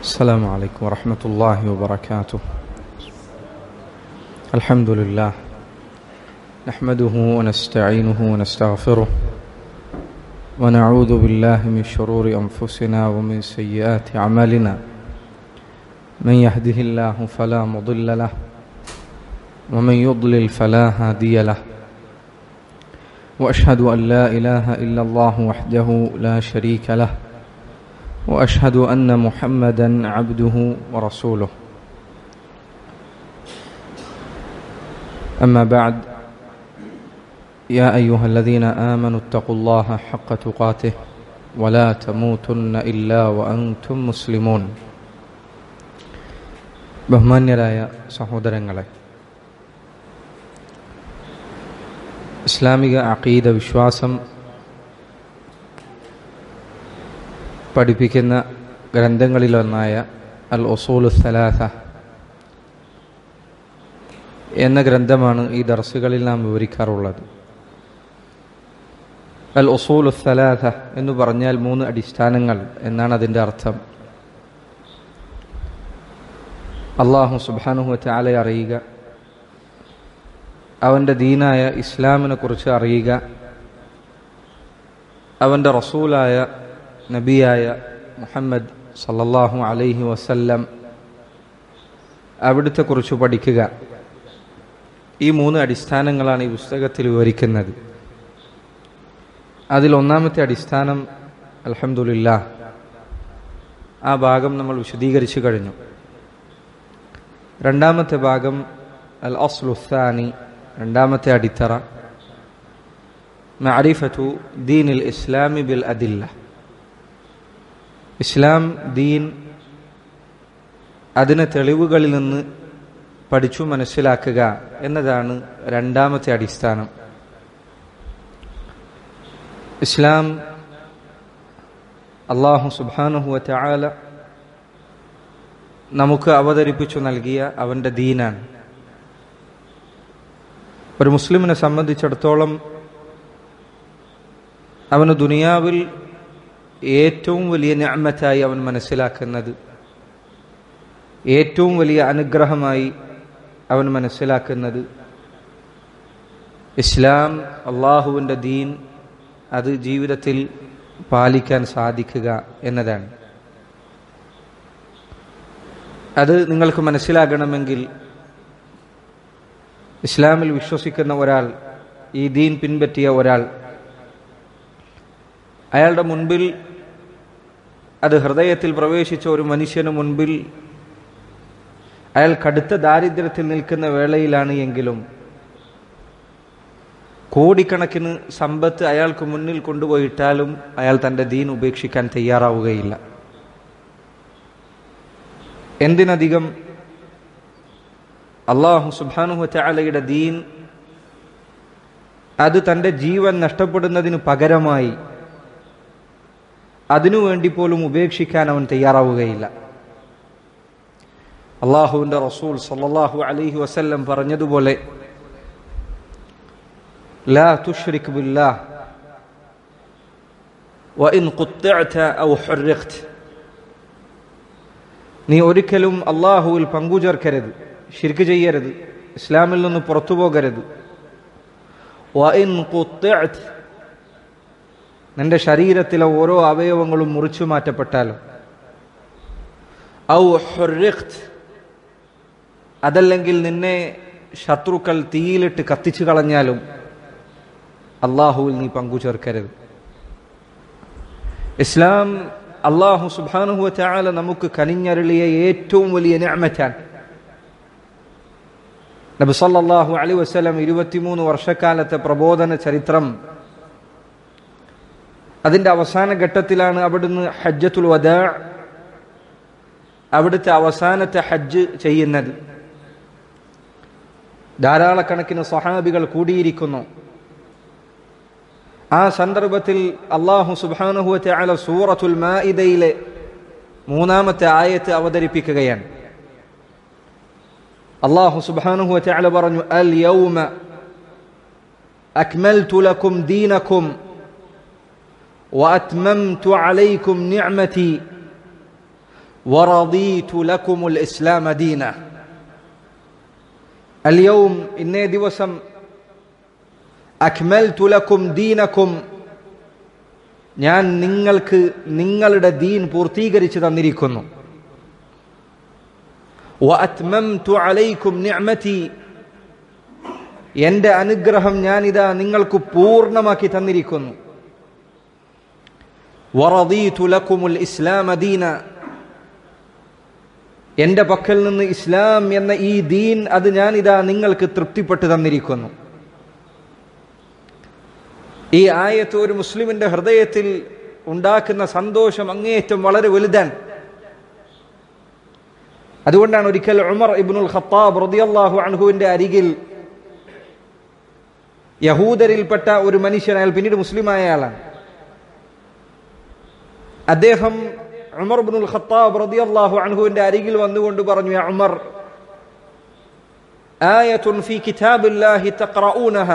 السلام عليكم ورحمة الله وبركاته الحمد لله نحمده ونستعينه ونستغفره ونعوذ بالله من شرور أنفسنا ومن سيئات أعمالنا من يهده الله فلا مضل له ومن يضلل فلا هادي له واشهد ان لا اله الا الله وحده لا شريك له واشهد ان محمدا عبده ورسوله اما بعد يا ايها الذين امنوا اتقوا الله حق تقاته ولا تموتن الا وانتم مسلمون ബഹുമാന്യരായ സഹോദരങ്ങളെ ഇസ്ലാമിക അഖീദ വിശ്വാസം പഠിപ്പിക്കുന്ന ഗ്രന്ഥങ്ങളിലൊന്നായ അൽ ഒസൂൽ സലാസ എന്ന ഗ്രന്ഥമാണ് ഈ ദർസുകളിൽ നാം വിവരിക്കാറുള്ളത് അൽ ഒസൂൽ സലാസ എന്ന് പറഞ്ഞാൽ മൂന്ന് അടിസ്ഥാനങ്ങൾ എന്നാണ് അതിൻ്റെ അർത്ഥം അള്ളാഹു സുബാനുഹു ചാല അറിയുക അവൻ്റെ ദീനായ ഇസ്ലാമിനെ കുറിച്ച് അറിയുക അവൻ്റെ റസൂലായ നബിയായ മുഹമ്മദ് സല്ലല്ലാഹു അലൈഹി വസല്ലം അവിടുത്തെ കുറിച്ച് പഠിക്കുക ഈ മൂന്ന് അടിസ്ഥാനങ്ങളാണ് ഈ പുസ്തകത്തിൽ വിവരിക്കുന്നത് അതിൽ ഒന്നാമത്തെ അടിസ്ഥാനം അലഹമുല്ല ആ ഭാഗം നമ്മൾ വിശദീകരിച്ചു കഴിഞ്ഞു രണ്ടാമത്തെ ഭാഗം അൽ അസ്ലുസാനി രണ്ടാമത്തെ അടിത്തറ മഅരിഫത്തു ദീനിൽ ഇസ്ലാമി ബിൽ അദില്ല ഇസ്ലാം ദീൻ അതിനെ തെളിവുകളിൽ നിന്ന് പഠിച്ചു മനസ്സിലാക്കുക എന്നതാണ് രണ്ടാമത്തെ അടിസ്ഥാനം ഇസ്ലാം അള്ളാഹു സുബാനുഹുവ ചാല നമുക്ക് അവതരിപ്പിച്ചു നൽകിയ അവൻ്റെ ദീനാണ് ഒരു മുസ്ലിമിനെ സംബന്ധിച്ചിടത്തോളം അവന് ദുനിയാവിൽ ഏറ്റവും വലിയ ഞാമത്തായി അവൻ മനസ്സിലാക്കുന്നത് ഏറ്റവും വലിയ അനുഗ്രഹമായി അവൻ മനസ്സിലാക്കുന്നത് ഇസ്ലാം അള്ളാഹുവിൻ്റെ ദീൻ അത് ജീവിതത്തിൽ പാലിക്കാൻ സാധിക്കുക എന്നതാണ് അത് നിങ്ങൾക്ക് മനസ്സിലാകണമെങ്കിൽ ഇസ്ലാമിൽ വിശ്വസിക്കുന്ന ഒരാൾ ഈ ദീൻ പിൻപറ്റിയ ഒരാൾ അയാളുടെ മുൻപിൽ അത് ഹൃദയത്തിൽ പ്രവേശിച്ച ഒരു മനുഷ്യന് മുൻപിൽ അയാൾ കടുത്ത ദാരിദ്ര്യത്തിൽ നിൽക്കുന്ന വേളയിലാണ് എങ്കിലും കോടിക്കണക്കിന് സമ്പത്ത് അയാൾക്ക് മുന്നിൽ കൊണ്ടുപോയിട്ടാലും അയാൾ തൻ്റെ ദീൻ ഉപേക്ഷിക്കാൻ തയ്യാറാവുകയില്ല എന്തിനധികം അള്ളാഹു സുബാനുഹു ചാലയുടെ ദീൻ അത് തൻ്റെ ജീവൻ നഷ്ടപ്പെടുന്നതിന് പകരമായി അതിനുവേണ്ടി പോലും ഉപേക്ഷിക്കാൻ അവൻ തയ്യാറാവുകയില്ല അള്ളാഹുവിൻ്റെ റസൂൽ സല്ലാഹു അലൈഹി വസല്ലം പറഞ്ഞതുപോലെ لا تشرك بالله وإن قطعت أو حرقت നീ ഒരിക്കലും അള്ളാഹുവിൽ പങ്കുചേർക്കരുത് ഷിർക്ക് ചെയ്യരുത് ഇസ്ലാമിൽ നിന്ന് പുറത്തു പോകരുത് നിന്റെ ശരീരത്തിലെ ഓരോ അവയവങ്ങളും മുറിച്ചു മാറ്റപ്പെട്ടാലും ഔ അതല്ലെങ്കിൽ നിന്നെ ശത്രുക്കൾ തീയിലിട്ട് കത്തിച്ചു കളഞ്ഞാലും അള്ളാഹുവിൽ നീ പങ്കുചേർക്കരുത് ഇസ്ലാം അള്ളാഹു സുബാനുഹുവ ചാല നമുക്ക് കനിഞ്ഞരുളിയ ഏറ്റവും വലിയ ഞാമറ്റാണ് നബി സല്ലല്ലാഹു അലൈഹി വസല്ലം ഇരുപത്തിമൂന്ന് വർഷക്കാലത്തെ പ്രബോധന ചരിത്രം അതിന്റെ അവസാന ഘട്ടത്തിലാണ് അവിടുന്ന് ഹജ്ജത്തുൽ വദാ അവിടുത്തെ അവസാനത്തെ ഹജ്ജ് ചെയ്യുന്നത് ധാരാളക്കണക്കിന് സഹാബികൾ കൂടിയിരിക്കുന്നു ആ സന്ദർഭത്തിൽ അള്ളാഹു സുബാനുഹുവ ചാല സൂറത്തുൽ മാഇദയിലെ മൂന്നാമത്തെ ആയത്ത് അവതരിപ്പിക്കുകയാണ് അള്ളാഹു സുബാനുഹു ചാല പറഞ്ഞു അൽ യൗമ അക്മൽതു ലക്കും ദീനക്കും واتممت عليكم نعمتي ورضيت لكم الإسلام دينا اليوم إني ദിവസം അക്മൽതു ലക്കും ദീനക്കും ഞാൻ നിങ്ങൾക്ക് നിങ്ങളുടെ ദീൻ പൂർത്തീകരിച്ചു തന്നിരിക്കുന്നു വഅത്മംതു അലൈക്കും നിഅമതി എന്റെ അനുഗ്രഹം ഞാനിതാ നിങ്ങൾക്ക് പൂർണ്ണമാക്കി തന്നിരിക്കുന്നു വറദീതു ലക്കുമുൽ ഇസ്ലാമ ദീന എന്റെ പക്കൽ നിന്ന് ഇസ്ലാം എന്ന ഈ ദീൻ അത് ഞാനിതാ നിങ്ങൾക്ക് തൃപ്തിപ്പെട്ട് തന്നിരിക്കുന്നു ഈ ആയത്ത് ഒരു മുസ്ലിമിന്റെ ഹൃദയത്തിൽ ഉണ്ടാക്കുന്ന സന്തോഷം അങ്ങേയറ്റം വളരെ വലുതാണ് അതുകൊണ്ടാണ് ഒരിക്കൽ ഉമർ ഇബ്നുൽ ഖത്താബ് റളിയല്ലാഹു അൻഹുവിന്റെ അരികിൽ യഹൂദരിൽപ്പെട്ട ഒരു മനുഷ്യൻ അയാൾ പിന്നീട് മുസ്ലിമായ ആളാണ് അദ്ദേഹം ഉമർ ഇബ്നുൽ ഖത്താബ് റളിയല്ലാഹു അൻഹുവിന്റെ അരികിൽ വന്നുകൊണ്ട് പറഞ്ഞു യാ ഉമർ ആയത്തുൻ ഫീ കിതാബില്ലാഹി തഖറഊനഹ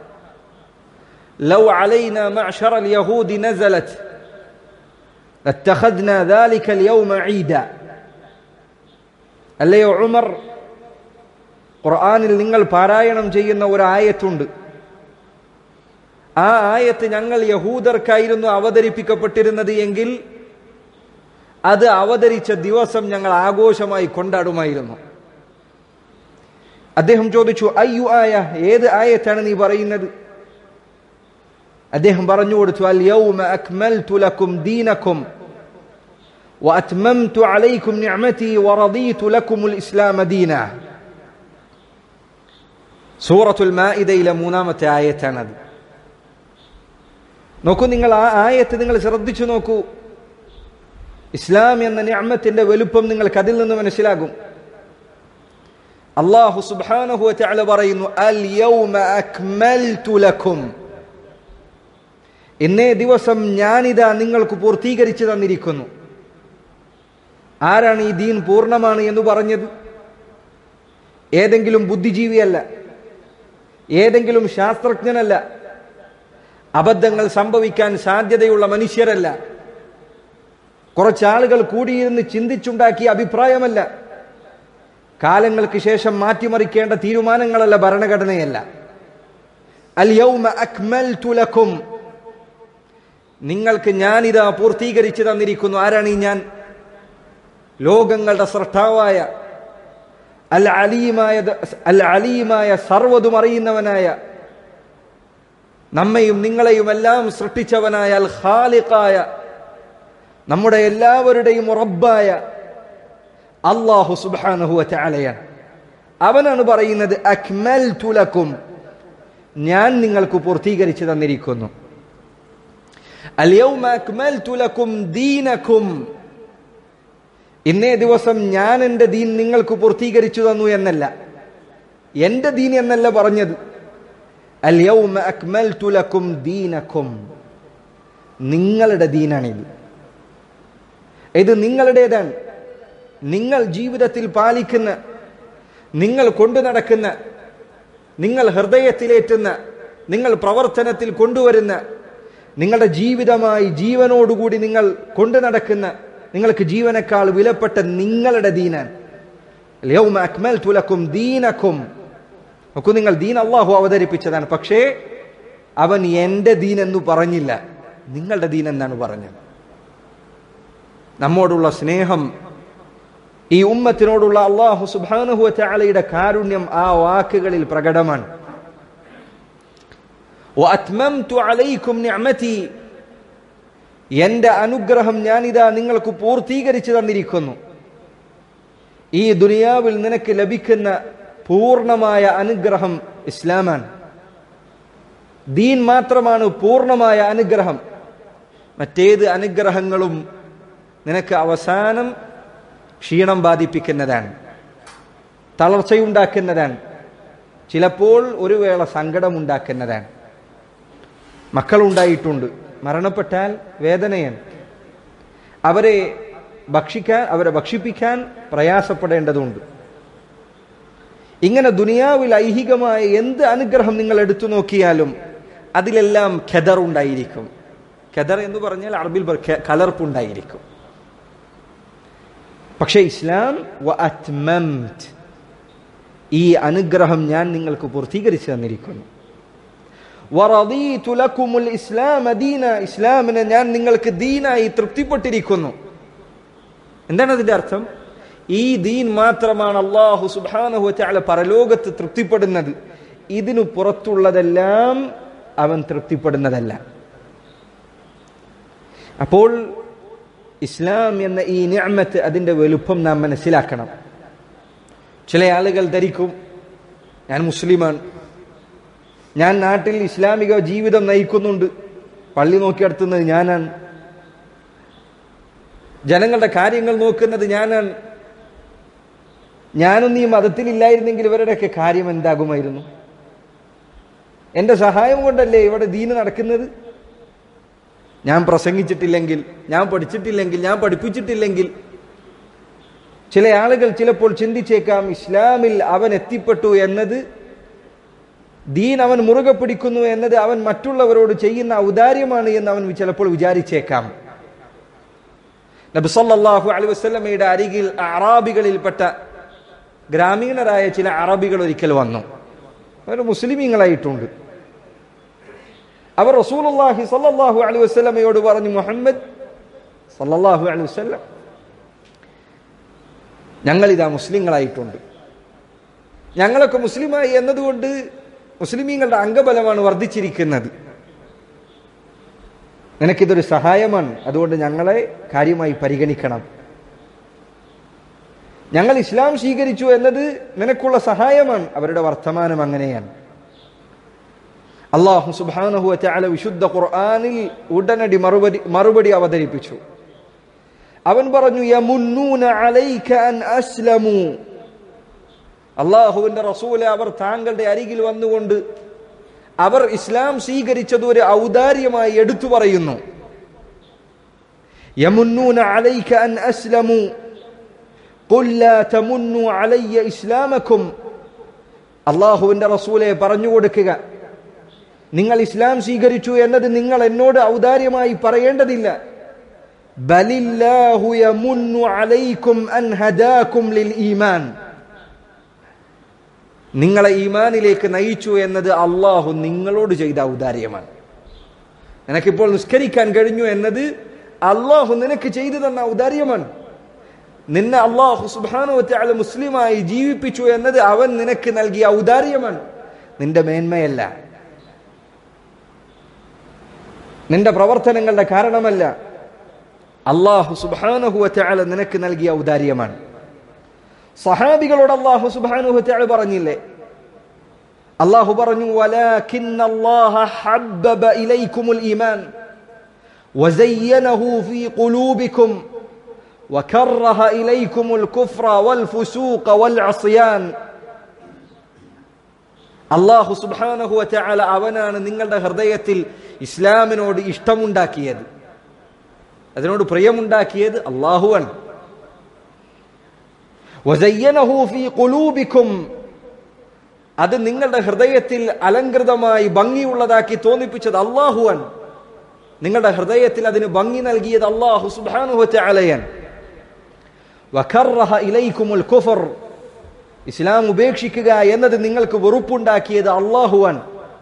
لو علينا معشر اليهود نزلت لاتخذنا ذلك اليوم عيدا അല്ലയോ ഉമർ ഖുർആനിൽ നിങ്ങൾ പാരായണം ചെയ്യുന്ന ഒരു ആയത്തുണ്ട് ആ ആയത്ത് ഞങ്ങൾ യഹൂദർക്കായിരുന്നു അവതരിപ്പിക്കപ്പെട്ടിരുന്നത് എങ്കിൽ അത് അവതരിച്ച ദിവസം ഞങ്ങൾ ആഘോഷമായി കൊണ്ടാടുമായിരുന്നു അദ്ദേഹം ചോദിച്ചു അയ്യു ആയ ഏത് ആയത്താണ് നീ പറയുന്നത് അദ്ദേഹം പറഞ്ഞു കൊടുത്തു അൽ യൗമ അക്മൽതു ലക്കും ദീനക്കും وأتممت عليكم نعمتي ورضيت لكم الإسلام دينا സൂറത്തുൽ മാഇദയിലെ മൂന്നാമത്തെ ആയത്താണത് നോക്കൂ നിങ്ങൾ ആ ആയത്ത് നിങ്ങൾ ശ്രദ്ധിച്ചു നോക്കൂ ഇസ്ലാം എന്ന നിഅമത്തിന്റെ വലുപ്പം നിങ്ങൾക്ക് അതിൽ നിന്ന് മനസ്സിലാകും അള്ളാഹു സുബ്ഹാനഹു വതആല പറയുന്നു അൽ യൗമ അക്മൽതു ലക്കും ഇന്നേ ദിവസം ഞാനിതാ നിങ്ങൾക്ക് പൂർത്തീകരിച്ചു തന്നിരിക്കുന്നു ആരാണ് ഈ ദീൻ പൂർണ്ണമാണ് എന്ന് പറഞ്ഞത് ഏതെങ്കിലും ബുദ്ധിജീവിയല്ല ഏതെങ്കിലും ശാസ്ത്രജ്ഞനല്ല അബദ്ധങ്ങൾ സംഭവിക്കാൻ സാധ്യതയുള്ള മനുഷ്യരല്ല കുറച്ചാളുകൾ കൂടിയിരുന്ന് ചിന്തിച്ചുണ്ടാക്കിയ അഭിപ്രായമല്ല കാലങ്ങൾക്ക് ശേഷം മാറ്റിമറിക്കേണ്ട തീരുമാനങ്ങളല്ല ഭരണഘടനയല്ല അൽ യൗമ അക്മൽതു ലക്കും നിങ്ങൾക്ക് ഞാനിതാ പൂർത്തീകരിച്ചു തന്നിരിക്കുന്നു ആരാണ് ഈ ഞാൻ ലോകങ്ങളുടെ സൃഷ്ടാവായ അൽ അലീമായ അൽ അലീമായ സർവ്വതും അറിയുന്നവനായ നമ്മയും നിങ്ങളെയും എല്ലാം സൃഷ്ടിച്ചവനായ അൽ ഖാലിഖായ നമ്മുടെ എല്ലാവരുടെയും റബ്ബായ അള്ളാഹു സുബ്ഹാനഹു വതആലയാണ് അവനാണ് പറയുന്നത് അക്മൽ തുലക്കും ഞാൻ നിങ്ങൾക്ക് പൂർത്തീകരിച്ചു തന്നിരിക്കുന്നു അൽയൗമ അക്മൽതു ലക്കും ദീനക്കും ഇന്നേ ദിവസം ഞാൻ എൻ്റെ ദീൻ നിങ്ങൾക്ക് പൂർത്തീകരിച്ചു തന്നു എന്നല്ല എൻ്റെ ദീൻ എന്നല്ല പറഞ്ഞത് അൽയൗമ അക്മൽതു ലക്കും ദീനക്കും നിങ്ങളുടെ ദീനാണിത് ഇത് നിങ്ങളുടേതാണ് നിങ്ങൾ ജീവിതത്തിൽ പാലിക്കുന്ന നിങ്ങൾ കൊണ്ടു നടക്കുന്ന നിങ്ങൾ ഹൃദയത്തിലേറ്റുന്ന നിങ്ങൾ പ്രവർത്തനത്തിൽ കൊണ്ടുവരുന്ന നിങ്ങളുടെ ജീവിതമായി ജീവനോടുകൂടി നിങ്ങൾ കൊണ്ടു നടക്കുന്ന നിങ്ങൾക്ക് ജീവനേക്കാൾ വിലപ്പെട്ട നിങ്ങളുടെ ദീനാൻ യൗമ അക്മൽതു ലക്കും ദീനക്കും നോക്കൂ നിങ്ങൾ ദീൻ അള്ളാഹു അവതരിപ്പിച്ചതാണ് പക്ഷേ അവൻ എൻ്റെ ദീൻ എന്ന് പറഞ്ഞില്ല നിങ്ങളുടെ ദീൻ എന്നാണ് പറഞ്ഞത് നമ്മോടുള്ള സ്നേഹം ഈ ഉമ്മത്തിനോടുള്ള അള്ളാഹു സുബാനുഹു ചാലയുടെ കാരുണ്യം ആ വാക്കുകളിൽ പ്രകടമാണ് وأتممت عليكم نعمتي എന്റെ അനുഗ്രഹം ഞാനിതാ നിങ്ങൾക്ക് പൂർത്തീകരിച്ചു തന്നിരിക്കുന്നു ഈ ദുനിയാവിൽ നിനക്ക് ലഭിക്കുന്ന പൂർണ്ണമായ അനുഗ്രഹം ഇസ്ലാമാണ് ദീൻ മാത്രമാണ് പൂർണ്ണമായ അനുഗ്രഹം മറ്റേത് അനുഗ്രഹങ്ങളും നിനക്ക് അവസാനം ക്ഷീണം ബാധിപ്പിക്കുന്നതാണ് തളർച്ചയുണ്ടാക്കുന്നതാണ് ചിലപ്പോൾ ഒരു വേള സങ്കടമുണ്ടാക്കുന്നതാണ് മക്കളുണ്ടായിട്ടുണ്ട് മരണപ്പെട്ടാൽ വേദനയാണ് അവരെ ഭക്ഷിക്കാൻ അവരെ ഭക്ഷിപ്പിക്കാൻ പ്രയാസപ്പെടേണ്ടതുണ്ട് ഇങ്ങനെ ദുനിയാവിൽ ഐഹികമായ എന്ത് അനുഗ്രഹം നിങ്ങൾ എടുത്തു നോക്കിയാലും അതിലെല്ലാം ഖെദർ ഉണ്ടായിരിക്കും ഖെദർ എന്ന് പറഞ്ഞാൽ അറബിൽ കലർപ്പുണ്ടായിരിക്കും പക്ഷേ ഇസ്ലാം വ അത്മംത് ഈ അനുഗ്രഹം ഞാൻ നിങ്ങൾക്ക് പൂർത്തീകരിച്ചു തന്നിരിക്കുന്നു വറദീതു ലക്കുമുൽ ഇസ്ലാം ദീന ഇസ്ലാമിനെ ഞാൻ നിങ്ങൾക്ക് ദീനായി തൃപ്തിപ്പെട്ടിരിക്കുന്നു എന്താണ് അതിന്റെ അർത്ഥം ഈ ദീൻ മാത്രമാണ് അള്ളാഹു സുബാനഹു ചാല പരലോകത്ത് തൃപ്തിപ്പെടുന്നത് ഇതിനു പുറത്തുള്ളതെല്ലാം അവൻ തൃപ്തിപ്പെടുന്നതല്ല അപ്പോൾ ഇസ്ലാം എന്ന ഈ നിഅമത്ത് അതിന്റെ വലുപ്പം നാം മനസ്സിലാക്കണം ചില ആളുകൾ ധരിക്കും ഞാൻ മുസ്ലിമാണ് ഞാൻ നാട്ടിൽ ഇസ്ലാമിക ജീവിതം നയിക്കുന്നുണ്ട് പള്ളി നോക്കി നടത്തുന്നത് ഞാനാണ് ജനങ്ങളുടെ കാര്യങ്ങൾ നോക്കുന്നത് ഞാനാണ് ഞാനൊന്നും ഈ മതത്തിലില്ലായിരുന്നെങ്കിൽ ഇവരുടെയൊക്കെ കാര്യം എന്താകുമായിരുന്നു എന്റെ സഹായം കൊണ്ടല്ലേ ഇവിടെ ദീന് നടക്കുന്നത് ഞാൻ പ്രസംഗിച്ചിട്ടില്ലെങ്കിൽ ഞാൻ പഠിച്ചിട്ടില്ലെങ്കിൽ ഞാൻ പഠിപ്പിച്ചിട്ടില്ലെങ്കിൽ ചില ആളുകൾ ചിലപ്പോൾ ചിന്തിച്ചേക്കാം ഇസ്ലാമിൽ അവൻ എത്തിപ്പെട്ടു എന്നത് ദീൻ അവൻ മുറുകെ പിടിക്കുന്നു എന്നത് അവൻ മറ്റുള്ളവരോട് ചെയ്യുന്ന ഔദാര്യമാണ് എന്ന് അവൻ ചിലപ്പോൾ വിചാരിച്ചേക്കാം നബിസല്ലാഹു അലൈ വസ്ലമയുടെ അരികിൽ അറാബികളിൽപ്പെട്ട ഗ്രാമീണരായ ചില അറബികൾ ഒരിക്കൽ വന്നു അവർ മുസ്ലിമീങ്ങളായിട്ടുണ്ട് അവർ റസൂലുള്ളാഹി സല്ലല്ലാഹു അലൈഹി വസല്ലമയോട് പറഞ്ഞു മുഹമ്മദ് സല്ലല്ലാഹു അലൈഹി വസല്ലം ഞങ്ങളിതാ മുസ്ലിങ്ങളായിട്ടുണ്ട് ഞങ്ങളൊക്കെ മുസ്ലിമായി എന്നതുകൊണ്ട് മുസ്ലിമീങ്ങളുടെ അംഗബലമാണ് വർദ്ധിച്ചിരിക്കുന്നത് നിനക്കിതൊരു സഹായമാണ് അതുകൊണ്ട് ഞങ്ങളെ കാര്യമായി പരിഗണിക്കണം ഞങ്ങൾ ഇസ്ലാം സ്വീകരിച്ചു എന്നത് നിനക്കുള്ള സഹായമാണ് അവരുടെ വർത്തമാനം അങ്ങനെയാണ് അള്ളാഹു സുബാനഹു ചാല വിശുദ്ധ ഖുർആാനിൽ ഉടനടി മറുപടി മറുപടി അവതരിപ്പിച്ചു അവൻ പറഞ്ഞു യമുന്നൂന അലൈക അൻ അസ്ലമു അള്ളാഹുവിന്റെ റസൂലെ അവർ താങ്കളുടെ അരികിൽ വന്നുകൊണ്ട് അവർ ഇസ്ലാം സ്വീകരിച്ചത് ഒരു ഔദാര്യമായി എടുത്തു പറയുന്നു യമുന്നൂന അലൈക അൻ അസ്ലമു قل لا تمنوا علي ഇസ്ലാമക്കും അള്ളാഹുവിന്റെ റസൂലെ പറഞ്ഞു കൊടുക്കുക നിങ്ങൾ ഇസ്ലാം സ്വീകരിച്ചു എന്നത് നിങ്ങൾ എന്നോട് ഔദാര്യമായി പറയേണ്ടതില്ല ബലില്ലാഹു യമുന്നു അലൈക്കും അൻ ഹദാക്കും ലിൽ ഈമാൻ നിങ്ങളെ ഈമാനിലേക്ക് നയിച്ചു എന്നത് അള്ളാഹു നിങ്ങളോട് ചെയ്ത ഔദാര്യമാണ് നിനക്കിപ്പോൾ നിസ്കരിക്കാൻ കഴിഞ്ഞു എന്നത് അള്ളാഹു നിനക്ക് ചെയ്തു തന്ന ഔദാര്യമാണ് നിന്നെ അള്ളാഹു സുബാനു വറ്റാല മുസ്ലിമായി ജീവിപ്പിച്ചു എന്നത് അവൻ നിനക്ക് നൽകിയ ഔദാര്യമാണ് നിന്റെ മേന്മയല്ല നിന്റെ പ്രവർത്തനങ്ങളുടെ കാരണമല്ല അള്ളാഹു സുബാനഹു വറ്റാല നിനക്ക് നൽകിയ ഔദാര്യമാണ് സഹാബികളോട് അള്ളാഹു സുബാനു വറ്റാല പറഞ്ഞില്ലേ അള്ളാഹു പറഞ്ഞു വലാകിന്ന അല്ലാഹ ഹബ്ബബ ഇലൈക്കുമുൽ ഈമാൻ وزينه في قلوبكم وكره إليكم الكفر والفسوق والعصيان അള്ളാഹു സുബാനഹു വറ്റഅല അവനാണ് നിങ്ങളുടെ ഹൃദയത്തിൽ ഇസ്ലാമിനോട് ഇഷ്ടമുണ്ടാക്കിയത് അതിനോട് പ്രിയമുണ്ടാക്കിയത് അള്ളാഹുവാണ് വസയ്യനഹു ഫീ ഖുലൂബിക്കും അത് നിങ്ങളുടെ ഹൃദയത്തിൽ അലങ്കൃതമായി ഭംഗിയുള്ളതാക്കി തോന്നിപ്പിച്ചത് അള്ളാഹുവാൻ നിങ്ങളുടെ ഹൃദയത്തിൽ അതിന് ഭംഗി നൽകിയത് അള്ളാഹു സുബാനുഹു വറ്റഅലയാണ് വഖറഹ ഇലൈക്കുമുൽ കുഫർ ഇസ്ലാം ഉപേക്ഷിക്കുക എന്നത് നിങ്ങൾക്ക് വെറുപ്പുണ്ടാക്കിയത് അള്ളാഹുവാൻ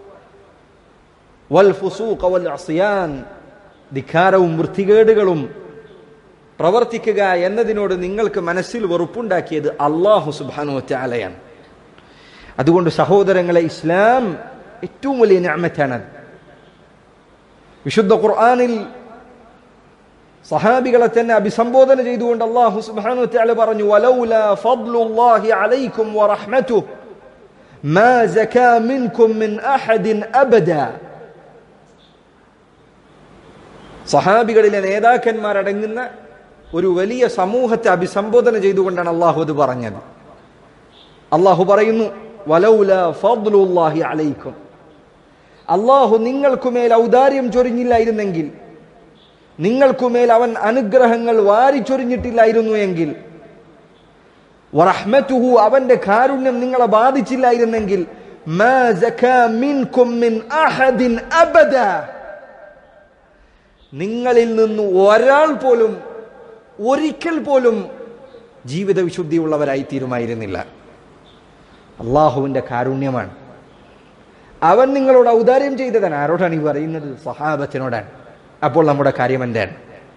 വൽ ഫുസൂഖ വൽ അസിയാൻ ധിക്കാരവും വൃത്തികേടുകളും പ്രവർത്തിക്കുക എന്നതിനോട് നിങ്ങൾക്ക് മനസ്സിൽ വെറുപ്പുണ്ടാക്കിയത് അള്ളാഹു സുബാനു അലയാണ് അതുകൊണ്ട് സഹോദരങ്ങളെ ഇസ്ലാം ഏറ്റവും വലിയ ഞാമത്താണത് വിശുദ്ധ ഖുർആാനിൽ സഹാബികളെ തന്നെ അഭിസംബോധന ചെയ്തുകൊണ്ട് അള്ളാഹു സുബ്ഹാനഹു വതആല പറഞ്ഞു വലൗല ഫദ്ലുല്ലാഹി അലൈക്കും വറഹ്മതുഹു മാ സകാ മിൻകും മിൻ അഹദിൻ അബദ സഹാബികളിലെ നേതാക്കന്മാരടങ്ങുന്ന ഒരു വലിയ സമൂഹത്തെ അഭിസംബോധന ചെയ്തുകൊണ്ടാണ് അള്ളാഹു അത് പറഞ്ഞത് അള്ളാഹു പറയുന്നു വലൗല ഫദ്ലുല്ലാഹി അലൈക്കും അള്ളാഹു നിങ്ങൾക്കുമേൽ ഔദാര്യം ചൊരിഞ്ഞില്ലായിരുന്നെങ്കിൽ നിങ്ങൾക്കുമേൽ അവൻ അനുഗ്രഹങ്ങൾ വാരിച്ചൊരിഞ്ഞിട്ടില്ലായിരുന്നു എങ്കിൽ വറഹ്മത്തുഹു അവന്റെ കാരുണ്യം നിങ്ങളെ ബാധിച്ചില്ലായിരുന്നെങ്കിൽ മാ സകാ മിൻകും മിൻ അഹദിൻ അബദ നിങ്ങളിൽ നിന്ന് ഒരാൾ പോലും ഒരിക്കൽ പോലും ജീവിത വിശുദ്ധിയുള്ളവരായി തീരുമായിരുന്നില്ല അള്ളാഹുവിൻ്റെ കാരുണ്യമാണ് അവൻ നിങ്ങളോട് ഔദാര്യം ചെയ്തതാണ് ആരോടാണ് ഈ പറയുന്നത് സഹാബത്തിനോടാണ് അപ്പോൾ നമ്മുടെ കാര്യം എന്താണ്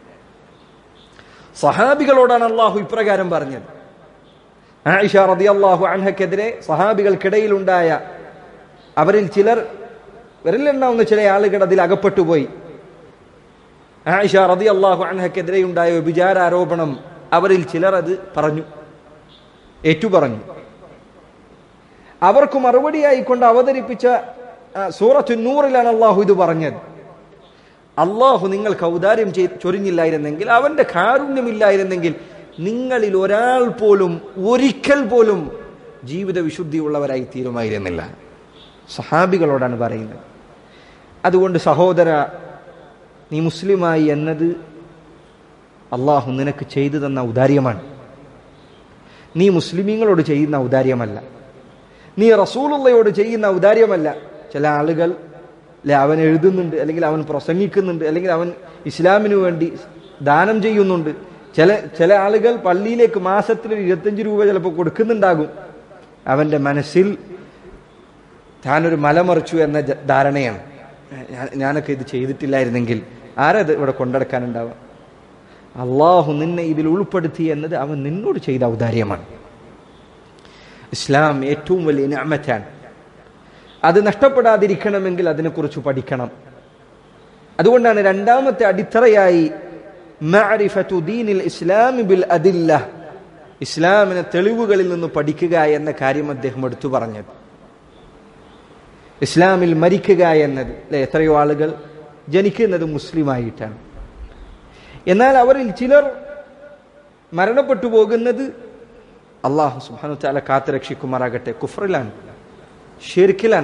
സഹാബികളോടാണ് അള്ളാഹു ഇപ്രകാരം പറഞ്ഞത് ആയിഷ റതി അള്ളാഹു അൻഹക്കെതിരെ സഹാബികൾക്കിടയിലുണ്ടായ അവരിൽ ചിലർ വിരലെണ്ണാവുന്ന ചില ആളുകൾ അതിൽ അകപ്പെട്ടുപോയി ആയിഷ റതി അള്ളാഹു അൻഹക്കെതിരെ ഉണ്ടായ വ്യഭിചാരാരോപണം അവരിൽ ചിലർ അത് പറഞ്ഞു ഏറ്റുപറഞ്ഞു അവർക്ക് മറുപടിയായിക്കൊണ്ട് അവതരിപ്പിച്ച ആ, സൂറത്തു നൂറിലാണ് അള്ളാഹു ഇത് പറഞ്ഞത് അള്ളാഹു നിങ്ങൾക്ക് ഔദാര്യം ചെയ്ത് ചൊരിഞ്ഞില്ലായിരുന്നെങ്കിൽ അവന്റെ കാരുണ്യമില്ലായിരുന്നെങ്കിൽ നിങ്ങളിൽ ഒരാൾ പോലും ഒരിക്കൽ പോലും ജീവിത വിശുദ്ധിയുള്ളവരായി തീരുമായിരുന്നില്ല സഹാബികളോടാണ് പറയുന്നത് അതുകൊണ്ട് സഹോദര നീ മുസ്ലിമായി എന്നത് അള്ളാഹു നിനക്ക് ചെയ്തു തന്ന ഔദാര്യമാണ് നീ മുസ്ലിമീങ്ങളോട് ചെയ്യുന്ന ഔദാര്യമല്ല നീ റസൂലുള്ളയോട് ചെയ്യുന്ന ഔദാര്യമല്ല ചില ആളുകൾ അല്ലെ അവൻ എഴുതുന്നുണ്ട് അല്ലെങ്കിൽ അവൻ പ്രസംഗിക്കുന്നുണ്ട് അല്ലെങ്കിൽ അവൻ ഇസ്ലാമിനു വേണ്ടി ദാനം ചെയ്യുന്നുണ്ട് ചില ചില ആളുകൾ പള്ളിയിലേക്ക് മാസത്തിൽ ഒരു ഇരുപത്തഞ്ച് രൂപ ചിലപ്പോൾ കൊടുക്കുന്നുണ്ടാകും അവന്റെ മനസ്സിൽ താനൊരു മലമറിച്ചു എന്ന ജ- ധാരണയാണ് ഞാൻ- ഞാനൊക്കെ ഇത് ചെയ്തിട്ടില്ലായിരുന്നെങ്കിൽ ആരാ ഇത് ഇവിടെ കൊണ്ടെടുക്കാനുണ്ടാവുക അള്ളാഹു നിന്നെ ഇതിൽ ഉൾപ്പെടുത്തി എന്നത് അവൻ നിന്നോട് ചെയ്ത ഔദാര്യമാണ് ഇസ്ലാം ഏറ്റവും വലിയ ഞാമറ്റാണ് അത് നഷ്ടപ്പെടാതിരിക്കണമെങ്കിൽ അതിനെക്കുറിച്ച് പഠിക്കണം അതുകൊണ്ടാണ് രണ്ടാമത്തെ അടിത്തറയായി മഅരിഫത്തു ദീനിൽ ഇസ്ലാമി ബിൽ അദില്ല ഇസ്ലാമിനെ തെളിവുകളിൽ നിന്ന് പഠിക്കുക എന്ന കാര്യം അദ്ദേഹം എടുത്തു പറഞ്ഞത് ഇസ്ലാമിൽ മരിക്കുക എന്നത് അല്ലെ എത്രയോ ആളുകൾ ജനിക്കുന്നത് മുസ്ലിമായിട്ടാണ് എന്നാൽ അവരിൽ ചിലർ മരണപ്പെട്ടു പോകുന്നത് അള്ളാഹു സുബ്ഹാനഹു വ തആല കാത്തു രക്ഷിക്കുമാറാകട്ടെ കുഫറിലാണ് ഷിർക്കിലാണ്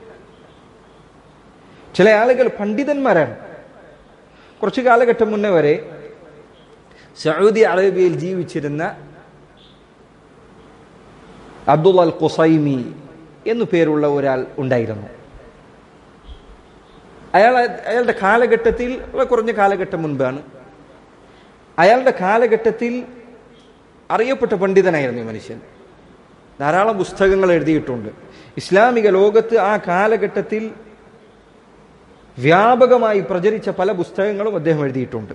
ചില ആളുകൾ പണ്ഡിതന്മാരാണ് കുറച്ചു കാലഘട്ടം മുന്നേ വരെ സൗദി അറേബ്യയിൽ ജീവിച്ചിരുന്ന അബ്ദുൽ അൽ ഖുസൈമി എന്നു പേരുള്ള ഒരാൾ ഉണ്ടായിരുന്നു അയാൾ അയാളുടെ കാലഘട്ടത്തിൽ വളരെ കുറഞ്ഞ കാലഘട്ടം മുൻപാണ് അയാളുടെ കാലഘട്ടത്തിൽ അറിയപ്പെട്ട പണ്ഡിതനായിരുന്നു ഈ മനുഷ്യൻ ധാരാളം പുസ്തകങ്ങൾ എഴുതിയിട്ടുണ്ട് ഇസ്ലാമിക ലോകത്ത് ആ കാലഘട്ടത്തിൽ വ്യാപകമായി പ്രചരിച്ച പല പുസ്തകങ്ങളും അദ്ദേഹം എഴുതിയിട്ടുണ്ട്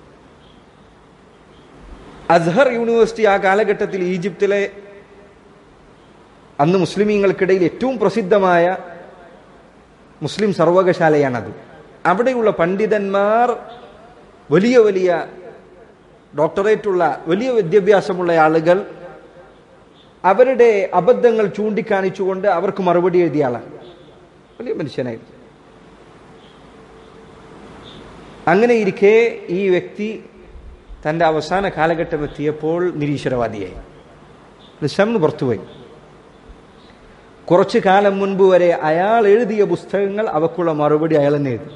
അസ്ഹർ യൂണിവേഴ്സിറ്റി ആ കാലഘട്ടത്തിൽ ഈജിപ്തിലെ അന്ന് മുസ്ലിമീങ്ങൾക്കിടയിൽ ഏറ്റവും പ്രസിദ്ധമായ മുസ്ലിം സർവകശാലയാണത് അവിടെയുള്ള പണ്ഡിതന്മാർ വലിയ വലിയ ഡോക്ടറേറ്റുള്ള വലിയ വിദ്യാഭ്യാസമുള്ള ആളുകൾ അവരുടെ അബദ്ധങ്ങൾ ചൂണ്ടിക്കാണിച്ചുകൊണ്ട് അവർക്ക് മറുപടി എഴുതിയ ആളാണ് വലിയ മനുഷ്യനായിരുന്നു അങ്ങനെ ഇരിക്കെ ഈ വ്യക്തി തന്റെ അവസാന കാലഘട്ടം എത്തിയപ്പോൾ നിരീശ്വരവാദിയായി ഇസ്ലാം പുറത്തുപോയി കുറച്ചു കാലം മുൻപ് വരെ അയാൾ എഴുതിയ പുസ്തകങ്ങൾ അവക്കുള്ള മറുപടി അയാൾ തന്നെ എഴുതി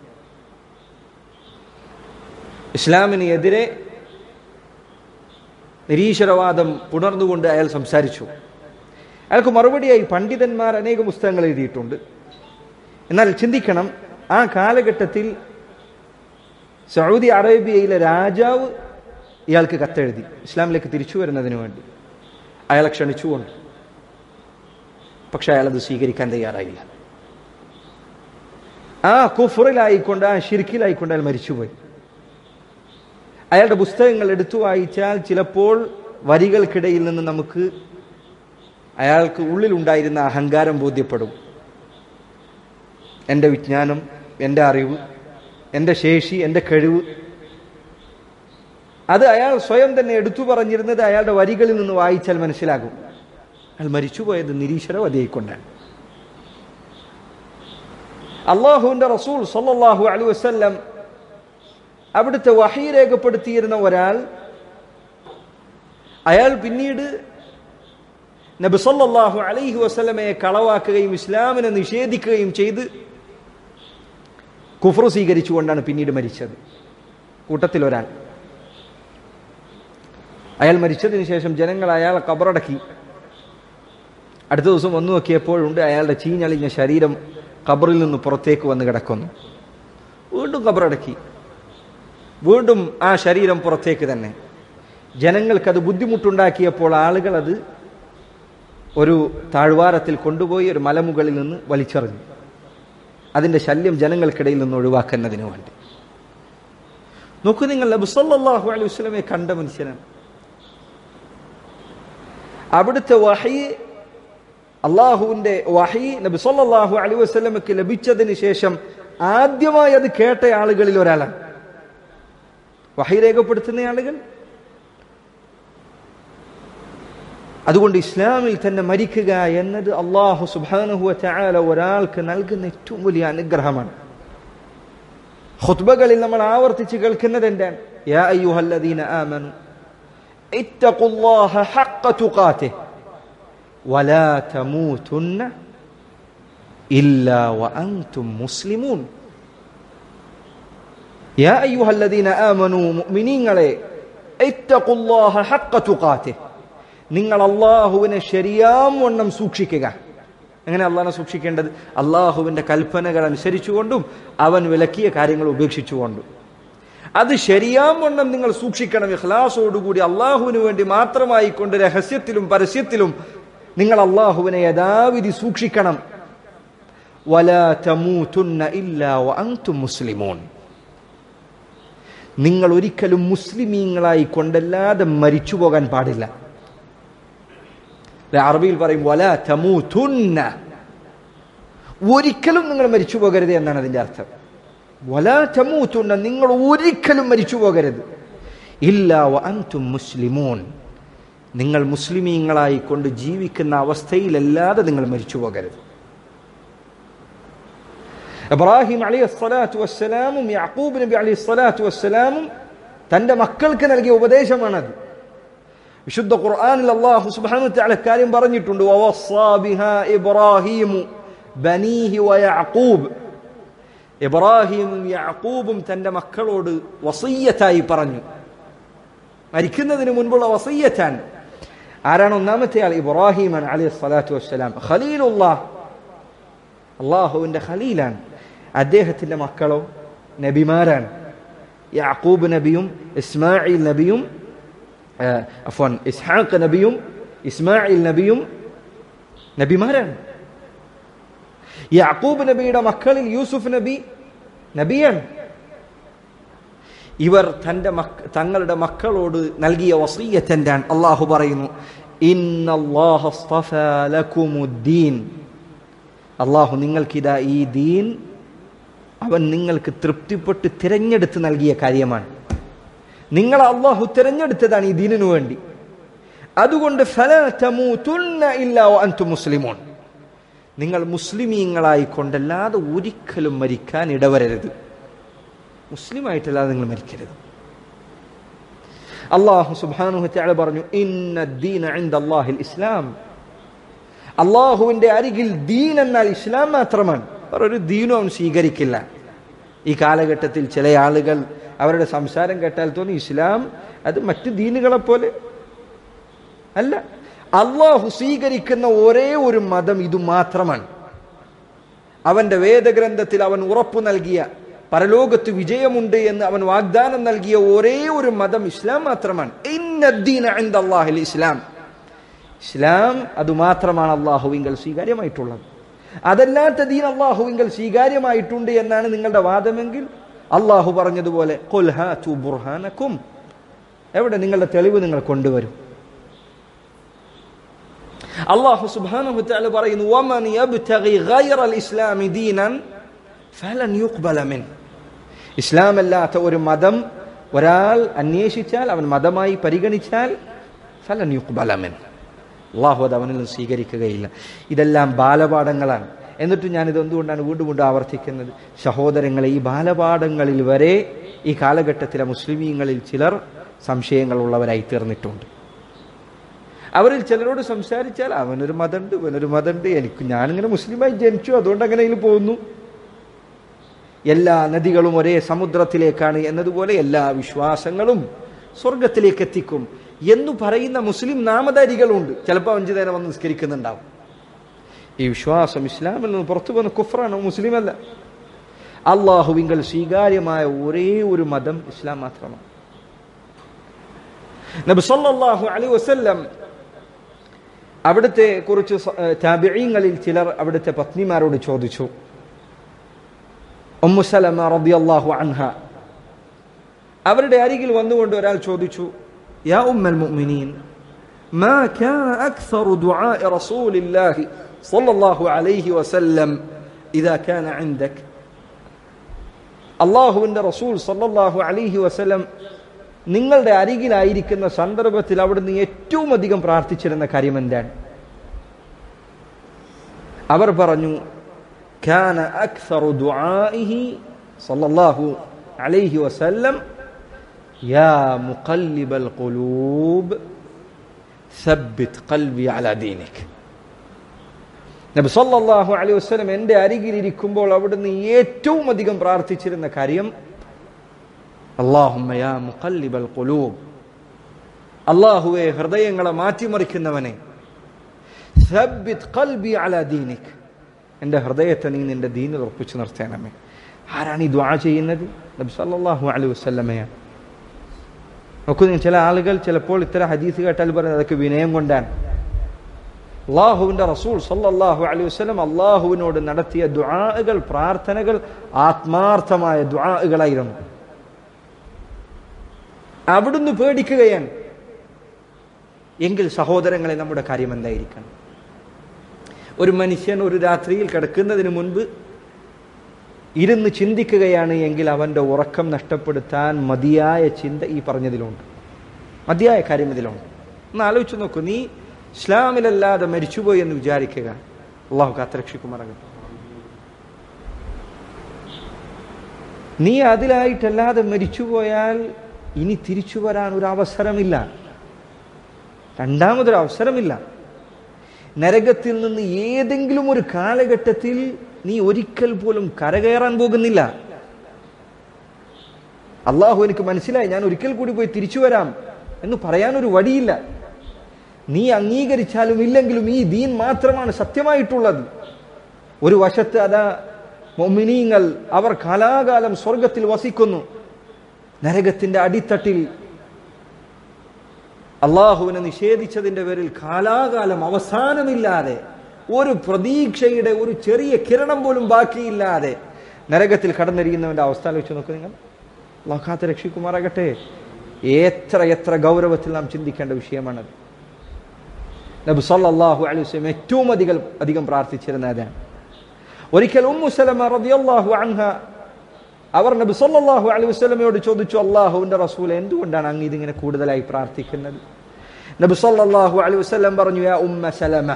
ഇസ്ലാമിന് എതിരെ നിരീശ്വരവാദം പുണർന്നുകൊണ്ട് അയാൾ സംസാരിച്ചു അയാൾക്ക് മറുപടിയായി പണ്ഡിതന്മാർ അനേക പുസ്തകങ്ങൾ എഴുതിയിട്ടുണ്ട് എന്നാൽ ചിന്തിക്കണം ആ കാലഘട്ടത്തിൽ സൗദി അറേബ്യയിലെ രാജാവ് ഇയാൾക്ക് കത്തെഴുതി ഇസ്ലാമിലേക്ക് തിരിച്ചു വരുന്നതിന് വേണ്ടി അയാളെ ക്ഷണിച്ചുകൊണ്ട് പക്ഷെ അയാളത് സ്വീകരിക്കാൻ തയ്യാറായില്ല ആ കുഫറിലായിക്കൊണ്ട് ആ ഷിർക്കിലായിക്കൊണ്ട് അയാൾ മരിച്ചുപോയി അയാളുടെ പുസ്തകങ്ങൾ എടുത്തു വായിച്ചാൽ ചിലപ്പോൾ വരികൾക്കിടയിൽ നിന്ന് നമുക്ക് അയാൾക്ക് ഉള്ളിലുണ്ടായിരുന്ന അഹങ്കാരം ബോധ്യപ്പെടും എൻ്റെ വിജ്ഞാനം എൻ്റെ അറിവ് എൻ്റെ ശേഷി എൻ്റെ കഴിവ് അത് അയാൾ സ്വയം തന്നെ എടുത്തു പറഞ്ഞിരുന്നത് അയാളുടെ വരികളിൽ നിന്ന് വായിച്ചാൽ മനസ്സിലാകും അയാൾ മരിച്ചുപോയത് നിരീശ്വരവതിയായിക്കൊണ്ടാണ് അള്ളാഹുവിന്റെ റസൂൽ സല്ലല്ലാഹു അലൈഹി വസല്ലം അവിടുത്തെ വഹി രേഖപ്പെടുത്തിയിരുന്ന ഒരാൾ അയാൾ പിന്നീട് നബി സല്ലല്ലാഹു അലൈഹി വസല്ലമയെ കളവാക്കുകയും ഇസ്ലാമിനെ നിഷേധിക്കുകയും ചെയ്ത് കുഫർ സ്വീകരിച്ചുകൊണ്ടാണ് പിന്നീട് മരിച്ചത് കൂട്ടത്തിൽ ഒരാൾ അയാൾ മരിച്ചതിന് ശേഷം ജനങ്ങൾ അയാളെ കബറടക്കി അടുത്ത ദിവസം വന്നു നോക്കിയപ്പോഴുണ്ട് അയാളുടെ ചീഞ്ഞളിഞ്ഞ ശരീരം ഖബറിൽ നിന്ന് പുറത്തേക്ക് വന്ന് കിടക്കുന്നു വീണ്ടും ഖബറടക്കി വീണ്ടും ആ ശരീരം പുറത്തേക്ക് തന്നെ ജനങ്ങൾക്കത് ബുദ്ധിമുട്ടുണ്ടാക്കിയപ്പോൾ ആളുകൾ അത് ഒരു താഴ്വാരത്തിൽ കൊണ്ടുപോയി ഒരു മലമുകളിൽ നിന്ന് വലിച്ചെറിഞ്ഞു അതിന്റെ ശല്യം ജനങ്ങൾക്കിടയിൽ നിന്ന് ഒഴിവാക്കുന്നതിന് വേണ്ടി നോക്കൂ നിങ്ങൾ നബി സല്ലല്ലാഹു അലൈഹി വസല്ലമയെ കണ്ട മനുഷ്യനാണ് അവിടുത്തെ വഹി അള്ളാഹുവിന്റെ വഹി നബി സല്ലല്ലാഹു അലൈഹി വസല്ലമക്ക് ലഭിച്ചതിന് ശേഷം ആദ്യമായി അത് കേട്ട ആളുകളിൽ ഒരാളാണ് വഹി രേഖപ്പെടുത്തുന്ന ആളുകൾ അതുകൊണ്ട് ഇസ്ലാമിൽ തന്നെ മരിക്കുക എന്നത് അള്ളാഹു സുബാനുഹുവ ചായാല ഒരാൾക്ക് നൽകുന്ന ഏറ്റവും വലിയ അനുഗ്രഹമാണ് ഖുത്ബകളിൽ നമ്മൾ ആവർത്തിച്ച് കേൾക്കുന്നത് എന്താണ് യാ അയ്യുഹല്ലദീന ആമനു ഇത്തഖുല്ലാഹ ഹഖ്ക തുഖാതിഹ് വലാ തമൂതുന്ന ഇല്ലാ വഅൻതും മുസ്ലിമൂൻ യാ അയ്യുഹല്ലദീന ആമനു മുഅ്മിനീങ്ങളെ ഇത്തഖുല്ലാഹ ഹഖ്ക തുഖാതിഹ് നിങ്ങൾ അള്ളാഹുവിനെ ശരിയാം വണ്ണം സൂക്ഷിക്കുക എങ്ങനെ അള്ളാഹിനെ സൂക്ഷിക്കേണ്ടത് അള്ളാഹുവിന്റെ കൽപ്പനകൾ അനുസരിച്ചുകൊണ്ടും അവൻ വിലക്കിയ കാര്യങ്ങൾ ഉപേക്ഷിച്ചുകൊണ്ടും അത് ശരിയാം വണ്ണം നിങ്ങൾ സൂക്ഷിക്കണം ഇഖ്ലാസോടുകൂടി അള്ളാഹുവിന് വേണ്ടി മാത്രമായി കൊണ്ട് രഹസ്യത്തിലും പരസ്യത്തിലും നിങ്ങൾ അള്ളാഹുവിനെ യഥാവിധി സൂക്ഷിക്കണം വലാ തമൂതുന്ന ഇല്ലാ വഅൻതും മുസ്ലിമൂൻ നിങ്ങൾ ഒരിക്കലും മുസ്ലിമീങ്ങളായി കൊണ്ടല്ലാതെ മരിച്ചു പോകാൻ പാടില്ല അറബിയിൽ പറയും വല തമൂതുന്ന ഒരിക്കലും നിങ്ങൾ മരിച്ചു പോകരുത് എന്നാണ് അതിന്റെ അർത്ഥം വല തമൂതുന്ന നിങ്ങൾ ഒരിക്കലും മരിച്ചു പോകരുത് ഇല്ല അൻതും മുസ്ലിമൂൻ നിങ്ങൾ മുസ്ലിമീങ്ങളായി കൊണ്ട് ജീവിക്കുന്ന അവസ്ഥയിലല്ലാതെ നിങ്ങൾ മരിച്ചു പോകരുത് ഇബ്രാഹിം അലി അസ്സലാത്തു വസ്സലാമും യാക്കൂബ് നബി അലി അസ്സലാത്തു വസ്സലാമും തന്റെ മക്കൾക്ക് നൽകിയ ഉപദേശമാണത് വിശുദ്ധ ഖുർആനിൽ അല്ലാഹു സുബ്ഹാനഹു വതആല കാര്യം പറഞ്ഞിട്ടുണ്ട് വവസ്സാ ബിഹാ ഇബ്രാഹീമു ബനീഹി വയഅഖൂബ് ഇബ്രാഹിമും യാക്കൂബും തന്റെ മക്കളോട് വസയ്യത്തായി പറഞ്ഞു മരിക്കുന്നതിന് മുൻപുള്ള വസയ്യത്താണ് ആരാണ് ഒന്നാമത്തെ ആൾ ഇബ്രാഹിമാണ് അലൈഹി സ്വലാത്തു വസ്സലാം ഖലീലുല്ലാഹ് അള്ളാഹുവിന്റെ ഖലീലാണ് അദ്ദേഹത്തിന്റെ മക്കളോ നബിമാരാണ് യാക്കൂബ് നബിയും ഇസ്മായിൽ നബിയും അഫോൻ ഇസ്ഹാഖ് നബിയും ഇസ്മായിൽ നബിയും നബിമാരാണ് യാക്കൂബ് നബിയുടെ മക്കളിൽ യൂസുഫ് നബി നബിയാണ് ഇവർ തന്റെ മക്ക തങ്ങളുടെ മക്കളോട് നൽകിയ വസീയത്തെന്റാണ് അള്ളാഹു പറയുന്നു അള്ളാഹു നിങ്ങൾക്കിതാ ഈ ദീൻ അവൻ നിങ്ങൾക്ക് തൃപ്തിപ്പെട്ട് തിരഞ്ഞെടുത്ത് നൽകിയ കാര്യമാണ് നിങ്ങൾ അള്ളാഹു തിരഞ്ഞെടുത്തതാണ് ഈ ദീനിനു വേണ്ടി അതുകൊണ്ട് മുസ്ലിമോൺ നിങ്ങൾ മുസ്ലിമീങ്ങളായി കൊണ്ടല്ലാതെ ഒരിക്കലും മരിക്കാൻ ഇടവരരുത് മുസ്ലിമായിട്ടല്ലാതെ നിങ്ങൾ മരിക്കരുത് അള്ളാഹു സുബാനു തആല പറഞ്ഞു ഇന്ന ഇസ്ലാം അള്ളാഹുവിന്റെ അരികിൽ ദീൻ എന്നാൽ ഇസ്ലാം മാത്രമാണ് ഒരു ദീനും അവൻ സ്വീകരിക്കില്ല ഈ കാലഘട്ടത്തിൽ ചില ആളുകൾ അവരുടെ സംസാരം കേട്ടാൽ തോന്നി ഇസ്ലാം അത് മറ്റ് ദീനുകളെ പോലെ അല്ല അള്ളാഹു സ്വീകരിക്കുന്ന ഒരേ ഒരു മതം ഇത് മാത്രമാണ് അവന്റെ വേദഗ്രന്ഥത്തിൽ അവൻ ഉറപ്പു നൽകിയ പരലോകത്ത് വിജയമുണ്ട് എന്ന് അവൻ വാഗ്ദാനം നൽകിയ ഒരേ ഒരു മതം ഇസ്ലാം മാത്രമാണ് അള്ളാഹിൽ ഇസ്ലാം ഇസ്ലാം അത് മാത്രമാണ് അള്ളാഹുവിങ്കൽ സ്വീകാര്യമായിട്ടുള്ളത് അതല്ലാത്ത ദീൻ അള്ളാഹുവിങ്കൽ സ്വീകാര്യമായിട്ടുണ്ട് എന്നാണ് നിങ്ങളുടെ വാദമെങ്കിൽ അള്ളാഹു പറഞ്ഞതുപോലെ ബുർഹാനക്കും എവിടെ നിങ്ങളുടെ തെളിവ് നിങ്ങൾ കൊണ്ടുവരും അള്ളാഹു സുബ്ഹാനഹു തആല പറയുന്നു വമൻ യബ്തഗി ഗൈറൽ ഇസ്ലാമി ദീനൻ ഫലൻ യുഖ്ബല മിൻ ഇസ്ലാം അല്ലാത്ത ഒരു മതം ഒരാൾ അന്വേഷിച്ചാൽ അവൻ മതമായി പരിഗണിച്ചാൽ ഫലൻ യുഖ്ബല മിൻ അള്ളാഹു അത് അവനിൽ നിന്ന് സ്വീകരിക്കുകയില്ല ഇതെല്ലാം ബാലപാഠങ്ങളാണ് എന്നിട്ട് ഞാനിത് എന്തുകൊണ്ടാണ് വീണ്ടും വീണ്ടും ആവർത്തിക്കുന്നത് സഹോദരങ്ങളെ ഈ ബാലപാഠങ്ങളിൽ വരെ ഈ കാലഘട്ടത്തിലെ മുസ്ലിമീങ്ങളിൽ ചിലർ സംശയങ്ങളുള്ളവരായി തീർന്നിട്ടുണ്ട് അവരിൽ ചിലരോട് സംസാരിച്ചാൽ അവനൊരു മതമുണ്ട് ഇവനൊരു മതമുണ്ട് എനിക്ക് ഞാനിങ്ങനെ മുസ്ലിമായി ജനിച്ചു അതുകൊണ്ട് അങ്ങനെ ഇതിൽ പോകുന്നു എല്ലാ നദികളും ഒരേ സമുദ്രത്തിലേക്കാണ് എന്നതുപോലെ എല്ലാ വിശ്വാസങ്ങളും സ്വർഗത്തിലേക്ക് എത്തിക്കും എന്ന് പറയുന്ന മുസ്ലിം നാമധാരികളുണ്ട് ചിലപ്പോൾ അഞ്ചു നേരം വന്ന് നിസ്കരിക്കുന്നുണ്ടാവും ഈ വിശ്വാസം ഇസ്ലാമിൽ നിന്ന് പുറത്തു പോകുന്ന കുഫറാണ് മുസ്ലിം അല്ല അള്ളാഹുവിങ്കൽ സ്വീകാര്യമായ ഒരേ ഒരു മതം ഇസ്ലാം മാത്രമാണ് നബി സല്ലല്ലാഹു അലൈഹി വസല്ലം അവിടുത്തെ കുറിച്ച് താബിഈങ്ങളിൽ ചിലർ അവിടുത്തെ പത്നിമാരോട് ചോദിച്ചു ഉമ്മു സലമ റളിയല്ലാഹു അൻഹ അവരുടെ അരികിൽ വന്നുകൊണ്ട് ഒരാൾ ചോദിച്ചു യാ ഉമ്മൽ മുഅ്മിനീൻ ما كان أكثر دعاء رسول الله صلى الله عليه وسلم إذا كان عندك അള്ളാഹുവിന്റെ റസൂൽ സല്ലല്ലാഹു അലൈഹി വസല്ലം നിങ്ങളുടെ അരികിലായിരിക്കുന്ന സന്ദർഭത്തിൽ അവിടുന്ന് ഏറ്റവും അധികം പ്രാർത്ഥിച്ചിരുന്ന കാര്യം എന്താണ് അവർ പറഞ്ഞു كان أكثر دعائه صلى الله عليه وسلم يا مقلب القلوب ثبت قلبي على دينك നബി സല്ലല്ലാഹു അലൈഹി വസല്ലം എൻ്റെ അരികിൽ ഇരിക്കുമ്പോൾ അവിടുന്ന് ഏറ്റവും അധികം പ്രാർത്ഥിച്ചിരുന്ന കാര്യം അല്ലാഹുമ്മ യാ മുഖല്ലിബൽ ഖുലൂബ് അല്ലാഹുവേ ഹൃദയങ്ങളെ മാറ്റിമറിക്കുന്നവനെ സബ്ബിത് ഖൽബി അലാ ദീനിക് എൻ്റെ ഹൃദയത്തെ നീ നിന്റെ ദീനിൽ ഉറപ്പിച്ചു നിർത്തേണമേ ആരാണ് ഈ ദ്വാ ചെയ്യുന്നത് നബി സല്ലല്ലാഹു അലൈഹി വസല്ലമയാണ് നോക്കൂ നിങ്ങൾ ചില ആളുകൾ ചിലപ്പോൾ ഇത്തരം ഹദീസ് കേട്ടാൽ പറയുന്നത് അതൊക്കെ വിനയം കൊണ്ടാണ് അള്ളാഹുവിന്റെ റസൂൽ സല്ലല്ലാഹു അലൈഹി വസല്ലം അള്ളാഹുവിനോട് നടത്തിയ ദുആകൾ പ്രാർത്ഥനകൾ ആത്മാർത്ഥമായ ദുആകളായിരുന്നു അവിടുന്ന് പേടിക്കുകയാണ് എങ്കിൽ സഹോദരങ്ങളെ നമ്മുടെ കാര്യം എന്തായിരിക്കണം ഒരു മനുഷ്യൻ ഒരു രാത്രിയിൽ കിടക്കുന്നതിന് മുൻപ് ഇരുന്ന് ചിന്തിക്കുകയാണ് എങ്കിൽ അവൻ്റെ ഉറക്കം നഷ്ടപ്പെടുത്താൻ മതിയായ ചിന്ത ഈ പറഞ്ഞതിലുണ്ട് മതിയായ കാര്യം ഇതിലുണ്ട് ഒന്ന് ആലോചിച്ച് നോക്കൂ നീ ഇസ്ലാമിലല്ലാതെ മരിച്ചുപോയി എന്ന് വിചാരിക്കുക അള്ളാഹു കാത്തരക്ഷിക്കുമാറാകട്ടെ നീ അതിലായിട്ടല്ലാതെ മരിച്ചുപോയാൽ ഇനി തിരിച്ചു വരാൻ ഒരു അവസരമില്ല രണ്ടാമതൊരു അവസരമില്ല നരകത്തിൽ നിന്ന് ഏതെങ്കിലും ഒരു കാലഘട്ടത്തിൽ നീ ഒരിക്കൽ പോലും കരകയറാൻ പോകുന്നില്ല അള്ളാഹു എനിക്ക് മനസ്സിലായി ഞാൻ ഒരിക്കൽ കൂടി പോയി തിരിച്ചു വരാം എന്ന് പറയാനൊരു വഴിയില്ല നീ അംഗീകരിച്ചാലും ഇല്ലെങ്കിലും ഈ ദീൻ മാത്രമാണ് സത്യമായിട്ടുള്ളത് ഒരു വശത്ത് അതാ മൊമിനീങ്ങൾ അവർ കാലാകാലം സ്വർഗത്തിൽ വസിക്കുന്നു നരകത്തിന്റെ അടിത്തട്ടിൽ അള്ളാഹുവിനെ നിഷേധിച്ചതിന്റെ പേരിൽ കാലാകാലം അവസാനമില്ലാതെ ഒരു പ്രതീക്ഷയുടെ ഒരു ചെറിയ കിരണം പോലും ബാക്കിയില്ലാതെ നരകത്തിൽ കടന്നിരിക്കുന്നവന്റെ അവസ്ഥ വെച്ച് നോക്ക് നിങ്ങൾ അള്ളാഹാത്ത രക്ഷിക്കുമാറാകട്ടെ എത്ര എത്ര ഗൗരവത്തിൽ നാം ചിന്തിക്കേണ്ട വിഷയമാണത് നബി സല്ലല്ലാഹു അലൈഹി വസല്ലം ഏറ്റവും അധികം അധികം പ്രാർത്ഥിച്ചിരുന്ന അതാണ് ഒരിക്കൽ ഉമ്മു സലമ റളിയല്ലാഹു അൻഹ അവർ നബി സല്ലല്ലാഹു അലൈഹി വസല്ലമയോട് ചോദിച്ചു അള്ളാഹുവിന്റെ റസൂൽ എന്തുകൊണ്ടാണ് അങ്ങ് ഇതിങ്ങനെ കൂടുതലായി പ്രാർത്ഥിക്കുന്നത് നബി സല്ലല്ലാഹു അലൈഹി വസല്ലം പറഞ്ഞു യാ ഉമ്മ സലമ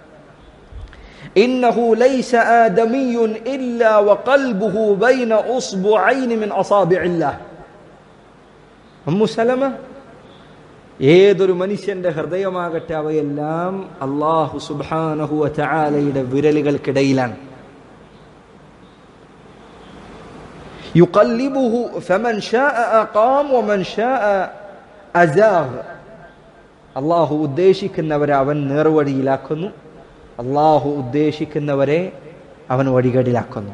إنه ليس آدمي إلا وقلبه بين أصبعين من أصابع الله أم سلمة ഏതൊരു മനുഷ്യന്റെ ഹൃദയമാകട്ടെ അവയെല്ലാം അള്ളാഹു സുബാനഹു ചാലയുടെ വിരലുകൾക്കിടയിലാണ് يقلبه فمن شاء أقام ومن شاء أزاغ അള്ളാഹു ഉദ്ദേശിക്കുന്നവരെ അവൻ നേർവഴിയിലാക്കുന്നു അള്ളാഹു ഉദ്ദേശിക്കുന്നവരെ അവൻ വഴികേടിലാക്കുന്നു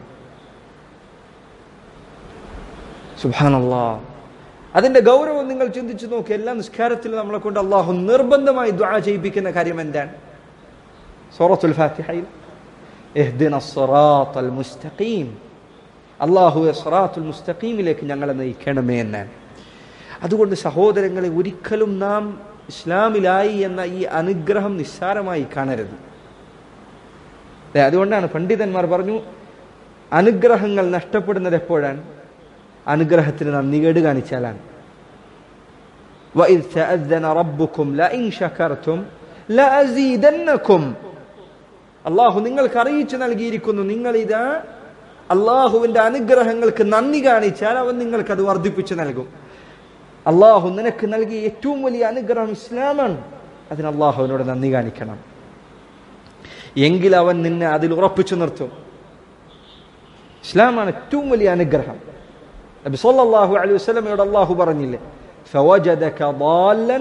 സുബാനല്ലാ അതിന്റെ ഗൗരവം നിങ്ങൾ ചിന്തിച്ചു നോക്കി എല്ലാ നിസ്കാരത്തിലും നമ്മളെ കൊണ്ട് അള്ളാഹു നിർബന്ധമായി ദ്വാ ചെയ്യിപ്പിക്കുന്ന കാര്യം എന്താണ് സൂറത്തുൽ ഫാത്തിഹയിൽ ഇഹ്ദിന സിറാത്തൽ മുസ്തഖീം അള്ളാഹുവെ സിറാത്തുൽ മുസ്തഖീമിലേക്ക് ഞങ്ങളെ നയിക്കണമേ എന്നാണ് അതുകൊണ്ട് സഹോദരങ്ങളെ ഒരിക്കലും നാം ഇസ്ലാമിലായി എന്ന ഈ അനുഗ്രഹം നിസ്സാരമായി കാണരുത് അതെ അതുകൊണ്ടാണ് പണ്ഡിതന്മാർ പറഞ്ഞു അനുഗ്രഹങ്ങൾ നഷ്ടപ്പെടുന്നത് എപ്പോഴാണ് അനുഗ്രഹത്തിന് നന്ദികേട് കാണിച്ചാലാണ് وَإِذْ تَأَذَّنَ رَبُّكُمْ لَئِنْ شَكَرْتُمْ لَأَزِيدَنَّكُمْ അള്ളാഹു നിങ്ങൾക്ക് അറിയിച്ചു നൽകിയിരിക്കുന്നു നിങ്ങൾ ഇതാ അള്ളാഹുവിന്റെ അനുഗ്രഹങ്ങൾക്ക് നന്ദി കാണിച്ചാൽ അവൻ നിങ്ങൾക്ക് അത് വർദ്ധിപ്പിച്ചു നൽകും അള്ളാഹു നിനക്ക് നൽകിയ ഏറ്റവും വലിയ അനുഗ്രഹം ഇസ്ലാമാണ് അതിന് അള്ളാഹുവിനോട് നന്ദി കാണിക്കണം എങ്കിൽ അവൻ നിന്നെ അതിൽ ഉറപ്പിച്ചു നിർത്തും ഇസ്ലാമാണ് ഏറ്റവും വലിയ അനുഗ്രഹം നബി സല്ലല്ലാഹു അലൈഹി വസല്ലമയോട് അള്ളാഹു പറഞ്ഞില്ലേ فوجدك ضالا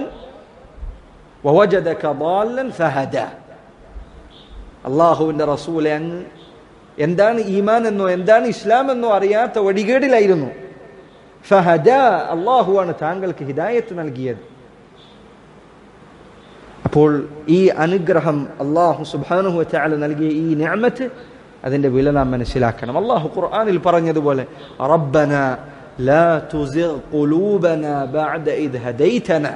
ووجدك ضالا فهدى അള്ളാഹുവിന്റെ റസൂലെ അങ്ങ് എന്താണ് ഈമാൻ എന്നോ എന്താണ് ഇസ്ലാം എന്നോ അറിയാത്ത വഴികേടിലായിരുന്നു ഫഹദ അള്ളാഹുവാണ് താങ്കൾക്ക് ഹിദായത്ത് നൽകിയത് അപ്പോൾ ഈ അനുഗ്രഹം അള്ളാഹു സുബാനുഹു ചാല നൽകിയ ഈ ഞാമത്ത് അതിന്റെ വില നാം മനസ്സിലാക്കണം അള്ളാഹു ഖുർആനിൽ പറഞ്ഞതുപോലെ റബ്ബന لا تزغ قلوبنا بعد إذ هديتنا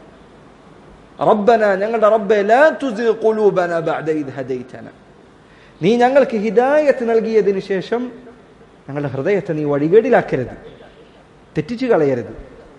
ربنا ഞങ്ങളുടെ റബ്ബെ لا تزغ قلوبنا بعد إذ هديتنا നീ ഞങ്ങൾക്ക് ഹിദായത്ത് നൽകിയതിനു ശേഷം ഞങ്ങളുടെ ഹൃദയത്തെ നീ വഴികേടിലാക്കരുത് തെറ്റിച്ചു കളയരുത്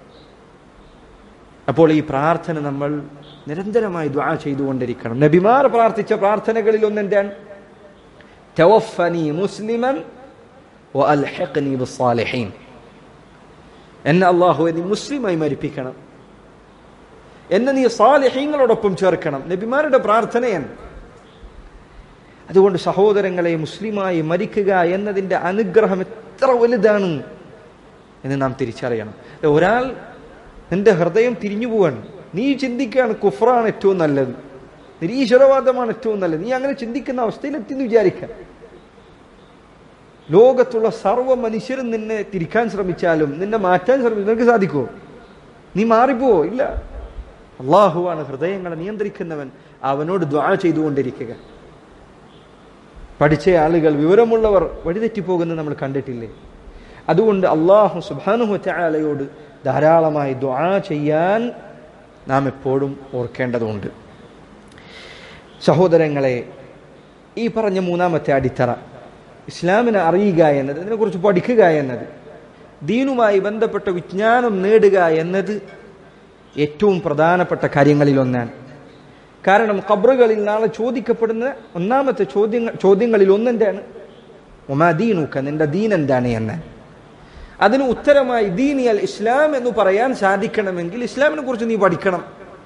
അപ്പോൾ ഈ പ്രാർത്ഥന നമ്മൾ നിരന്തരമായി ദ്വാ ചെയ്തുകൊണ്ടിരിക്കണം നബിമാർ പ്രാർത്ഥിച്ച പ്രാർത്ഥനകളിൽ ഒന്ന് എന്താണ് തവഫനി മുസ്ലിമൻ വഅൽഹിഖ്നി ബിസ്സാലിഹീൻ എന്നെ അള്ളാഹു നീ മുസ്ലിമായി മരിപ്പിക്കണം എന്നെ നീ സാലിഹീങ്ങളോടൊപ്പം ചേർക്കണം നബിമാരുടെ പ്രാർത്ഥനയാണ് അതുകൊണ്ട് സഹോദരങ്ങളെ മുസ്ലിമായി മരിക്കുക എന്നതിൻ്റെ അനുഗ്രഹം എത്ര വലുതാണ് എന്ന് നാം തിരിച്ചറിയണം ഒരാൾ നിന്റെ ഹൃദയം തിരിഞ്ഞു പോവാണ് നീ ചിന്തിക്കുകയാണ് കുഫറാണ് ഏറ്റവും നല്ലത് നിരീശ്വരവാദമാണ് ഏറ്റവും നല്ലത് നീ അങ്ങനെ ചിന്തിക്കുന്ന അവസ്ഥയിലെത്തിന്ന് വിചാരിക്കുക ലോകത്തുള്ള സർവ്വ മനുഷ്യരും നിന്നെ തിരിക്കാൻ ശ്രമിച്ചാലും നിന്നെ മാറ്റാൻ ശ്രമിച്ചാലും നിനക്ക് സാധിക്കുമോ നീ മാറിപ്പോവോ ഇല്ല അള്ളാഹുവാണ് ഹൃദയങ്ങളെ നിയന്ത്രിക്കുന്നവൻ അവനോട് ദ്വാ ചെയ്തുകൊണ്ടിരിക്കുക പഠിച്ച ആളുകൾ വിവരമുള്ളവർ വഴിതെറ്റിപ്പോകുന്നത് നമ്മൾ കണ്ടിട്ടില്ലേ അതുകൊണ്ട് അള്ളാഹു സുബാനുഹു ചായാലയോട് ധാരാളമായി ദ്വാ ചെയ്യാൻ നാം എപ്പോഴും ഓർക്കേണ്ടതുണ്ട് സഹോദരങ്ങളെ ഈ പറഞ്ഞ മൂന്നാമത്തെ അടിത്തറ ഇസ്ലാമിനെ അറിയുക എന്നത് ഇതിനെക്കുറിച്ച് പഠിക്കുക എന്നത് ദീനുമായി ബന്ധപ്പെട്ട വിജ്ഞാനം നേടുക എന്നത് ഏറ്റവും പ്രധാനപ്പെട്ട കാര്യങ്ങളിൽ ഒന്നാണ് കാരണം ഖബറുകളിൽ നാളെ ചോദിക്കപ്പെടുന്ന ഒന്നാമത്തെ ചോദ്യങ്ങൾ ചോദ്യങ്ങളിൽ ഒന്നെന്താണ് ഒമാ ദീനുക്ക നിന്റെ ദീൻ എന്താണ് എന്ന് അതിന് ഉത്തരമായി ദീനിയൽ ഇസ്ലാം എന്ന് പറയാൻ സാധിക്കണമെങ്കിൽ ഇസ്ലാമിനെ കുറിച്ച് നീ പഠിക്കണം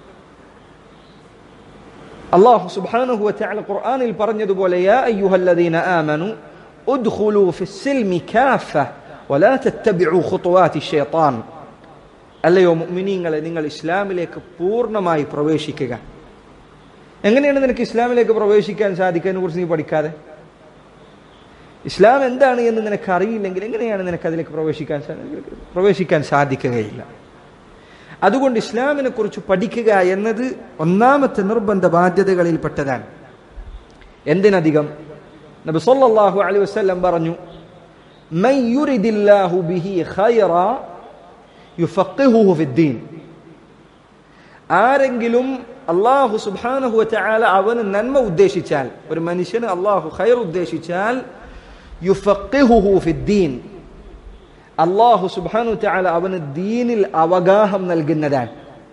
അള്ളാഹു സുബ്ഹാനഹു വതആല ഖുർആനിൽ പറഞ്ഞതുപോലെ യാ അയ്യുഹല്ലദീന ആമനു ഉദ്ഖുലൂ ഫിസ്സിൽമി കാഫ വലാ തത്തബിഉ ഖുതുവാതി ശൈത്താൻ അല്ലയോ മുഅ്മിനീങ്ങളെ നിങ്ങൾ ഇസ്ലാമിലേക്ക് പൂർണ്ണമായി പ്രവേശിക്കുക എങ്ങനെയാണ് നിനക്ക് ഇസ്ലാമിലേക്ക് പ്രവേശിക്കാൻ സാധിക്കുന്നതിനെ കുറിച്ച് നീ പഠിക്കാതെ ഇസ്ലാം എന്താണ് എന്ന് നിനക്ക് അറിയില്ലെങ്കിൽ എങ്ങനെയാണ് നിനക്ക് അതിലേക്ക് പ്രവേശിക്കാൻ പ്രവേശിക്കാൻ സാധിക്കുകയില്ല അതുകൊണ്ട് ഇസ്ലാമിനെ കുറിച്ച് പഠിക്കുക എന്നത് ഒന്നാമത്തെ നിർബന്ധ ബാധ്യതകളിൽപ്പെട്ടതാണ് എന്തിനധികം നബി സല്ലല്ലാഹു അലൈഹി വസല്ലം പറഞ്ഞു മൻ യുരിദില്ലാഹു ബിഹി ഖൈറ യുഫഖിഹുഹു ഫിദ്ദീൻ ആരെങ്കിലും അള്ളാഹു സുബ്ഹാനഹു വതആല അവന് നന്മ ഉദ്ദേശിച്ചാൽ ഒരു മനുഷ്യന് അള്ളാഹു ഖൈർ ഉദ്ദേശിച്ചാൽ യുഫഖിഹുഹു ഫിദ്ദീൻ അള്ളാഹു സുബ്ഹാനഹു വതആല അവന് ദീനിൽ അവഗാഹം നൽകുന്നതാണ്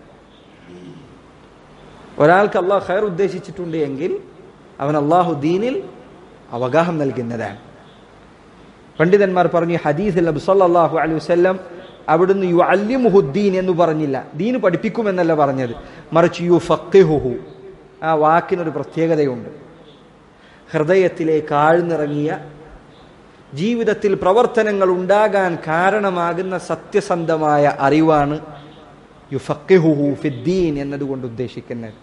ഒരാൾക്ക് അള്ളാഹു ഖൈർ ഉദ്ദേശിച്ചിട്ടുണ്ട് എങ്കിൽ അവൻ അള്ളാഹു ദീനിൽ അവഗാഹം നൽകുന്നതാണ് പണ്ഡിതന്മാർ പറഞ്ഞു ഹദീസിൽ നബി സല്ലല്ലാഹു അലൈഹി വസല്ലം അവിടുന്ന് യു അല്ലിമുഹുദ്ദീൻ എന്ന് പറഞ്ഞില്ല ദീന് പഠിപ്പിക്കുമെന്നല്ല പറഞ്ഞത് മറിച്ച് യു ഫക്കിഹുഹു ആ വാക്കിനൊരു പ്രത്യേകതയുണ്ട് ഹൃദയത്തിലേക്ക് ആഴ്ന്നിറങ്ങിയ ജീവിതത്തിൽ പ്രവർത്തനങ്ങൾ ഉണ്ടാകാൻ കാരണമാകുന്ന സത്യസന്ധമായ അറിവാണ് യുഫക്കിഹുഹു ഫിദ്ദീൻ എന്നതുകൊണ്ട് ഉദ്ദേശിക്കുന്നത്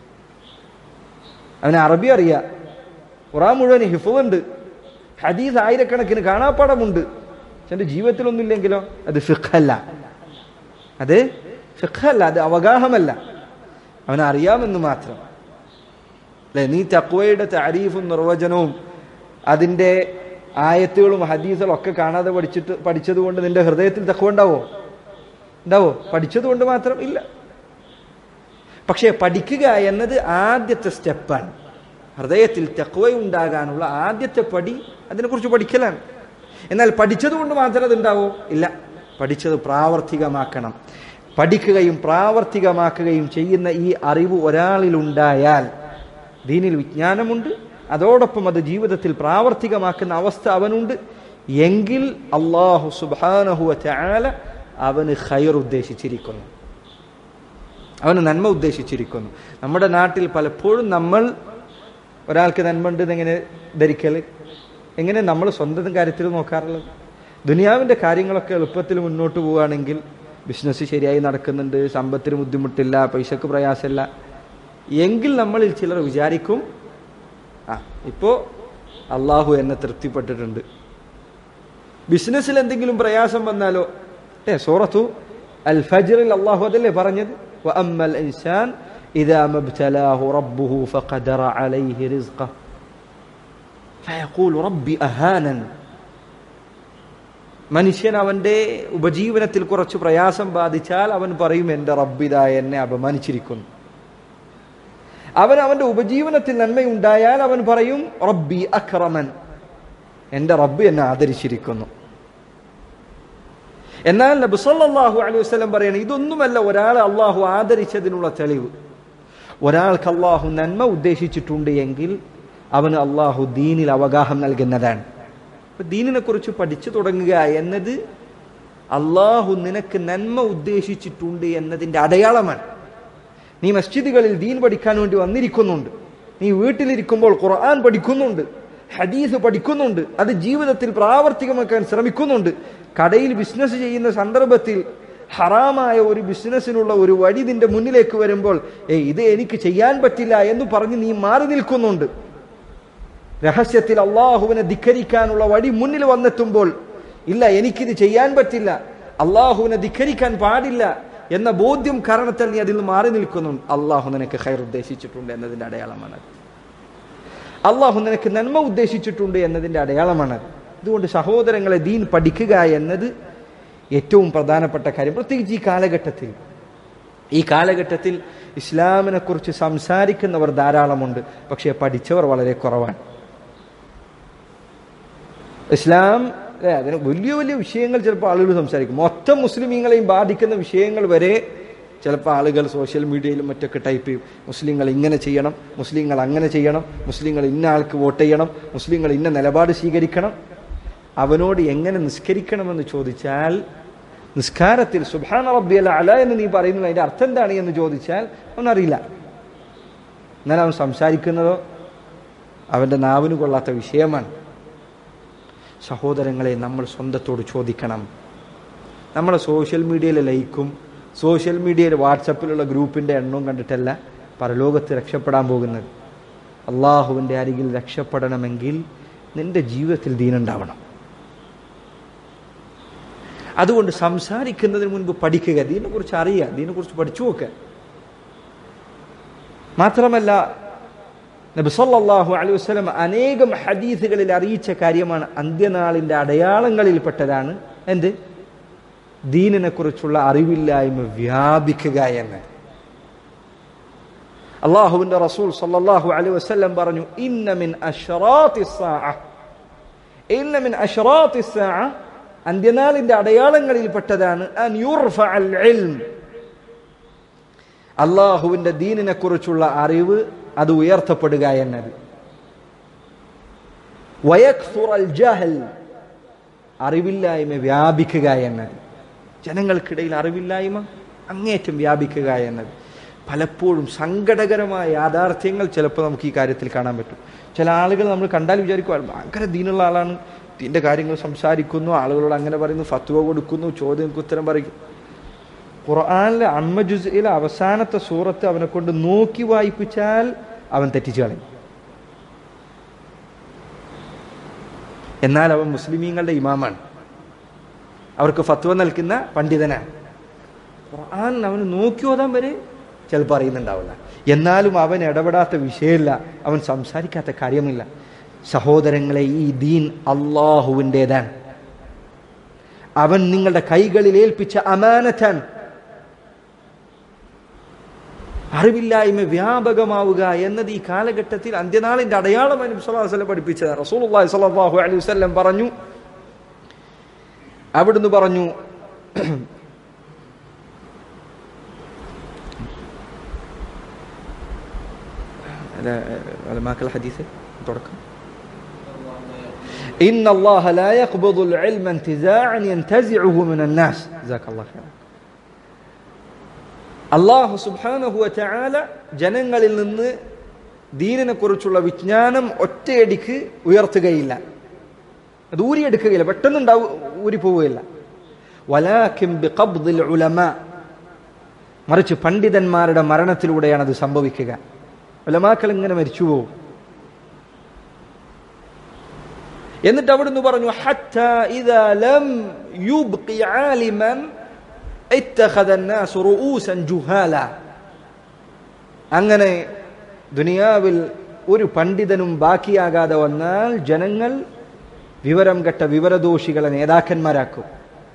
അവന് അറബി അറിയാം ഖുറാൻ മുഴുവൻ ഹിഫുണ്ട് ഹദീസ് ആയിരക്കണക്കിന് കാണാപ്പാടമുണ്ട് പക്ഷെ എൻ്റെ ജീവിതത്തിലൊന്നുമില്ലെങ്കിലോ അത് ഫിഖല്ല അത് ഫിഖല്ല അത് അവഗാഹമല്ല അവന് അറിയാമെന്ന് മാത്രം അല്ലെ നീ തക്വയുടെ താരീഫും നിർവചനവും അതിൻ്റെ ആയത്തുകളും ഹദീസുകളും ഒക്കെ കാണാതെ പഠിച്ചിട്ട് പഠിച്ചത് കൊണ്ട് നിന്റെ ഹൃദയത്തിൽ തക്വ ഉണ്ടാവോ ഉണ്ടാവോ പഠിച്ചത് കൊണ്ട് മാത്രം ഇല്ല പക്ഷേ പഠിക്കുക എന്നത് ആദ്യത്തെ സ്റ്റെപ്പാണ് ഹൃദയത്തിൽ തെക്കുവയുണ്ടാകാനുള്ള ആദ്യത്തെ പടി അതിനെക്കുറിച്ച് പഠിക്കലാണ് എന്നാൽ പഠിച്ചത് കൊണ്ട് മാത്രം അത് ഉണ്ടാവോ ഇല്ല പഠിച്ചത് പ്രാവർത്തികമാക്കണം പഠിക്കുകയും പ്രാവർത്തികമാക്കുകയും ചെയ്യുന്ന ഈ അറിവ് ഒരാളിലുണ്ടായാൽ ദീനിൽ വിജ്ഞാനമുണ്ട് അതോടൊപ്പം അത് ജീവിതത്തിൽ പ്രാവർത്തികമാക്കുന്ന അവസ്ഥ അവനുണ്ട് എങ്കിൽ അള്ളാഹു സുബാനഹുവ ചാല അവന് ഖൈർ ഉദ്ദേശിച്ചിരിക്കുന്നു അവന് നന്മ ഉദ്ദേശിച്ചിരിക്കുന്നു നമ്മുടെ നാട്ടിൽ പലപ്പോഴും നമ്മൾ ഒരാൾക്ക് നന്മ ഉണ്ട് എങ്ങനെ ധരിക്കൽ എങ്ങനെ നമ്മൾ സ്വന്തം കാര്യത്തിൽ നോക്കാറുള്ളത് ദുനിയാവിൻ്റെ കാര്യങ്ങളൊക്കെ എളുപ്പത്തിൽ മുന്നോട്ട് പോവുകയാണെങ്കിൽ ബിസിനസ് ശരിയായി നടക്കുന്നുണ്ട് സമ്പത്തിന് ബുദ്ധിമുട്ടില്ല പൈസക്ക് പ്രയാസമില്ല എങ്കിൽ നമ്മളിൽ ചിലർ വിചാരിക്കും ആ ഇപ്പോൾ അള്ളാഹു എന്നെ തൃപ്തിപ്പെട്ടിട്ടുണ്ട് ബിസിനസ്സിൽ എന്തെങ്കിലും പ്രയാസം വന്നാലോ ഏ സൂറത്തു അൽ ഫജറിൽ അള്ളാഹു അതല്ലേ പറഞ്ഞത് وأما الإنسان إذا ما ابتلاه ربه فقدر عليه رزقه فيقول ربي أهانا മനുഷ്യൻ അവന്റെ ഉപജീവനത്തിൽ കുറച്ച് പ്രയാസം ബാധിച്ചാൽ അവൻ പറയും എൻ്റെ റബ്ബിത എന്നെ അപമാനിച്ചിരിക്കുന്നു അവൻ അവന്റെ ഉപജീവനത്തിൽ നന്മയുണ്ടായാൽ അവൻ പറയും റബ്ബി അക്രമൻ എൻ്റെ റബ്ബ് എന്നെ ആദരിച്ചിരിക്കുന്നു എന്നാൽ നബി സല്ലല്ലാഹു അലൈഹി വസല്ലം പറയണ ഇതൊന്നുമല്ല ഒരാളെ അള്ളാഹു ആദരിച്ചതിനുള്ള തെളിവ് ഒരാൾക്ക് അള്ളാഹു നന്മ ഉദ്ദേശിച്ചിട്ടുണ്ട് എങ്കിൽ അവന് അള്ളാഹു ദീനിൽ അവഗാഹം നൽകുന്നതാണ് അപ്പൊ ദീനിനെ കുറിച്ച് പഠിച്ചു തുടങ്ങുക എന്നത് അള്ളാഹു നിനക്ക് നന്മ ഉദ്ദേശിച്ചിട്ടുണ്ട് എന്നതിന്റെ അടയാളമാണ് നീ മസ്ജിദുകളിൽ ദീൻ പഠിക്കാൻ വേണ്ടി വന്നിരിക്കുന്നുണ്ട് നീ വീട്ടിലിരിക്കുമ്പോൾ ഖുർആൻ പഠിക്കുന്നുണ്ട് ഹദീസ് പഠിക്കുന്നുണ്ട് അത് ജീവിതത്തിൽ പ്രാവർത്തികമാക്കാൻ ശ്രമിക്കുന്നുണ്ട് കടയിൽ ബിസിനസ് ചെയ്യുന്ന സന്ദർഭത്തിൽ ഹറാമായ ഒരു ബിസിനസ്സിനുള്ള ഒരു വഴി നിന്റെ മുന്നിലേക്ക് വരുമ്പോൾ ഏ ഇത് എനിക്ക് ചെയ്യാൻ പറ്റില്ല എന്ന് പറഞ്ഞ് നീ മാറി നിൽക്കുന്നുണ്ട് രഹസ്യത്തിൽ അള്ളാഹുവിനെ ധിക്കരിക്കാനുള്ള വഴി മുന്നിൽ വന്നെത്തുമ്പോൾ ഇല്ല എനിക്കിത് ചെയ്യാൻ പറ്റില്ല അള്ളാഹുവിനെ ധിക്കരിക്കാൻ പാടില്ല എന്ന ബോധ്യം കാരണത്താൽ നീ അതിൽ നിന്ന് മാറി നിൽക്കുന്നുണ്ട് അള്ളാഹു നിനക്ക് ഹൈർ ഉദ്ദേശിച്ചിട്ടുണ്ട് എന്നതിന്റെ അടയാളമാണ് അള്ളാഹു നിനക്ക് നന്മ ഉദ്ദേശിച്ചിട്ടുണ്ട് എന്നതിന്റെ അടയാളമാണ് അതുകൊണ്ട് സഹോദരങ്ങളെ ദീൻ പഠിക്കുക എന്നത് ഏറ്റവും പ്രധാനപ്പെട്ട കാര്യം പ്രത്യേകിച്ച് ഈ കാലഘട്ടത്തിൽ ഈ കാലഘട്ടത്തിൽ ഇസ്ലാമിനെ കുറിച്ച് സംസാരിക്കുന്നവർ ധാരാളമുണ്ട് പക്ഷേ പഠിച്ചവർ വളരെ കുറവാണ് ഇസ്ലാം അല്ലേ അതിന് വലിയ വലിയ വിഷയങ്ങൾ ചിലപ്പോൾ ആളുകൾ സംസാരിക്കും മൊത്തം മുസ്ലിമീങ്ങളെയും ബാധിക്കുന്ന വിഷയങ്ങൾ വരെ ചിലപ്പോൾ ആളുകൾ സോഷ്യൽ മീഡിയയിലും മറ്റൊക്കെ ടൈപ്പ് ചെയ്യും മുസ്ലിങ്ങൾ ഇങ്ങനെ ചെയ്യണം മുസ്ലിങ്ങൾ അങ്ങനെ ചെയ്യണം മുസ്ലിങ്ങൾ ഇന്ന ആൾക്ക് വോട്ട് ചെയ്യണം മുസ്ലിങ്ങൾ ഇന്ന നിലപാട് സ്വീകരിക്കണം അവനോട് എങ്ങനെ നിസ്കരിക്കണമെന്ന് ചോദിച്ചാൽ നിസ്കാരത്തിൽ സുബാന റബ്ബിയല്ല അല എന്ന് നീ പറയുന്നത് അതിന്റെ അർത്ഥം എന്താണ് എന്ന് ചോദിച്ചാൽ അവനറിയില്ല എന്നാൽ അവൻ സംസാരിക്കുന്നതോ അവന്റെ നാവിന് കൊള്ളാത്ത വിഷയമാണ് സഹോദരങ്ങളെ നമ്മൾ സ്വന്തത്തോട് ചോദിക്കണം നമ്മളെ സോഷ്യൽ മീഡിയയിലെ ലൈക്കും സോഷ്യൽ മീഡിയയിൽ വാട്സപ്പിലുള്ള ഗ്രൂപ്പിന്റെ എണ്ണവും കണ്ടിട്ടല്ല പരലോകത്ത് രക്ഷപ്പെടാൻ പോകുന്നത് അള്ളാഹുവിൻ്റെ അരികിൽ രക്ഷപ്പെടണമെങ്കിൽ നിന്റെ ജീവിതത്തിൽ ദീനുണ്ടാവണം അതുകൊണ്ട് സംസാരിക്കുന്നതിന് മുൻപ് പഠിക്കുക ദീനെക്കുറിച്ച് അറിയുക ദീനെക്കുറിച്ച് പഠിച്ചു നോക്കുക മാത്രമല്ല നബി സല്ലല്ലാഹു അലൈഹി വസല്ലം അനേകം ഹദീസുകളിൽ അറിയിച്ച കാര്യമാണ് അന്ത്യനാളിന്റെ അടയാളങ്ങളിൽപ്പെട്ടതാണ് എന്ത് ദീനിനെ കുറിച്ചുള്ള അറിവില്ലായ്മ വ്യാപിക്കുക എന്ന് അള്ളാഹുവിന്റെ റസൂൽ സല്ലല്ലാഹു അലൈഹി വസല്ലം പറഞ്ഞു ഇന്ന മിൻ അഷ്റാത്തി സാഅ ഇന്ന മിൻ അഷ്റാത്തി സാഅ അന്ത്യനാളിന്റെ അടയാളങ്ങളിൽപ്പെട്ടതാണ് അൻ യുർഫഅൽ ഇൽം അള്ളാഹുവിന്റെ ദീനിനെ കുറിച്ചുള്ള അറിവ് അത് ഉയർത്തപ്പെടുക എന്നത് വയക്സുറൽ ജഹൽ അറിവില്ലായ്മ വ്യാപിക്കുക എന്നത് ജനങ്ങൾക്കിടയിൽ അറിവില്ലായ്മ അങ്ങേറ്റം വ്യാപിക്കുക എന്നത് പലപ്പോഴും സങ്കടകരമായ യാഥാർത്ഥ്യങ്ങൾ ചിലപ്പോൾ നമുക്ക് ഈ കാര്യത്തിൽ കാണാൻ പറ്റും ചില ആളുകൾ നമ്മൾ കണ്ടാൽ വിചാരിക്കും "അയാൾ ഭയങ്കര ദീനുള്ള ആളാണ് ദീന്റെ കാര്യങ്ങൾ സംസാരിക്കുന്നു ആളുകളോട് അങ്ങനെ പറയുന്നു ഫത്വ കൊടുക്കുന്നു ചോദ്യങ്ങൾക്ക് ഉത്തരം പറയും ഖുർആാനിലെ അമ്മ ജുസിലെ അവസാനത്തെ സൂറത്ത് അവനെ കൊണ്ട് നോക്കി വായിപ്പിച്ചാൽ അവൻ തെറ്റിച്ചു കളയും എന്നാൽ അവൻ മുസ്ലിമീങ്ങളുടെ ഇമാമാണ് അവർക്ക് ഫത്വ നൽകുന്ന പണ്ഡിതനാണ് ഖുർആൻ അവന് നോക്കി ഓതാൻ വരെ ചിലപ്പോൾ അറിയുന്നുണ്ടാവില്ല എന്നാലും അവൻ ഇടപെടാത്ത വിഷയമില്ല അവൻ സംസാരിക്കാത്ത കാര്യമില്ല സഹോദരങ്ങളെ ഈ ദീൻ അള്ളാഹുവിൻ്റെതാണ് അവൻ നിങ്ങളുടെ കൈകളിൽ ഏൽപ്പിച്ച അമാനത്താണ് അറിവില്ലായ്മ വ്യാപകമാവുക എന്നത് ഈ കാലഘട്ടത്തിൽ അന്ത്യനാളിന്റെ അടയാളമായി നബി സ്വല്ലല്ലാഹു അലൈഹി വസല്ലം പഠിപ്പിച്ചത് റസൂലുള്ളാഹി സ്വല്ലല്ലാഹു അലൈഹി വസല്ലം പറഞ്ഞു അവിടുന്ന് പറഞ്ഞു അലമാക്കൽ ഹദീസ് തുടക്കം إن الله لا يقبض العلم انتزاعا ينتزعه من الناس جزاك الله خيرا അള്ളാഹു സുബാനഹുവ ചാല ജനങ്ങളിൽ നിന്ന് ദീനിനെ കുറിച്ചുള്ള വിജ്ഞാനം ഒറ്റയടിക്ക് ഉയർത്തുകയില്ല അത് ഊരിയെടുക്കുകയില്ല പെട്ടെന്നുണ്ടാവും ഊരി പോവുകയില്ല വലാഖിം ബിഖബ്ദിൽ ഉലമ മറിച്ച് പണ്ഡിതന്മാരുടെ മരണത്തിലൂടെയാണ് അത് സംഭവിക്കുക ഉലമാക്കൾ ഇങ്ങനെ മരിച്ചു പോകും എന്നിട്ട് അവിടുന്ന് പറഞ്ഞു ഹത്ത ഇദാ ലം യുബ്ഖി ആലിമൻ اتخذ الناس رؤوسا جهالا അങ്ങനെ ദുനിയാവിൽ ഒരു പണ്ഡിതനും ബാക്കിയാകാതെ വന്നാൽ ജനങ്ങൾ വിവരം കെട്ട വിവരദോഷികളെ നേതാക്കന്മാരാക്കും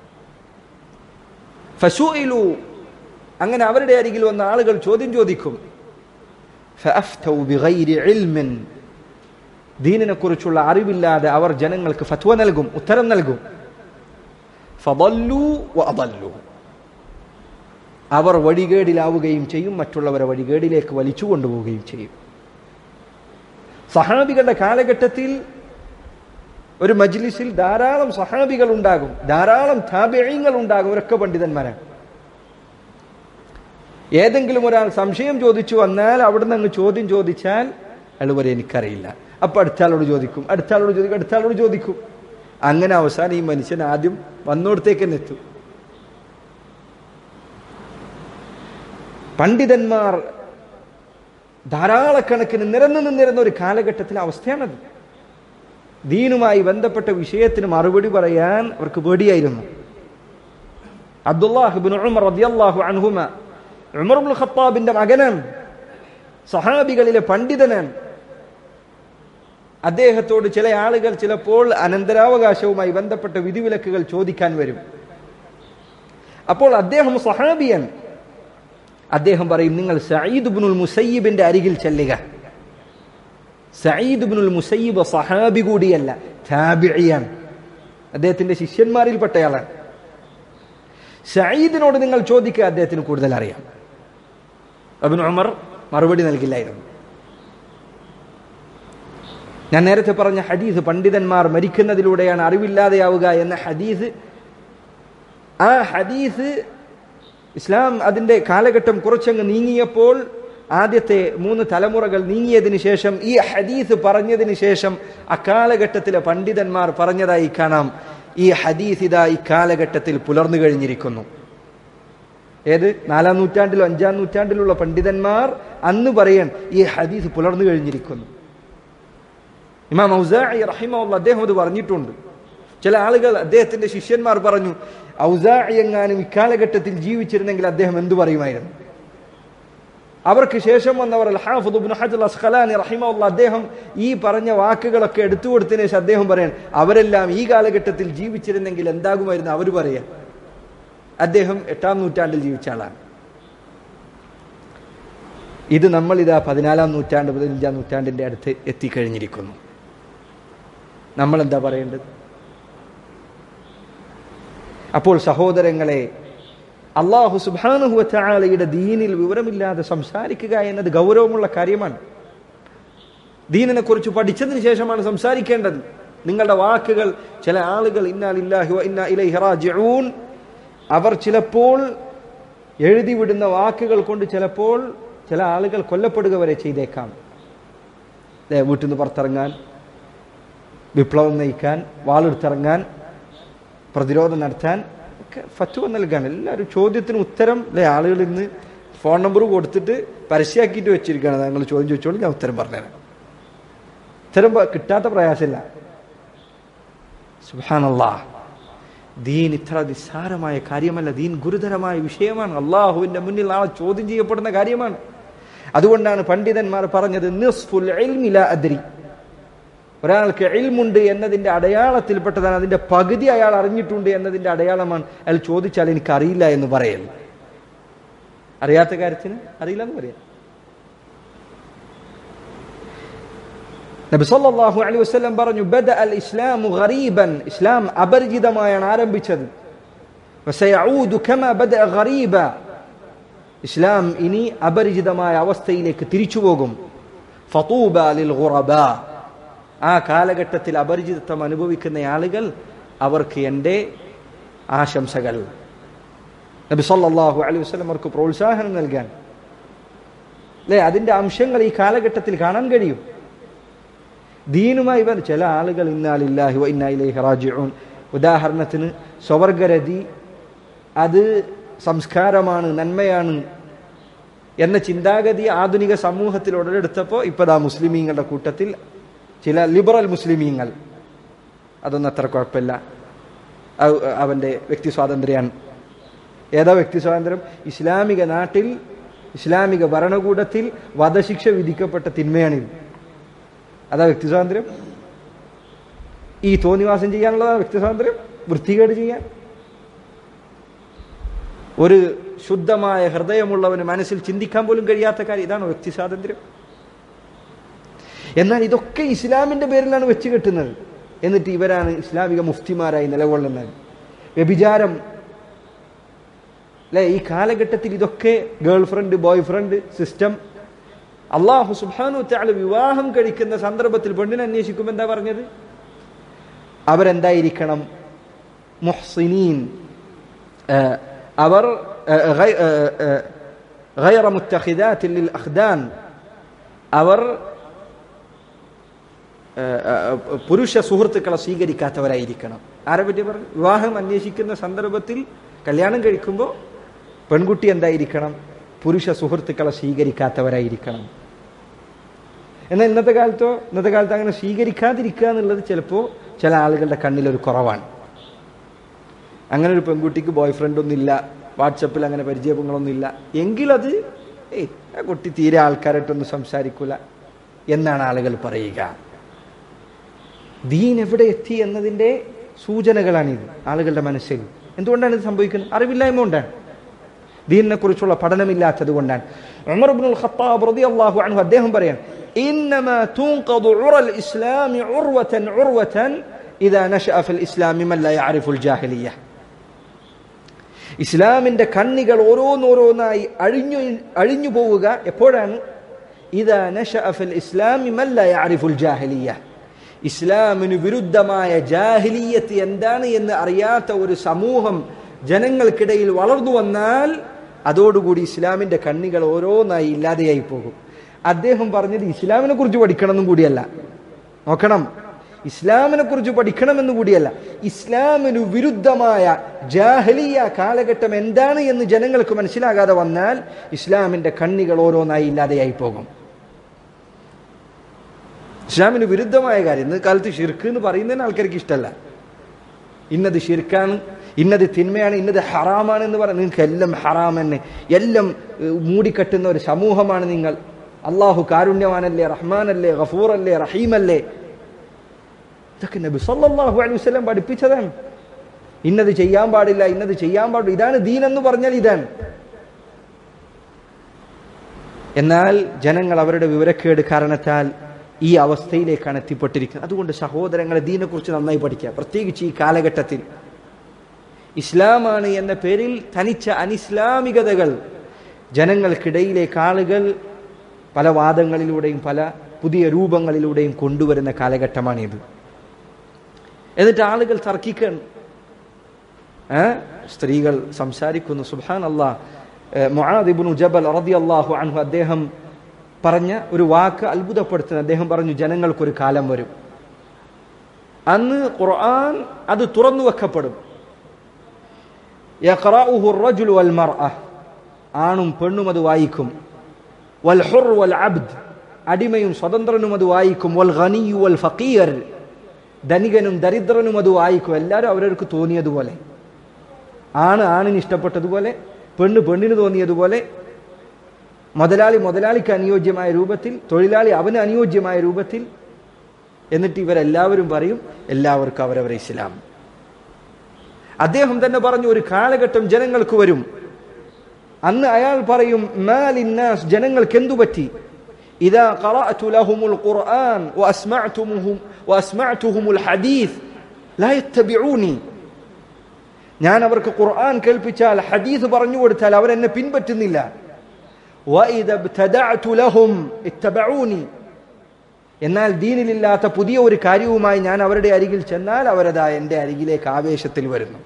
ഫസൂയിലു അങ്ങനെ അവരുടെ അരികിൽ വന്ന ആളുകൾ ചോദ്യം ചോദിക്കും ഫഅഫ്തൗ ബിഗൈരി ഇൽമിൻ ദീനിനെ കുറിച്ചുള്ള അറിവില്ലാതെ അവർ ജനങ്ങൾക്ക് ഫത്വ നൽകും ഉത്തരം നൽകും ഫദല്ലു വഅദല്ലു അവർ വഴികേടിലാവുകയും ചെയ്യും മറ്റുള്ളവരെ വഴികേടിലേക്ക് വലിച്ചു കൊണ്ടുപോവുകയും ചെയ്യും സഹാബികളുടെ കാലഘട്ടത്തിൽ ഒരു മജ്ലിസിൽ ധാരാളം സഹാബികൾ ഉണ്ടാകും ധാരാളം താപേയങ്ങൾ ഉണ്ടാകും അവരൊക്കെ പണ്ഡിതന്മാരാണ് ഏതെങ്കിലും ഒരാൾ സംശയം ചോദിച്ചു വന്നാൽ അവിടുന്ന് അങ്ങ് ചോദ്യം ചോദിച്ചാൽ അയാൾ വരെ എനിക്കറിയില്ല അപ്പൊ അടുത്താളോട് ചോദിക്കും അടുത്താളോട് ചോദിക്കും അടുത്താളോട് ചോദിക്കും അങ്ങനെ അവസാനം ഈ മനുഷ്യൻ ആദ്യം വന്നോടത്തേക്ക് തന്നെ എത്തും പണ്ഡിതന്മാർ ധാരാളക്കണക്കിന് നിരന്നു നിന്നിരുന്ന ഒരു കാലഘട്ടത്തിലെ അവസ്ഥയാണത് ദീനുമായി ബന്ധപ്പെട്ട വിഷയത്തിന് മറുപടി പറയാൻ അവർക്ക് പേടിയായിരുന്നു അബ്ദുല്ലാഹിബിൻ ഉമർ റളിയല്ലാഹു അൻഹുമ ഉമർ ഇബ്നുൽ ഖത്താബിന്റെ മകനാണ് സഹാബികളിലെ പണ്ഡിതനാണ് അദ്ദേഹത്തോട് ചില ആളുകൾ ചിലപ്പോൾ അനന്തരാവകാശവുമായി ബന്ധപ്പെട്ട വിധിവിലക്കുകൾ ചോദിക്കാൻ വരും അപ്പോൾ അദ്ദേഹം സഹാബിയൻ അദ്ദേഹം പറയും നിങ്ങൾ സയ്യിദ് ബിനുൽ മുസയ്യിബിന്റെ അരികിൽ ചെല്ലുക സയ്യിദ് ബിനുൽ മുസയ്യിബ് സഹാബി കൂടിയല്ല താബിഴിയാണ് അദ്ദേഹത്തിന്റെ ശിഷ്യന്മാരിൽപ്പെട്ടയാളാണ് സയ്യിദിനോട് നിങ്ങൾ ചോദിക്കുക അദ്ദേഹത്തിന് കൂടുതൽ അറിയാം അബിൻ ഉമർ മറുപടി നൽകില്ലായിരുന്നു ഞാൻ നേരത്തെ പറഞ്ഞ ഹദീസ് പണ്ഡിതന്മാർ മരിക്കുന്നതിലൂടെയാണ് അറിവില്ലാതെയാവുക എന്ന ഹദീസ് ആ ഹദീസ് ഇസ്ലാം അതിന്റെ കാലഘട്ടം കുറച്ചങ്ങ് നീങ്ങിയപ്പോൾ ആദ്യത്തെ മൂന്ന് തലമുറകൾ നീങ്ങിയതിന് ശേഷം ഈ ഹദീസ് പറഞ്ഞതിന് ശേഷം അക്കാലഘട്ടത്തിലെ പണ്ഡിതന്മാർ പറഞ്ഞതായി കാണാം ഈ ഹദീസ് ഇതാ ഈ കാലഘട്ടത്തിൽ പുലർന്നു കഴിഞ്ഞിരിക്കുന്നു ഏത് നാലാം നൂറ്റാണ്ടിലോ അഞ്ചാം നൂറ്റാണ്ടിലുള്ള പണ്ഡിതന്മാർ അന്ന് പറയാൻ ഈ ഹദീസ് പുലർന്നു കഴിഞ്ഞിരിക്കുന്നു ഇമാം ഔസാഇ റഹിമുള്ള അദ്ദേഹം അത് പറഞ്ഞിട്ടുണ്ട് ചില ആളുകൾ അദ്ദേഹത്തിന്റെ ശിഷ്യന്മാർ പറഞ്ഞു ഔസാഇ എങ്ങാനും ഇക്കാലഘട്ടത്തിൽ ജീവിച്ചിരുന്നെങ്കിൽ അദ്ദേഹം എന്തു പറയുമായിരുന്നു അവർക്ക് ശേഷം വന്നവർ അൽഹാഫുദ്ബിൻ ഹജൽ അസ്ഖലാനി റഹിമുള്ള അദ്ദേഹം ഈ പറഞ്ഞ വാക്കുകളൊക്കെ എടുത്തു കൊടുത്തതിന് ശേഷം അദ്ദേഹം പറയാൻ അവരെല്ലാം ഈ കാലഘട്ടത്തിൽ ജീവിച്ചിരുന്നെങ്കിൽ എന്താകുമായിരുന്നു അവർ പറയാൻ അദ്ദേഹം എട്ടാം നൂറ്റാണ്ടിൽ ജീവിച്ച ആളാണ് ഇത് നമ്മൾ ഇതാ പതിനാലാം നൂറ്റാണ്ട് പതിനഞ്ചാം നൂറ്റാണ്ടിന്റെ അടുത്ത് എത്തിക്കഴിഞ്ഞിരിക്കുന്നു നമ്മൾ എന്താ പറയേണ്ടത് അപ്പോൾ സഹോദരങ്ങളെ അള്ളാഹു സുബാനുഹുവലയുടെ ദീനിൽ വിവരമില്ലാതെ സംസാരിക്കുക എന്നത് ഗൗരവമുള്ള കാര്യമാണ് ദീനിനെ കുറിച്ച് പഠിച്ചതിന് ശേഷമാണ് സംസാരിക്കേണ്ടത് നിങ്ങളുടെ വാക്കുകൾ ചില ആളുകൾ ഇന്നാലില്ലാഹി ഇന്നാ ഇലൈഹി റാജിഊൻ അവർ ചിലപ്പോൾ എഴുതി വിടുന്ന വാക്കുകൾ കൊണ്ട് ചിലപ്പോൾ ചില ആളുകൾ കൊല്ലപ്പെടുക വരെ ചെയ്തേക്കാം അല്ലേ വീട്ടിൽ നിന്ന് പുറത്തിറങ്ങാൻ വിപ്ലവം നയിക്കാൻ വാളെടുത്തിറങ്ങാൻ പ്രതിരോധം നടത്താൻ ഒക്കെ ഫത്വ നൽകാൻ എല്ലാവരും ചോദ്യത്തിന് ഉത്തരം അല്ലെ ആളുകൾ ഇന്ന് ഫോൺ നമ്പർ കൊടുത്തിട്ട് പരസ്യമാക്കിയിട്ട് വെച്ചിരിക്കുകയാണ് നിങ്ങൾ ചോദ്യം ചോദിച്ചോളൂ ഞാൻ ഉത്തരം പറഞ്ഞുതരാം ഉത്തരം കിട്ടാത്ത പ്രയാസമില്ല സുഹാനല്ലാ ദീൻ ഇത്ര നിസ്സാരമായ കാര്യമല്ല ദീൻ ഗുരുതരമായ വിഷയമാണ് അള്ളാഹുവിന്റെ മുന്നിൽ നാളെ ചോദ്യം ചെയ്യപ്പെടുന്ന കാര്യമാണ് അതുകൊണ്ടാണ് പണ്ഡിതന്മാർ പറഞ്ഞത് നിസ്ഫുൽ ഇൽമില അദ്രി ഒരാൾക്ക് എൽമുണ്ട് എന്നതിന്റെ അടയാളത്തിൽപ്പെട്ടതാണ് അതിന്റെ പകുതി അയാൾ അറിഞ്ഞിട്ടുണ്ട് എന്നതിന്റെ അടയാളമാണ് അയാൾ ചോദിച്ചാൽ എനിക്ക് അറിയില്ല എന്ന് പറയൽ അറിയാത്ത കാര്യത്തിന് അറിയില്ല എന്ന് പറയാം നബി സല്ലല്ലാഹു അലൈഹി വസല്ലം പറഞ്ഞു ബദ അൽ ഇസ്ലാമു ഗരീബൻ ഇസ്ലാം അപരിചിതമായാണ് ആരംഭിച്ചത് വസയഊദു കമാ ബദ ഗരീബ ഇസ്ലാം ഇനി അപരിചിതമായ അവസ്ഥയിലേക്ക് തിരിച്ചു പോകും ഫതൂബ ലിൽ ഗുറബാ ആ കാലഘട്ടത്തിൽ അപരിചിതത്വം അനുഭവിക്കുന്ന ആളുകൾ അവർക്ക് എൻ്റെ ആശംസകൾ നബി സല്ലല്ലാഹു അലൈഹി വസല്ലം അവർക്ക് പ്രോത്സാഹനം നൽകാൻ അല്ലേ അതിൻ്റെ അംശങ്ങൾ ഈ കാലഘട്ടത്തിൽ കാണാൻ കഴിയും ദീനുമായി വന്ന് ചില ആളുകൾ ഇന്നാലില്ലാഹി ഇന്നായിലേഹി റാജിഊൻ ഉദാഹരണത്തിന് സ്വവർഗരതി അത് സംസ്കാരമാണ് നന്മയാണ് എന്ന ചിന്താഗതി ആധുനിക സമൂഹത്തിൽ ഉടലെടുത്തപ്പോൾ ഇപ്പതാ മുസ്ലിമീങ്ങളുടെ കൂട്ടത്തിൽ ചില ലിബറൽ മുസ്ലിമീങ്ങൾ അതൊന്നും അത്ര കുഴപ്പമില്ല അവൻ്റെ വ്യക്തി സ്വാതന്ത്ര്യമാണ് ഏതാ വ്യക്തി സ്വാതന്ത്ര്യം ഇസ്ലാമിക നാട്ടിൽ ഇസ്ലാമിക ഭരണകൂടത്തിൽ വധശിക്ഷ വിധിക്കപ്പെട്ട തിന്മയാണിത് അതാ വ്യക്തി സ്വാതന്ത്ര്യം ഈ തോന്നിവാസം ചെയ്യാനുള്ളതാ വ്യക്തി സ്വാതന്ത്ര്യം വൃത്തികേട് ചെയ്യാൻ ഒരു ശുദ്ധമായ ഹൃദയമുള്ളവന് മനസ്സിൽ ചിന്തിക്കാൻ പോലും കഴിയാത്ത കാര്യം ഇതാണ് വ്യക്തി സ്വാതന്ത്ര്യം എന്നാൽ ഇതൊക്കെ ഇസ്ലാമിന്റെ പേരിലാണ് വെച്ച് കെട്ടുന്നത് എന്നിട്ട് ഇവരാണ് ഇസ്ലാമിക മുഫ്തിമാരായി നിലകൊള്ളുന്നത് വ്യഭിചാരം അല്ലെ ഈ കാലഘട്ടത്തിൽ ഇതൊക്കെ girl friend boy friend system അള്ളാഹു സുബാനു താല വിവാഹം കഴിക്കുന്ന സന്ദർഭത്തിൽ പെണ്ണിനെ അന്വേഷിക്കുമ്പോൾ എന്താ പറഞ്ഞത് അവരെന്തായിരിക്കണം മുഹ്സിനീൻ ഏഹ്, അവർ ഏഹ്, ഗൈ- ഏഹ്, ഏഹ്, ഗൈറ മുത്തഖിദാത്തിൽ ലിൽ അഖ്ദാൻ അവർ ഏഹ്, ഏഹ്, പുരുഷ സുഹൃത്തുക്കളെ സ്വീകരിക്കാത്തവരായിരിക്കണം ആരെ പറ്റി പറഞ്ഞു വിവാഹം അന്വേഷിക്കുന്ന സന്ദർഭത്തിൽ കല്യാണം കഴിക്കുമ്പോൾ പെൺകുട്ടി എന്തായിരിക്കണം പുരുഷ സുഹൃത്തുക്കളെ സ്വീകരിക്കാത്തവരായിരിക്കണം എന്നാൽ ഇന്നത്തെ കാലത്തോ ഇന്നത്തെ കാലത്ത് അങ്ങനെ സ്വീകരിക്കാതിരിക്കുക എന്നുള്ളത് ചിലപ്പോൾ ചില ആളുകളുടെ കണ്ണിലൊരു കുറവാണ് അങ്ങനെ ഒരു പെൺകുട്ടിക്ക് ബോയ് ഫ്രണ്ട് ഒന്നുമില്ല വാട്സപ്പിൽ അങ്ങനെ പരിചയങ്ങളൊന്നും ഇല്ല എങ്കിലത് ഏയ് ആ കുട്ടി തീരെ ആൾക്കാരായിട്ടൊന്നും സംസാരിക്കൂല എന്നാണ് ആളുകൾ പറയുക ദീൻ എവിടെ എത്തി എന്നതിൻ്റെ സൂചനകളാണിത് ആളുകളുടെ മനസ്സിൽ എന്തുകൊണ്ടാണ് ഇത് സംഭവിക്കുന്നത് അറിവില്ലായ്മ കൊണ്ടാണ് ദീനിനെ കുറിച്ചുള്ള പഠനമില്ലാത്തത് കൊണ്ടാണ് ഉമർ ഇബ്നുൽ ഖത്താബ് റളിയല്ലാഹു അൻഹു അദ്ദേഹം പറയാൻ ഇന്നമാ തുൻഖദു ഉറൽ ഇസ്ലാമി ഉർവതൻ ഉർവതൻ ഇദാ നശഅ ഫിൽ ഇസ്ലാമി മൻ ലാ യഅറിഫുൽ ജാഹിലിയ്യ ഇസ്ലാമിന്റെ കണ്ണികൾ ഓരോന്നോരോന്നായി അഴിഞ്ഞു അഴിഞ്ഞു പോവുക എപ്പോഴാണ് ഇദാ നശഅ ഫിൽ ഇസ്ലാമി മൻ ലാ യഅറിഫുൽ ജാഹിലിയ്യ ഇസ്ലാമിന് വിരുദ്ധമായ ജാഹിലിയത്ത് എന്താണ് എന്ന് അറിയാത്ത ഒരു സമൂഹം ജനങ്ങൾക്കിടയിൽ വളർന്നു വന്നാൽ അതോടുകൂടി ഇസ്ലാമിന്റെ കണ്ണികൾ ഓരോന്നായി ഇല്ലാതെയായി പോകും അദ്ദേഹം പറഞ്ഞത് ഇസ്ലാമിനെ കുറിച്ച് പഠിക്കണമെന്നും കൂടിയല്ല നോക്കണം ഇസ്ലാമിനെ കുറിച്ച് പഠിക്കണമെന്ന് കൂടിയല്ല ഇസ്ലാമിന് വിരുദ്ധമായ ജാഹലിയ കാലഘട്ടം എന്താണ് എന്ന് ജനങ്ങൾക്ക് മനസ്സിലാകാതെ വന്നാൽ ഇസ്ലാമിന്റെ കണ്ണികൾ ഓരോന്നായി ഇല്ലാതെയായി പോകും ഇസ്ലാമിന് വിരുദ്ധമായ കാര്യം ഇന്ന് കാലത്ത് ഷിർക്ക് എന്ന് പറയുന്നതിന് ആൾക്കാർക്ക് ഇഷ്ടമല്ല ഇന്നത് ഷിർക്കാണ് ഇന്നത് തിന്മയാണ് ഇന്നത് ഹറാമാണ് എന്ന് പറയുന്നത് നിങ്ങൾക്ക് എല്ലാം ഹറാം തന്നെ എല്ലാം ഏഹ്, മൂടിക്കെട്ടുന്ന ഒരു സമൂഹമാണ് നിങ്ങൾ അള്ളാഹു കാരുണ്യവാനല്ലേ റഹ്മാനല്ലേ ഗഫൂറല്ലേ റഹീമല്ലേ ഇതൊക്കെ നബി സല്ലല്ലാഹു അലൈഹി വസല്ലം പഠിപ്പിച്ചതാണ് ഇന്നത് ചെയ്യാൻ പാടില്ല ഇന്നത് ചെയ്യാൻ പാടില്ല ഇതാണ് ദീൻ എന്ന് പറഞ്ഞാൽ ഇതാണ് എന്നാൽ ജനങ്ങൾ അവരുടെ വിവരക്കേട് കാരണത്താൽ ഈ അവസ്ഥയിലേക്കാണ് എത്തിപ്പെട്ടിരിക്കുന്നത് അതുകൊണ്ട് സഹോദരങ്ങളെ ദീനെക്കുറിച്ച് നന്നായി പഠിക്കുക പ്രത്യേകിച്ച് ഈ കാലഘട്ടത്തിൽ ഇസ്ലാമാണ് എന്ന പേരിൽ തനിച്ച അനിസ്ലാമികതകൾ ജനങ്ങൾക്കിടയിലേക്ക് ആളുകൾ പല വാദങ്ങളിലൂടെയും പല പുതിയ രൂപങ്ങളിലൂടെയും കൊണ്ടുവരുന്ന കാലഘട്ടമാണിത് എന്നിട്ട് ആളുകൾ തർക്കിക്കണം ഏ? സ്ത്രീകൾ സംസാരിക്കുന്നു സുബാൻ അള്ളാഹ് മുആദിബുനു ജബൽ റതി അള്ളാഹു അൻഹു അദ്ദേഹം പറഞ്ഞ ഒരു വാക്ക് അത്ഭുതപ്പെടുത്തുന്നത് അദ്ദേഹം പറഞ്ഞു ജനങ്ങൾക്കൊരു കാലം വരും അന്ന് ഖുർആൻ അത് തുറന്നു വെക്കപ്പെടും യഖറഉഹു الرجل والمرأة ആണും പെണ്ണും അത് വായിക്കും വൽ ഹുർ വൽ അബ്ദ് അടിമയും സ്വതന്ത്രനും അത് വായിക്കും വൽ ഖനിയു വൽ ഫഖീർ ധനികനും ദരിദ്രനും അത് വായിക്കും എല്ലാവരും അവരവർക്ക് തോന്നിയതുപോലെ ആണ് ആണിന് ഇഷ്ടപ്പെട്ടതുപോലെ പെണ്ണ് പെണ്ണിന് തോന്നിയതുപോലെ മുതലാളി മുതലാളിക്ക് അനുയോജ്യമായ രൂപത്തിൽ തൊഴിലാളി അവന് അനുയോജ്യമായ രൂപത്തിൽ എന്നിട്ട് ഇവരെല്ലാവരും പറയും എല്ലാവർക്കും അവരവരെ ഇസ്ലാം അദ്ദേഹം തന്നെ പറഞ്ഞു ഒരു കാലഘട്ടം ജനങ്ങൾക്ക് വരും അന്ന് അയാൾ പറയും മാലിന്നാസ് ജനങ്ങൾക്ക് എന്തു പറ്റി ഇതാ ഖറഅതു ലഹുമുൽ ഖുർആൻ വഅസ്മഅതുമുഹും വഅസ്മഅതുഹുമുൽ ഹദീസ് ലാ യത്തബിഊനി ഞാൻ അവർക്ക് ഖുർആൻ കേൾപ്പിച്ചാൽ ഹദീസ് പറഞ്ഞു കൊടുത്താൽ അവരെന്നെ പിൻപറ്റുന്നില്ല وَإِذَا ابْتَدَعْتُ لَهُمْ اتَّبَعُونِي എന്നാൽ ദീനിലില്ലാത്ത പുതിയ ഒരു കാര്യവുമായി ഞാൻ അവരുടെ അരികിൽ ചെന്നാൽ അവരതാ എൻ്റെ അരികിലേക്ക് ആവേശത്തിൽ വരുന്നു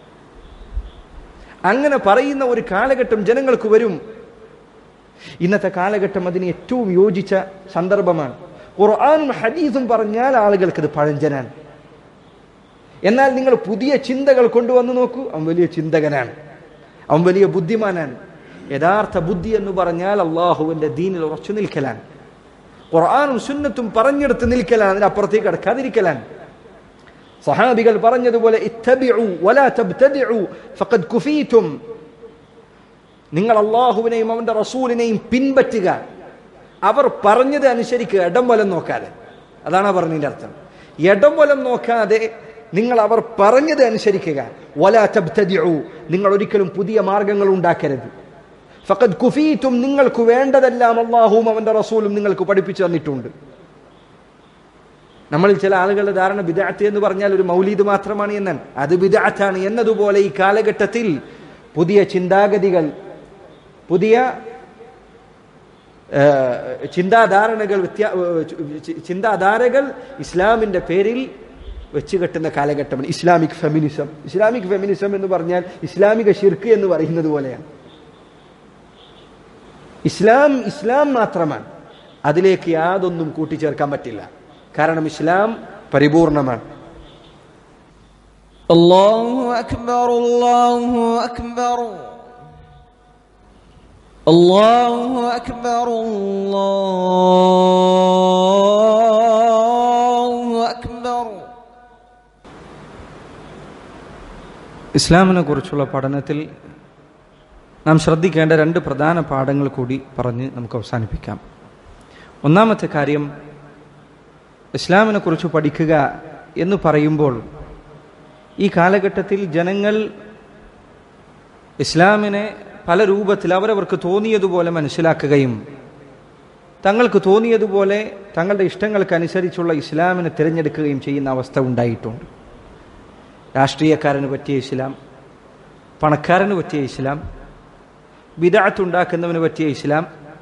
അങ്ങനെ പറയുന്ന ഒരു കാലഘട്ടം ജനങ്ങൾക്ക് വരും ഇന്നത്തെ കാലഘട്ടം അതിന് ഏറ്റവും യോജിച്ച സന്ദർഭമാണ് ഖുർആാനും ഹദീസും പറഞ്ഞാൽ ആളുകൾക്ക് ഇത് പഴഞ്ചനാണ് എന്നാൽ നിങ്ങൾ പുതിയ ചിന്തകൾ കൊണ്ടുവന്ന് നോക്കൂ അവൻ വലിയ ചിന്തകനാണ് അവൻ വലിയ ബുദ്ധിമാനാണ് യഥാർത്ഥ ബുദ്ധി എന്ന് പറഞ്ഞാൽ അള്ളാഹുവിന്റെ ദീനിൽ ഉറച്ചു നിൽക്കലാണ് ഖുർആാനും സുന്നത്തും പറഞ്ഞെടുത്ത് നിൽക്കലാണ് അതിനപ്പുറത്തേക്ക് കടക്കാതിരിക്കലാണ് സഹാബികൾ പറഞ്ഞതുപോലെ ഇത്തബിഉ വലാ തബ്തദിഉ ഫഖദ് കുഫീതും നിങ്ങൾ അള്ളാഹുവിനെയും അവന്റെ റസൂലിനെയും പിൻപറ്റുക അവർ പറഞ്ഞത് അനുസരിക്കുക ഇടം വലം നോക്കാതെ അതാണ് പറഞ്ഞതിന്റെ അർത്ഥം ഇടം വലം നോക്കാതെ നിങ്ങൾ അവർ പറഞ്ഞത് അനുസരിക്കുക വല തബ്തദിഉ നിങ്ങൾ ഒരിക്കലും പുതിയ മാർഗങ്ങൾ ഉണ്ടാക്കരുത് ഫഖദ് കുഫീറ്റും നിങ്ങൾക്ക് വേണ്ടതെല്ലാം അള്ളാഹുവും അവന്റെ റസൂലും നിങ്ങൾക്ക് പഠിപ്പിച്ചു തന്നിട്ടുണ്ട് നമ്മളിൽ ചില ആളുകളുടെ ധാരണ ബിദാത്ത് എന്ന് പറഞ്ഞാൽ ഒരു മൗലീദ് മാത്രമാണ് എന്നാണ് അത് ബിദാത്താണ് എന്നതുപോലെ ഈ കാലഘട്ടത്തിൽ പുതിയ ചിന്താഗതികൾ പുതിയ ആ, ചിന്താധാരണകൾ വ്യത്യാ ചി- ചിന്താധാരകൾ ഇസ്ലാമിന്റെ പേരിൽ വെച്ച് കെട്ടുന്ന കാലഘട്ടമാണ് ഇസ്ലാമിക് ഫെമിനിസം ഇസ്ലാമിക് ഫെമിനിസം എന്ന് പറഞ്ഞാൽ ഇസ്ലാമിക ഷിർക്ക് എന്ന് പറയുന്നത് പോലെയാണ് ഇസ്ലാം ഇസ്ലാം മാത്രമാണ് അതിലേക്ക് യാതൊന്നും കൂട്ടിച്ചേർക്കാൻ പറ്റില്ല കാരണം ഇസ്ലാം പരിപൂർണമാണ് الله أكبر الله أكبر الله أكبر الله أكبر ഇസ്ലാമിനെ കുറിച്ചുള്ള പഠനത്തിൽ നാം ശ്രദ്ധിക്കേണ്ട രണ്ട് പ്രധാന പാഠങ്ങൾ കൂടി പറഞ്ഞ് നമുക്ക് അവസാനിപ്പിക്കാം ഒന്നാമത്തെ കാര്യം ഇസ്ലാമിനെ കുറിച്ച് പഠിക്കുക എന്ന് പറയുമ്പോൾ ഈ കാലഘട്ടത്തിൽ ജനങ്ങൾ ഇസ്ലാമിനെ പല രൂപത്തിൽ അവരവർക്ക് തോന്നിയതുപോലെ മനസ്സിലാക്കുകയും തങ്ങൾക്ക് തോന്നിയതുപോലെ തങ്ങളുടെ ഇഷ്ടങ്ങൾക്കനുസരിച്ചുള്ള ഇസ്ലാമിനെ തിരഞ്ഞെടുക്കുകയും ചെയ്യുന്ന അവസ്ഥ ഉണ്ടായിട്ടുണ്ട് രാഷ്ട്രീയക്കാരന് പറ്റിയ ഇസ്ലാം പണക്കാരന് പറ്റിയ ഇസ്ലാം വിദാത്തുണ്ടാക്കുന്നവന് പറ്റിയ ഇസ്ലാം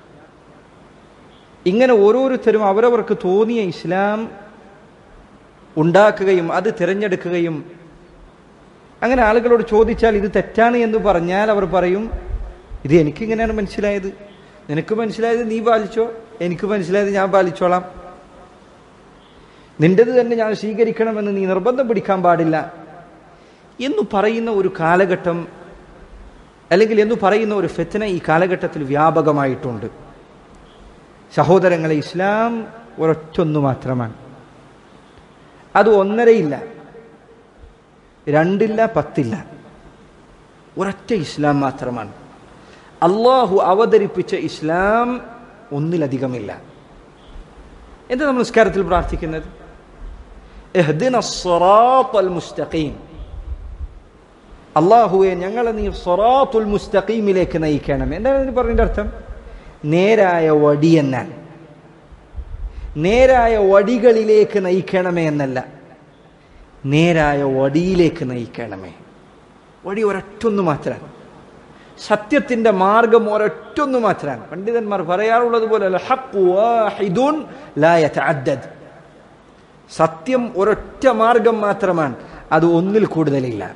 ഇങ്ങനെ ഓരോരുത്തരും അവരവർക്ക് തോന്നിയ ഇസ്ലാം ഉണ്ടാക്കുകയും അത് തിരഞ്ഞെടുക്കുകയും അങ്ങനെ ആളുകളോട് ചോദിച്ചാൽ ഇത് തെറ്റാണ് എന്ന് പറഞ്ഞാൽ അവർ പറയും ഇത് എനിക്കിങ്ങനെയാണ് മനസ്സിലായത് നിനക്ക് മനസ്സിലായത് നീ പാലിച്ചോ എനിക്ക് മനസ്സിലായത് ഞാൻ പാലിച്ചോളാം നിന്റേത് തന്നെ ഞാൻ സ്വീകരിക്കണമെന്ന് നീ നിർബന്ധം പിടിക്കാൻ പാടില്ല എന്ന് പറയുന്ന ഒരു കാലഘട്ടം അല്ലെങ്കിൽ എന്ന് പറയുന്ന ഒരു ഫെത്തന ഈ കാലഘട്ടത്തിൽ വ്യാപകമായിട്ടുണ്ട് സഹോദരങ്ങളെ ഇസ്ലാം ഒരൊറ്റൊന്നു മാത്രമാണ് അത് ഒന്നരയില്ല രണ്ടില്ല പത്തില്ല ഒരൊറ്റ ഇസ്ലാം മാത്രമാണ് അള്ളാഹു അവതരിപ്പിച്ച ഇസ്ലാം ഒന്നിലധികമില്ല എന്താ നമ്മൾ നിസ്കാരത്തിൽ പ്രാർത്ഥിക്കുന്നത് ഇഹ്ദിന സ്സറാത്തൽ മുസ്തഖീം അള്ളാഹുവെ ഞങ്ങളെ നീ സൊറാത്തുൽ മുസ്തഖീമിലേക്ക് നയിക്കണം എന്താണ് ഇതിന് പറഞ്ഞതിന്റെ അർത്ഥം നേരായ വടി എന്നാണ് നേരായ വടികളിലേക്ക് നയിക്കണമേ എന്നല്ല നേരായ വടിയിലേക്ക് നയിക്കണമേ വടി ഒരൊറ്റൊന്നു മാത്രമാണ് സത്യത്തിന്റെ മാർഗം ഒരൊറ്റൊന്നു മാത്രമാണ് പണ്ഡിതന്മാർ പറയാറുള്ളത് പോലെ അൽ ഹഖ് വാഹിദുൻ ലാ യതഅദ്ദദ് സത്യം ഒരൊറ്റ മാർഗം മാത്രമാണ് അത് ഒന്നിൽ കൂടുതലില്ല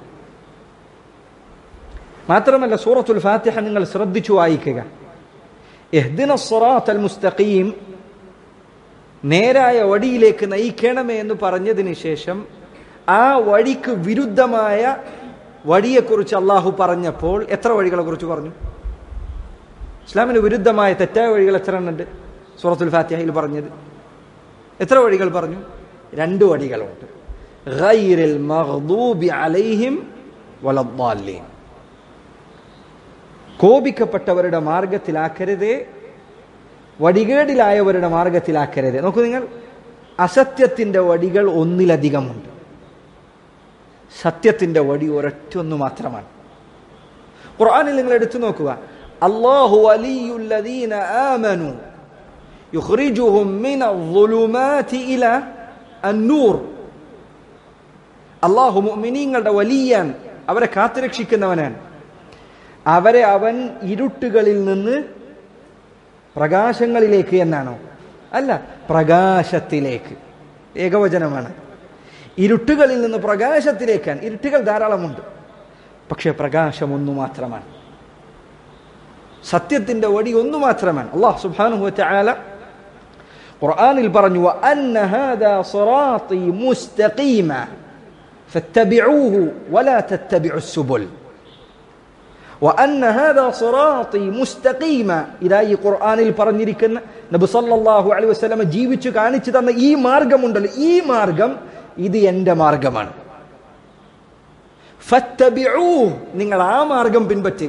മാത്രമല്ല സൂറത്തുൽ ഫാത്തിഹ നിങ്ങൾ ശ്രദ്ധിച്ചു വായിക്കുക എഹ്ദിന സ്വറാത്തൽ മുസ്തഖീം നേരായ വഴിയിലേക്ക് നയിക്കണമേ എന്ന് പറഞ്ഞതിന് ശേഷം ആ വഴിക്ക് വിരുദ്ധമായ വഴിയെക്കുറിച്ച് അള്ളാഹു പറഞ്ഞപ്പോൾ എത്ര വഴികളെ കുറിച്ച് പറഞ്ഞു ഇസ്ലാമിന് വിരുദ്ധമായ തെറ്റായ വഴികൾ എത്ര എണ്ണുണ്ട് സൂറത്തുൽ ഫാത്തിഹയിൽ പറഞ്ഞത് എത്ര വഴികൾ പറഞ്ഞു രണ്ട് വഴികളുണ്ട് ഗൈറിൽ മഗ്ദൂബി അലൈഹിം വലദ്ദാലീൻ കോപിക്കപ്പെട്ടവരുടെ മാർഗത്തിലാക്കരുതേ വടികേടിലായവരുടെ മാർഗത്തിലാക്കരുത് നോക്കൂ നിങ്ങൾ അസത്യത്തിന്റെ വടികൾ ഒന്നിലധികമുണ്ട് സത്യത്തിന്റെ വടി ഒരൊറ്റൊന്നു മാത്രമാണ് ഖുർആനിൽ നിങ്ങൾ എടുത്തു നോക്കുക അല്ലാഹു വലിയുല്ലദീന ആമനു യുഖ്രിജുഹും മിന الظുലുമാതി ഇല അന്നൂർ അല്ലാഹു മുഅ്മിനീങ്ങളുടെ വലിയാൻ അവരെ കാത്തുരക്ഷിക്കുന്നവനാണ് അവരെ അവൻ ഇരുട്ടുകളിൽ നിന്ന് പ്രകാശങ്ങളിലേക്ക് എന്നാണോ അല്ല പ്രകാശത്തിലേക്ക് ഏകവചനമാണ് ഇരുട്ടുകളിൽ നിന്ന് പ്രകാശത്തിലേക്കാണ് ഇരുട്ടുകൾ ധാരാളമുണ്ട് പക്ഷെ പ്രകാശം ഒന്നു മാത്രമാണ് സത്യത്തിന്റെ വടി ഒന്നു മാത്രമാണ് അള്ളാഹ് സുബ്ഹാനഹു വതആല ഖുർആനിൽ പറഞ്ഞു വഅന്ന ഹാദാ സിറാത്തി മുസ്തഖീമ ഫത്തബിഊഹു വലാ തത്തബിഉസ് സുബുൽ وأن هذا صراطي مستقيما ഇതാ ഈ ഖുർആനിൽ പറഞ്ഞിരിക്കുന്ന നബി സല്ലല്ലാഹു അലൈഹി വസല്ലം ജീവിച്ചു കാണിച്ചു തന്ന ഈ മാർഗമുണ്ടല്ലോ ഈ മാർഗം ഇത് എൻ്റെ മാർഗമാണ് ഫത്തബിഊ നിങ്ങൾ ആ മാർഗം പിൻപറ്റുക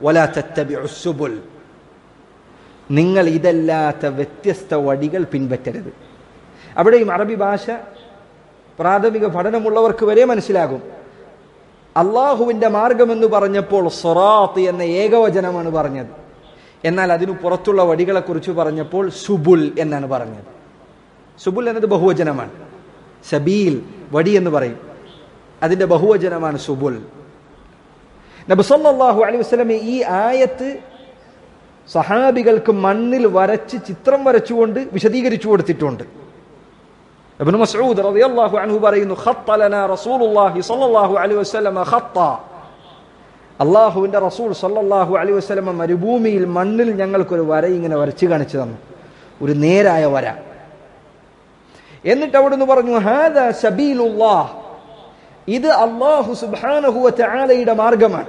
ولا تتبعوا السبل നിങ്ങൾ ഇതല്ലാത്ത വ്യത്യസ്ത വടികൾ പിൻപറ്റരുത് അവിടെയും അറബി ഭാഷ പ്രാഥമിക പഠനമുള്ളവർക്ക് വരെ മനസ്സിലാകും അള്ളാഹുവിൻ്റെ മാർഗമെന്ന് പറഞ്ഞപ്പോൾ സൊറാത്ത് എന്ന ഏകവചനമാണ് പറഞ്ഞത് എന്നാൽ അതിനു പുറത്തുള്ള വടികളെക്കുറിച്ച് പറഞ്ഞപ്പോൾ സുബുൽ എന്നാണ് പറഞ്ഞത് സുബുൽ എന്നത് ബഹുവചനമാണ് സബീൽ വടി എന്ന് പറയും അതിൻ്റെ ബഹുവചനമാണ് സുബുൽ നബിസല്ലാഹു അലൈഹി വസ്ലം ഈ ആയത്ത് സഹാബികൾക്ക് മണ്ണിൽ വരച്ച് ചിത്രം വരച്ചുകൊണ്ട് വിശദീകരിച്ചു കൊടുത്തിട്ടുണ്ട് ابن مسعود رضي الله عنه പറയുന്നു خط لنا رسول الله صلى الله عليه وسلم خطا അള്ളാഹുവിന്റെ റസൂൽ സല്ലല്ലാഹു അലൈഹി വസല്ലമ മരുഭൂമിയിൽ മണ്ണിൽ ഞങ്ങൾക്കൊരു വര ഇങ്ങനെ വരച്ചു കാണിച്ചു തന്നു ഒരു നേരായ വര എന്നിട്ട് അവിടുന്ന് പറഞ്ഞു ഹാദ സബീലുല്ലാഹ് ഇത് അള്ളാഹു സുബ്ഹാനഹു വതആലയുടെ മാർഗമാണ്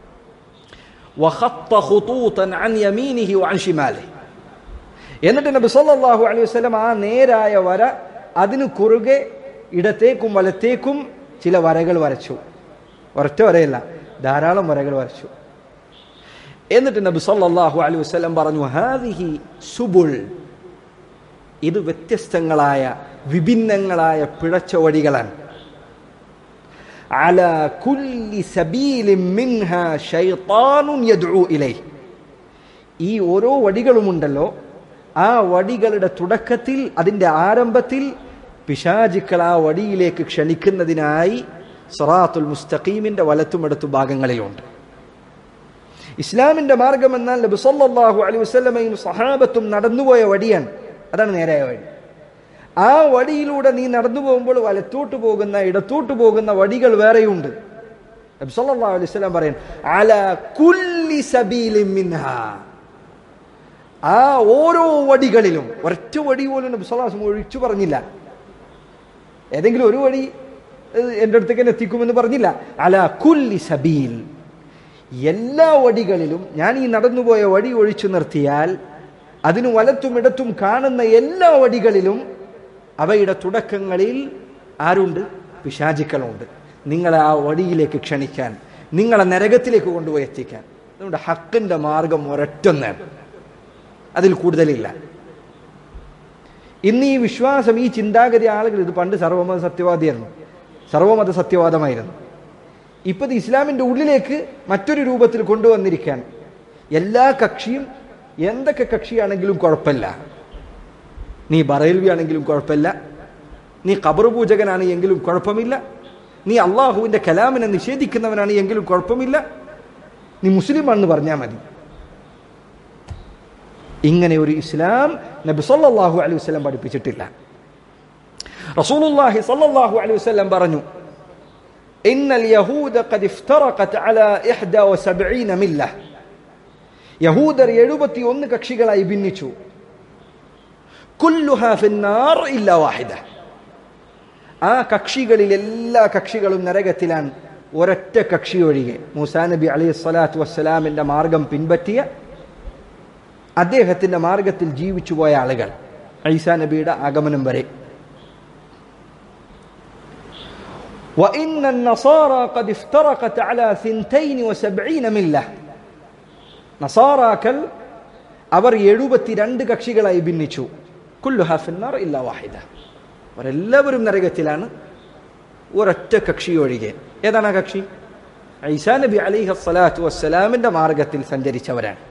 وخط خطوطا عن يمينه وعن شماله എന്നിട്ട് നബി സല്ലല്ലാഹു അലൈഹി വസല്ലം ആ നേരായ വര അതിനു കുറുകെ ഇടത്തേക്കും വലത്തേക്കും ചില വരകൾ വരച്ചു ഒരൊറ്റ വരയല്ല ധാരാളം വരകൾ വരച്ചു എന്നിട്ട് നബി സല്ലല്ലാഹു അലൈഹി വസല്ലം പറഞ്ഞു ഹാദിഹി സുബുൾ ഇത് വ്യത്യസ്തങ്ങളായ വിഭിന്നങ്ങളായ പിഴച്ച വഴികളാണ് على كل سبيل منها شيطان يدعو إليه ഈ ഓരോ വടികളുമുണ്ടല്ലോ ആ വടികളുടെ തുടക്കത്തിൽ അതിൻ്റെ ആരംഭത്തിൽ പിശാചുക്കൾ ആ വടിയിലേക്ക് ക്ഷണിക്കുന്നതിനായി സറാത്തുൽ മുസ്തഖീമിന്റെ വലത്തുമെടുത്തു ഭാഗങ്ങളിലുണ്ട് ഇസ്ലാമിന്റെ മാർഗം എന്നാൽ നബി സല്ലല്ലാഹു അലൈഹി വസല്ലമയും സഹാബത്തും നടന്നുപോയ വടിയാണ് അതാണ് നേരായ വഴി ആ വടിയിലൂടെ നീ നടന്നു പോകുമ്പോൾ വലത്തോട്ട് പോകുന്ന ഇടത്തോട്ട് പോകുന്ന വടികൾ വേറെയുണ്ട് നബി സല്ലല്ലാഹു അലൈഹി വസല്ലം പറയും അല കുല്ലി സബീലിൻ മിൻഹാ ആ ഓരോ വടികളിലും ഒരൊറ്റ വടി പോലും നബി സല്ലല്ലാഹു അലൈഹി വസല്ലം ഒഴിച്ചു പറഞ്ഞില്ല ഏതെങ്കിലും ഒരു വഴി ഏഹ്, എൻ്റെ അടുത്തേക്ക് തന്നെ എത്തിക്കുമെന്ന് പറഞ്ഞില്ല അല കുല്ലി സബീൽ എല്ലാ വടികളിലും ഞാൻ ഈ നടന്നുപോയ വടി ഒഴിച്ചു നിർത്തിയാൽ അതിന് വലത്തും ഇടത്തും കാണുന്ന എല്ലാ വടികളിലും അവയുടെ തുടക്കങ്ങളിൽ ആരുണ്ട് പിശാചിക്കളുണ്ട് നിങ്ങളെ ആ വടിയിലേക്ക് ക്ഷണിക്കാൻ നിങ്ങളെ നരകത്തിലേക്ക് കൊണ്ടുപോയി എത്തിക്കാൻ അതുകൊണ്ട് ഹക്കിന്റെ മാർഗം ഒരൊറ്റൊന്നാണ് അതിൽ കൂടുതലില്ല ഇന്ന് ഈ വിശ്വാസം ഈ ചിന്താഗതി ആളുകൾ ഇത് പണ്ട് സർവമത സത്യവാദിയായിരുന്നു സർവമത സത്യവാദമായിരുന്നു ഇപ്പൊ ഇത് ഇസ്ലാമിന്റെ ഉള്ളിലേക്ക് മറ്റൊരു രൂപത്തിൽ കൊണ്ടുവന്നിരിക്കാൻ എല്ലാ കക്ഷിയും എന്തൊക്കെ കക്ഷിയാണെങ്കിലും കുഴപ്പമില്ല നീ ബറേൽവി ആണെങ്കിലും കുഴപ്പമില്ല നീ ഖബർ പൂജകനാണ് എങ്കിലും കുഴപ്പമില്ല നീ അള്ളാഹുവിന്റെ കലാമിനെ നിഷേധിക്കുന്നവനാണ് എങ്കിലും കുഴപ്പമില്ല നീ മുസ്ലിമാണെന്ന് പറഞ്ഞാൽ മതി ഇങ്ങനെ ഒരു ഇസ്ലാം നബി സല്ലല്ലാഹു അലൈഹി വസല്ലം പഠിപ്പിച്ചിട്ടില്ല റസൂലുള്ളാഹി സല്ലല്ലാഹു അലൈഹി വസല്ലം പറഞ്ഞു ഇന്നൽ യഹൂദ ഖദ് ഇഫ്തറഖത് അലാ 71 മില്ല യഹൂദർ 71 കക്ഷികളായി ഭിന്നിച്ചു കുല്ലുഹാ ഫിന്നാർ ഇല്ല വാഹിദ ആ കക്ഷികളിൽ എല്ലാ കക്ഷികളും നരകത്തിലാണ് ഒരൊറ്റ കക്ഷി ഒഴികെ മൂസാ നബി അലൈഹി സ്വലാത്തു വസ്സലാമിന്റെ മാർഗം പിൻപറ്റിയ അദ്ദേഹത്തിന്റെ മാർഗത്തിൽ ജീവിച്ചു പോയ ആളുകൾ ഐസാ നബിയുടെ ആഗമനം വരെ وإن النصارى قد افترقت على ثنتين وسبعين ملة നസാറാക്കൽ അവർ എഴുപത്തിരണ്ട് കക്ഷികളായി ഭിന്നിച്ചു കുല്ലു ഹാഫിന്നാർ ഇല്ല വാഹിദ അവരെല്ലാവരും നരകത്തിലാണ് ഒരൊറ്റ കക്ഷി ഒഴികെ ഏതാണ് ആ കക്ഷി ഐസാ നബി അലിഹ സ്വലാത്തു വസ്സലാമിന്റെ മാർഗത്തിൽ സഞ്ചരിച്ചവരാണ്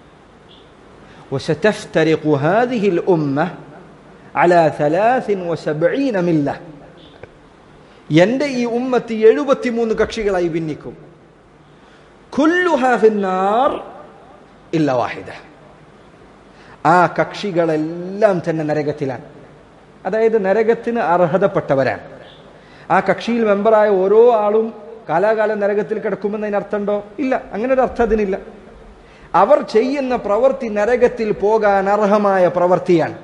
وستفترق هذه الأمة على ثلاث وسبعين ملة എന്റെ ഈ ഉമ്മത്ത് എഴുപത്തിമൂന്ന് കക്ഷികളായി ഭിന്നിക്കും കുല്ലുഹാ ഫിന്നാർ ഇല്ല വാഹിദ ആ കക്ഷികളെല്ലാം തന്നെ നരകത്തിലാണ് അതായത് നരകത്തിന് അർഹതപ്പെട്ടവരാണ് ആ കക്ഷിയിൽ മെമ്പറായ ഓരോ ആളും കാലാകാലം നരകത്തിൽ കിടക്കുമെന്നതിന് അർത്ഥമുണ്ടോ ഇല്ല അങ്ങനെ ഒരു അർത്ഥം അതിനില്ല അവർ ചെയ്യുന്ന പ്രവൃത്തി നരകത്തിൽ പോകാൻ അർഹമായ പ്രവൃത്തിയാണ്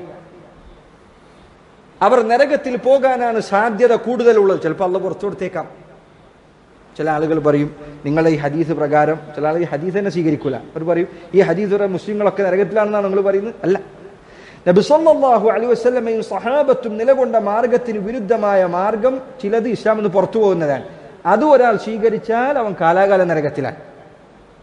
അവർ നരകത്തിൽ പോകാനാണ് സാധ്യത കൂടുതലുള്ളത് ചിലപ്പോൾ അള്ള പുറത്തു കൊടുത്തേക്കാം ചില ആളുകൾ പറയും നിങ്ങളെ ഈ ഹദീസ് പ്രകാരം ചില ആളുകൾ ഈ ഹദീസ് തന്നെ സ്വീകരിക്കൂല അവർ പറയും ഈ ഹദീസ് വരെ മുസ്ലിങ്ങളൊക്കെ നരകത്തിലാണെന്നാണ് നിങ്ങൾ പറയുന്നത് അല്ല നബി സല്ലല്ലാഹു അലൈഹി വസല്ലമയും സഹാബത്തും നിലകൊണ്ട മാർഗത്തിന് വിരുദ്ധമായ മാർഗം ചിലത് ഇസ്ലാം എന്ന് പുറത്തു പോകുന്നതാണ് അത് ഒരാൾ സ്വീകരിച്ചാൽ അവൻ കാലാകാല നരകത്തിലാണ്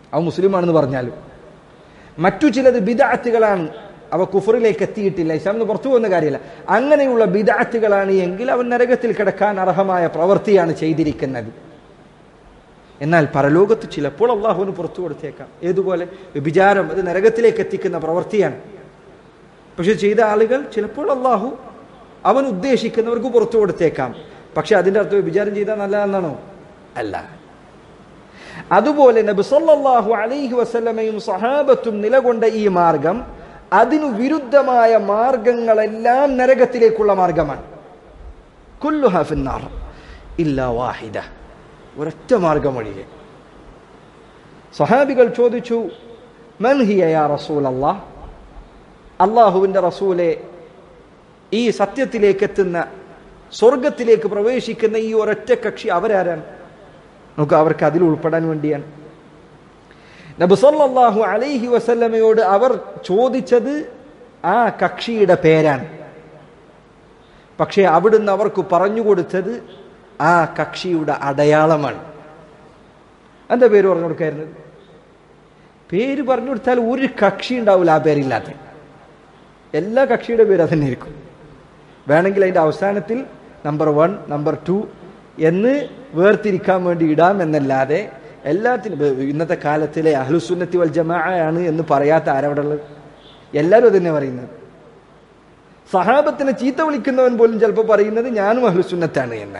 അവ മുസ്ലിമാണെന്ന് പറഞ്ഞാലും മറ്റു ചിലത് ബിദാത്തുകളാണ് അവ കുഫറിലേക്ക് എത്തിയിട്ടില്ല ഇസ്ലാമിന് പുറത്തു പോകുന്ന കാര്യമല്ല അങ്ങനെയുള്ള ബിദാത്തുകളാണ് എങ്കിൽ അവൻ നരകത്തിൽ കിടക്കാൻ അർഹമായ പ്രവൃത്തിയാണ് ചെയ്തിരിക്കുന്നത് എന്നാൽ പരലോകത്ത് ചിലപ്പോൾ അള്ളാഹുവിന് പുറത്തു കൊടുത്തേക്കാം ഏതുപോലെ വ്യഭിചാരം അത് നരകത്തിലേക്ക് എത്തിക്കുന്ന പ്രവൃത്തിയാണ് പക്ഷെ ചെയ്ത ആളുകൾ ചിലപ്പോൾ അള്ളാഹു അവൻ ഉദ്ദേശിക്കുന്നവർക്ക് പുറത്തു കൊടുത്തേക്കാം പക്ഷെ അതിന്റെ അർത്ഥം വ്യഭിചാരം ചെയ്താൽ നല്ലതെന്നാണോ അല്ല അതുപോലെ നബി സല്ലല്ലാഹു അലൈഹി വസല്ലമയും സഹാബത്തും നിലകൊണ്ട ഈ മാർഗം അതിനു വിരുദ്ധമായ മാർഗങ്ങളെല്ലാം നരകത്തിലേക്കുള്ള മാർഗമാണ് കുല്ലുഹ ഫിന്നാർ ഇല്ല വാഹിദ ഒരൊറ്റ മാർഗം ഒഴികെ സഹാബികൾ ചോദിച്ചു മൻ ഹിയ യാ റസൂലല്ലാ അള്ളാഹുവിന്റെ റസൂലെ ഈ സത്യത്തിലേക്ക് എത്തുന്ന സ്വർഗത്തിലേക്ക് പ്രവേശിക്കുന്ന ഈ ഒരൊറ്റ കക്ഷി അവരാരാണ് നമുക്ക് അവർക്ക് അതിൽ ഉൾപ്പെടാൻ വേണ്ടിയാണ് നബുസല്ലാഹു അലൈഹി വസല്ലമയോട് അവർ ചോദിച്ചത് ആ കക്ഷിയുടെ പേരാണ് പക്ഷേ അവിടുന്ന് അവർക്ക് പറഞ്ഞു കൊടുത്തത് ആ കക്ഷിയുടെ അടയാളമാണ് എന്താ പേര് പറഞ്ഞു കൊടുക്കായിരുന്നത് പേര് പറഞ്ഞു കൊടുത്താൽ ഒരു കക്ഷി ഉണ്ടാവില്ല ആ പേരില്ലാത്ത എല്ലാ കക്ഷിയുടെ പേര് അതന്നെ ഇരിക്കും വേണമെങ്കിൽ അതിന്റെ അവസാനത്തിൽ നമ്പർ വൺ നമ്പർ ടു എന്ന് വേർതിരിക്കാൻ വേണ്ടി ഇടാം എന്നല്ലാതെ എല്ലാത്തിനും ഇപ്പൊ ഇന്നത്തെ കാലത്തിലെ അഹ്ലുസുന്നത്തി വൽ ജമാഅയാണ് എന്ന് പറയാത്ത ആരവിടെ ഉള്ളത് എല്ലാവരും അതന്നെ പറയുന്നത് സഹാബത്തിനെ ചീത്ത വിളിക്കുന്നവൻ പോലും ചിലപ്പോൾ പറയുന്നത് ഞാനും അഹ്ലുസുന്നത്താണ് എന്ന്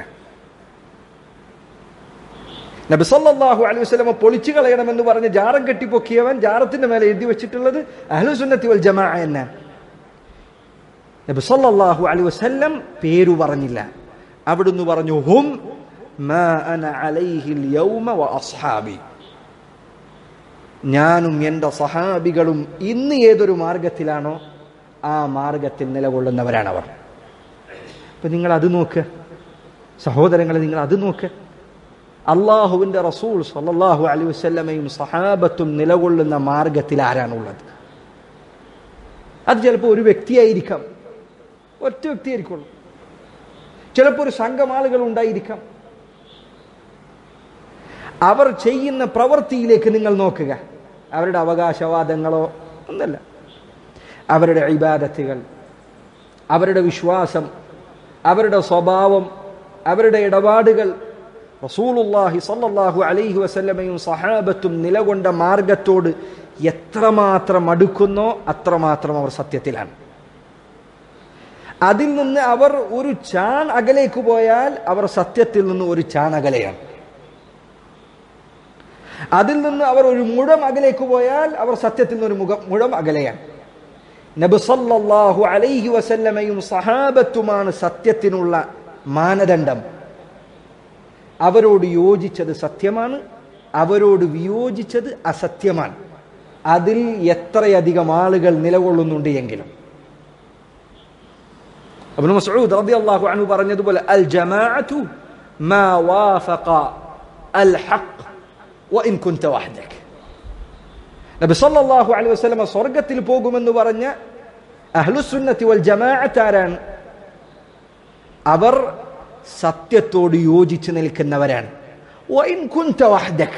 നബി സല്ലല്ലാഹു അലൈഹി വസല്ലമ പൊളിച്ചു കളയണമെന്ന് പറഞ്ഞ് ജാറം കെട്ടിപ്പൊക്കിയവൻ ജാറത്തിന്റെ മേലെ എഴുതി വെച്ചിട്ടുള്ളത് അഹ്ലുസുന്നത്തി വൽ ജമാഅ എന്നാണ് നബി സല്ലല്ലാഹു അലൈഹി വസല്ലം പേരു പറഞ്ഞില്ല അവിടുന്ന് പറഞ്ഞു ഹും മാ അന അലൈഹിൽ യൗമ വ അസ്ഹാബി ഞാനും എൻ്റെ സഹാബികളും ഇന്ന് ഏതൊരു മാർഗത്തിലാണോ ആ മാർഗത്തിൽ നിലകൊള്ളുന്നവരാണ് അവർ അപ്പൊ നിങ്ങൾ അത് നോക്ക് സഹോദരങ്ങളെ നിങ്ങൾ അത് നോക്ക് അള്ളാഹുവിൻ്റെ റസൂൾ സല്ലല്ലാഹു അലൈഹി വസല്ലമയും സഹാബത്തും നിലകൊള്ളുന്ന മാർഗത്തിൽ ആരാണുള്ളത് അത് ചിലപ്പോൾ ഒരു വ്യക്തിയായിരിക്കാം ഒറ്റ വ്യക്തിയായിരിക്കുള്ളൂ ചിലപ്പോൾ ഒരു സംഘം ആളുകൾ ഉണ്ടായിരിക്കാം അവർ ചെയ്യുന്ന പ്രവൃത്തിയിലേക്ക് നിങ്ങൾ നോക്കുക അവരുടെ അവകാശവാദങ്ങളോ ഒന്നല്ല അവരുടെ ഇബാദത്തുകൾ അവരുടെ വിശ്വാസം അവരുടെ സ്വഭാവം അവരുടെ ഇടപാടുകൾ റസൂലുല്ലാഹി സല്ലല്ലാഹു അലൈഹി വസല്ലമയും സഹാബത്തും നിലകൊണ്ട മാർഗത്തോട് എത്രമാത്രം അടുക്കുന്നോ അത്രമാത്രം അവർ സത്യത്തിലാണ് അതിൽ നിന്ന് അവർ ഒരു ചാൺ അകലേക്ക് പോയാൽ അവർ സത്യത്തിൽ നിന്ന് ഒരു ചാൺ അകലെയാണ് അതിൽ നിന്ന് അവർ ഒരു മുഴം അകലേക്ക് പോയാൽ അവർ സത്യത്തിൽ നിന്ന് ഒരു മുഖം മുഴം അകലെയാണ് നബി സല്ലല്ലാഹു അലൈഹി വസല്ലമയും സഹാബത്തുമാണ് സത്യത്തിനുള്ള മാനദണ്ഡം അവരോട് യോജിച്ചത് സത്യമാണ് അവരോട് വിയോജിച്ചത് അസത്യമാണ് അതിൽ എത്രയധികം ആളുകൾ നിലകൊള്ളുന്നുണ്ട് എങ്കിലും അബ്നു മസ്ഊദ് റളിയല്ലാഹു അൻഹു പറഞ്ഞതുപോലെ അൽ ജമാഅതു മാ വാഫഖ അൽ ഹഖ് വഇൻ കുൻത വഹദക നബി സല്ലല്ലാഹു അലൈഹി വസല്ലം സ്വർഗ്ഗത്തിൽ പോകുമെന്ന് പറഞ്ഞ അഹ്ലുസുന്നത്തി വൽ ജമാഅത്ത് ആരാണ് അവർ സത്യത്തോട് യോജിച്ച് നിൽക്കുന്നവരാണ് വഇൻ കുൻത വഹദക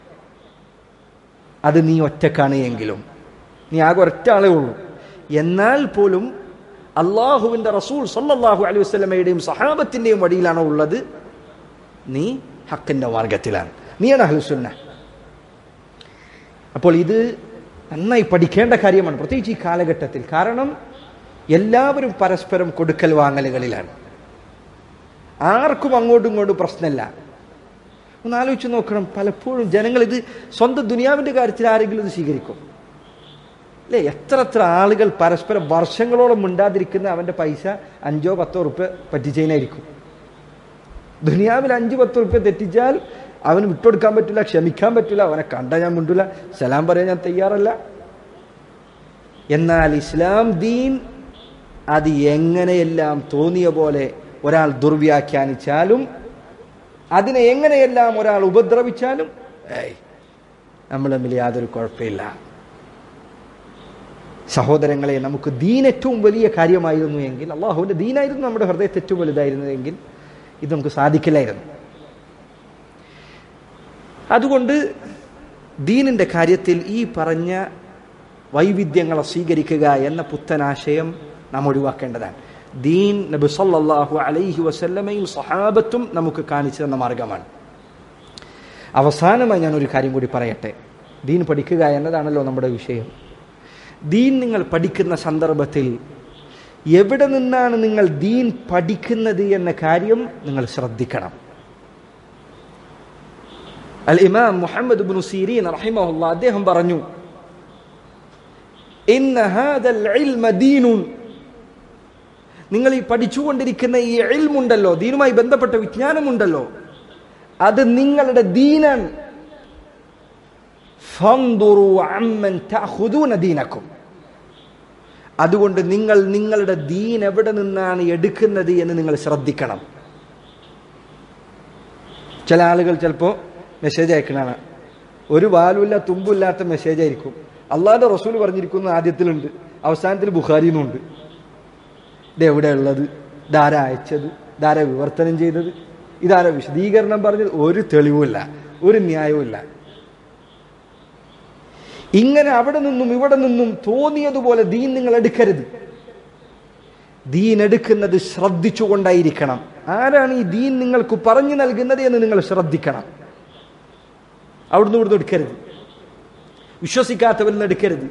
അത് നീ ഒറ്റക്കാണ് എങ്കിലും നീ ആകെ ഒറ്റ ആളേ ഉള്ളൂ എന്നാൽ പോലും അള്ളാഹുവിന്റെ റസൂൽ സല്ലല്ലാഹു അലൈഹി വസല്ലമയുടെയും സഹാബത്തിന്റെയും വഴിയിലാണോ ഉള്ളത് നീ ഹക്കിന്റെ മാർഗത്തിലാണ് നീയാണ് അഹ്ലുസുന്ന അപ്പോൾ ഇത് നന്നായി പഠിക്കേണ്ട കാര്യമാണ് പ്രത്യേകിച്ച് ഈ കാലഘട്ടത്തിൽ കാരണം എല്ലാവരും പരസ്പരം കൊടുക്കൽ വാങ്ങലുകളിലാണ് ആർക്കും അങ്ങോട്ടും ഇങ്ങോട്ടും പ്രശ്നമില്ല ഒന്ന് ആലോചിച്ച് നോക്കണം പലപ്പോഴും ജനങ്ങൾ ഇത് സ്വന്തം ദുനിയാവിന്റെ കാര്യത്തിൽ ആരെങ്കിലും ഇത് സ്വീകരിക്കും അല്ലേ എത്ര എത്ര ആളുകൾ പരസ്പരം വർഷങ്ങളോളം മിണ്ടാതിരിക്കുന്ന അവന്റെ പൈസ അഞ്ചോ പത്തോ റുപ്യ പറ്റിച്ചതിനായിരിക്കും ദുനിയാവിൽ അഞ്ച് പത്ത് റുപ്യ തെറ്റിച്ചാൽ അവന് വിട്ടുകൊടുക്കാൻ പറ്റില്ല ക്ഷമിക്കാൻ പറ്റില്ല അവനെ കണ്ട ഞാൻ മിണ്ടൂല സലാം പറയാൻ ഞാൻ തയ്യാറല്ല എന്നാൽ ഇസ്ലാം ദീൻ അത് എങ്ങനെയെല്ലാം തോന്നിയ പോലെ ഒരാൾ ദുർവ്യാഖ്യാനിച്ചാലും അതിനെ എങ്ങനെയെല്ലാം ഒരാൾ ഉപദ്രവിച്ചാലും ഏയ് നമ്മൾ തമ്മിൽ യാതൊരു കുഴപ്പമില്ല സഹോദരങ്ങളെ നമുക്ക് ദീൻ ഏറ്റവും വലിയ കാര്യമായിരുന്നു എങ്കിൽ അള്ളാഹുവിന്റെ ദീനായിരുന്നു നമ്മുടെ ഹൃദയത്തെ ഏറ്റവും വലുതായിരുന്നതെങ്കിൽ ഇത് നമുക്ക് സാധിക്കില്ലായിരുന്നു അതുകൊണ്ട് ദീനിൻ്റെ കാര്യത്തിൽ ഈ പറഞ്ഞ വൈവിധ്യങ്ങളെ സ്വീകരിക്കുക എന്ന പുത്തനാശയം നാം ഒഴിവാക്കേണ്ടതാണ് ദീൻ നബി സല്ലല്ലാഹു അലൈഹി വസല്ലമയും സഹാബത്തും നമുക്ക് കാണിച്ചു തന്ന മാർഗമാണ് അവസാനമായി ഞാൻ ഒരു കാര്യം കൂടി പറയട്ടെ ദീൻ പഠിക്കുക എന്നതാണല്ലോ നമ്മുടെ വിഷയം ദീൻ നിങ്ങൾ പഠിക്കുന്ന സന്ദർഭത്തിൽ എവിടെ നിന്നാണ് നിങ്ങൾ ദീൻ പഠിക്കുന്നത് എന്ന കാര്യം നിങ്ങൾ ശ്രദ്ധിക്കണം അൽ ഇമാം മുഹമ്മദ് ബിൻ സീരീൻ റഹിമഹുല്ല അദ്ദേഹം പറഞ്ഞു ഇന്ന ഹാദൽ ഇൽമ ദീനുൻ നിങ്ങൾ ഈ പഠിച്ചുകൊണ്ടിരിക്കുന്ന ഈ ഇൽമുണ്ടല്ലോ ദീനുമായി ബന്ധപ്പെട്ട വിജ്ഞാനമുണ്ടല്ലോ അത് നിങ്ങളുടെ ദീനാണ് ഫൻദുറു അമ്മൻ തഅഖുദൂന ദീനക്കും അതുകൊണ്ട് നിങ്ങൾ നിങ്ങളുടെ ദീൻ എവിടെ നിന്നാണ് എടുക്കുന്നത് എന്ന് നിങ്ങൾ ശ്രദ്ധിക്കണം ചില ആളുകൾ ചിലപ്പോൾ മെസ്സേജ് അയക്കണാണ് ഒരു വാലുമില്ല തുമ്പില്ലാത്ത മെസ്സേജ് ആയിരിക്കും അള്ളാന്റെ റസൂൽ പറഞ്ഞിരിക്കുന്ന ആദ്യത്തിലുണ്ട് അവസാനത്തിൽ ബുഖാരിന്നുണ്ട് ഇത് എവിടെയുള്ളത് ഇതാരാ അയച്ചത് ഇതാരാ വിവർത്തനം ചെയ്തത് ഇതാരാ വിശദീകരണം പറഞ്ഞത് ഒരു തെളിവുമില്ല ഒരു ന്യായവുമില്ല ഇങ്ങനെ അവിടെ നിന്നും ഇവിടെ നിന്നും തോന്നിയതുപോലെ ദീൻ നിങ്ങൾ എടുക്കരുത് ദീൻ എടുക്കുന്നത് ശ്രദ്ധിച്ചുകൊണ്ടായിരിക്കണം ആരാണ് ഈ ദീൻ നിങ്ങൾക്ക് പറഞ്ഞു നൽകുന്നത് എന്ന് നിങ്ങൾ ശ്രദ്ധിക്കണം അവിടുന്ന് ഇവിടുന്ന് എടുക്കരുത് വിശ്വസിക്കാത്തവരിൽ നിന്ന് എടുക്കരുത്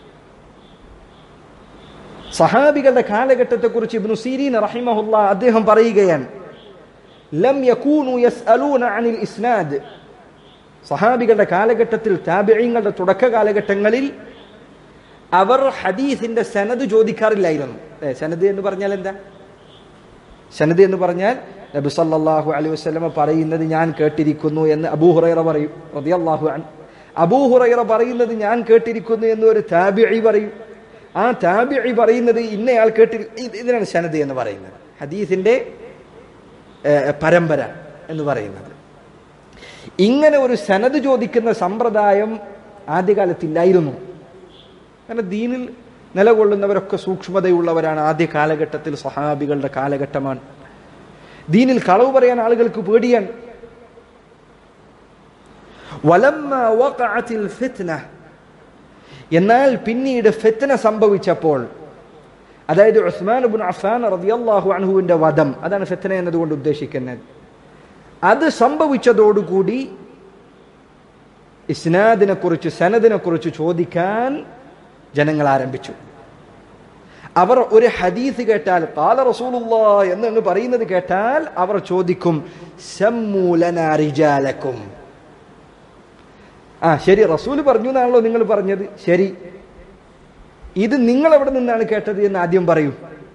സഹാബികളുടെ കാലഘട്ടത്തെക്കുറിച്ച് ഇബ്നു സീരീൻ റഹിമഹുല്ല അദ്ദേഹം പറയുകയാണ് ലം യകൂനു യസ്അലൂന അനിൽ ഇസ്നാദ് സഹാബികളുടെ കാലഘട്ടത്തിൽ താബിഈങ്ങളുടെ തുടക്ക കാലഘട്ടങ്ങളിൽ അവർ ഹദീസിന്റെ സനത് ചോദിക്കാറില്ലായിരുന്നു ഏ, സനത് എന്ന് പറഞ്ഞാൽ എന്താ സനത് എന്ന് പറഞ്ഞാൽ നബി സല്ലല്ലാഹു അലൈഹി വസല്ലമ പറയുന്നത് ഞാൻ കേട്ടിരിക്കുന്നു എന്ന് അബൂ ഹുറൈറ പറയും റളിയല്ലാഹു അൻ അബൂ ഹുറൈറ പറയുന്നത് ഞാൻ കേട്ടിരിക്കുന്നു എന്ന് ഒരു താബിഈ പറയും ആ താബിഈ പറയുന്നത് ഇന്നയാൾ കേട്ടി ഇത് ഇതിനാണ് സനത് എന്ന് പറയുന്നത് ഹദീസിന്റെ ഏ, പരമ്പര എന്ന് പറയുന്നത് ഇങ്ങനെ ഒരു സനത് ചോദിക്കുന്ന സമ്പ്രദായം ആദ്യകാലത്തില്ലായിരുന്നു കാരണം ദീനിൽ നിലകൊള്ളുന്നവരൊക്കെ സൂക്ഷ്മതയുള്ളവരാണ് ആദ്യ കാലഘട്ടത്തിൽ സഹാബികളുടെ കാലഘട്ടമാണ് ദീനിൽ കളവ് പറയാൻ ആളുകൾക്ക് പേടിയാണ് വലമ്മ വഖഅത്തിൽ ഫിത്ന എന്നാൽ പിന്നീട് ഫിത്ന സംഭവിച്ചപ്പോൾ അതായത് ഉസ്മാൻ ബിൻ അഫ്ഫാൻ റളിയല്ലാഹു അൻഹുവിന്റെ വധം അതാണ് ഫിത്ന എന്നതുകൊണ്ട് ഉദ്ദേശിക്കുന്നത് അത് സംഭവിച്ചതോടുകൂടി ഇസ്നാദിനെ കുറിച്ച് സനദിനെ കുറിച്ച് ചോദിക്കാൻ ജനങ്ങൾ ആരംഭിച്ചു അവർ ഒരു ഹദീസ് കേട്ടാൽ കാല റസൂലുള്ള എന്ന് അങ്ങ് പറയുന്നത് കേട്ടാൽ അവർ ചോദിക്കും "സമ്മൂലനാ റിജാലക്കും ആ ശരി റസൂൽ പറഞ്ഞു എന്നാണല്ലോ നിങ്ങൾ പറഞ്ഞത് ശരി ഇത് നിങ്ങൾ എവിടെ നിന്നാണ് കേട്ടത് എന്ന് ആദ്യം പറയൂ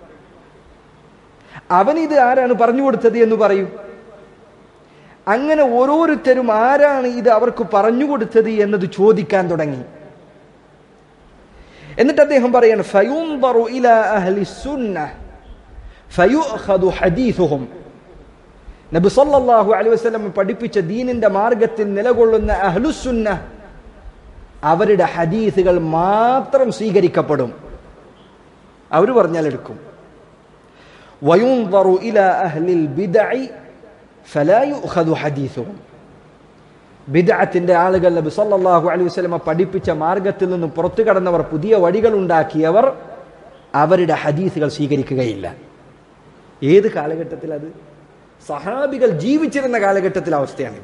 അവൻ ഇത് ആരാണ് പറഞ്ഞു കൊടുത്തത് എന്ന് പറയൂ അങ്ങനെ ഓരോരുത്തരും ആരാണ് ഇത് അവർക്ക് പറഞ്ഞു കൊടുത്തത് എന്നത് ചോദിക്കാൻ തുടങ്ങി എന്നിട്ട് അദ്ദേഹം പറയാണ് ഫയുൻദറു ഇലാ അഹ്ലി സുന്നഹ് ഫയുഖദു ഹദീസുഹും നബി സല്ലല്ലാഹു അലൈഹി വസല്ലം പഠിപ്പിച്ച ദീനിന്റെ മാർഗത്തിൽ നിലകൊള്ളുന്ന അഹ്ലുസുന്ന അവരുടെ ഹദീസുകൾ മാത്രം സ്വീകരിക്കപ്പെടും അവർ പറഞ്ഞാൽ എടുക്കും വയുൻദറു ഇലാ അഹ്ലിൽ ബിദ്അഇ ഫലാ യുഖദു ഹദീസുഹും ബിദ്അത്തിന്റെ ആളുകൾ നബി സല്ലല്ലാഹു അലൈഹി വസല്ലമ പഠിപ്പിച്ച മാർഗത്തിൽ നിന്ന് പുറത്തു കടന്നവർ പുതിയ വഴികൾ ഉണ്ടാക്കിയവർ അവരുടെ ഹദീസുകൾ സ്വീകരിക്കുകയില്ല ഏത് കാലഘട്ടത്തിൽ അത് സഹാബികൾ ജീവിച്ചിരുന്ന കാലഘട്ടത്തിലെ അവസ്ഥയാണ്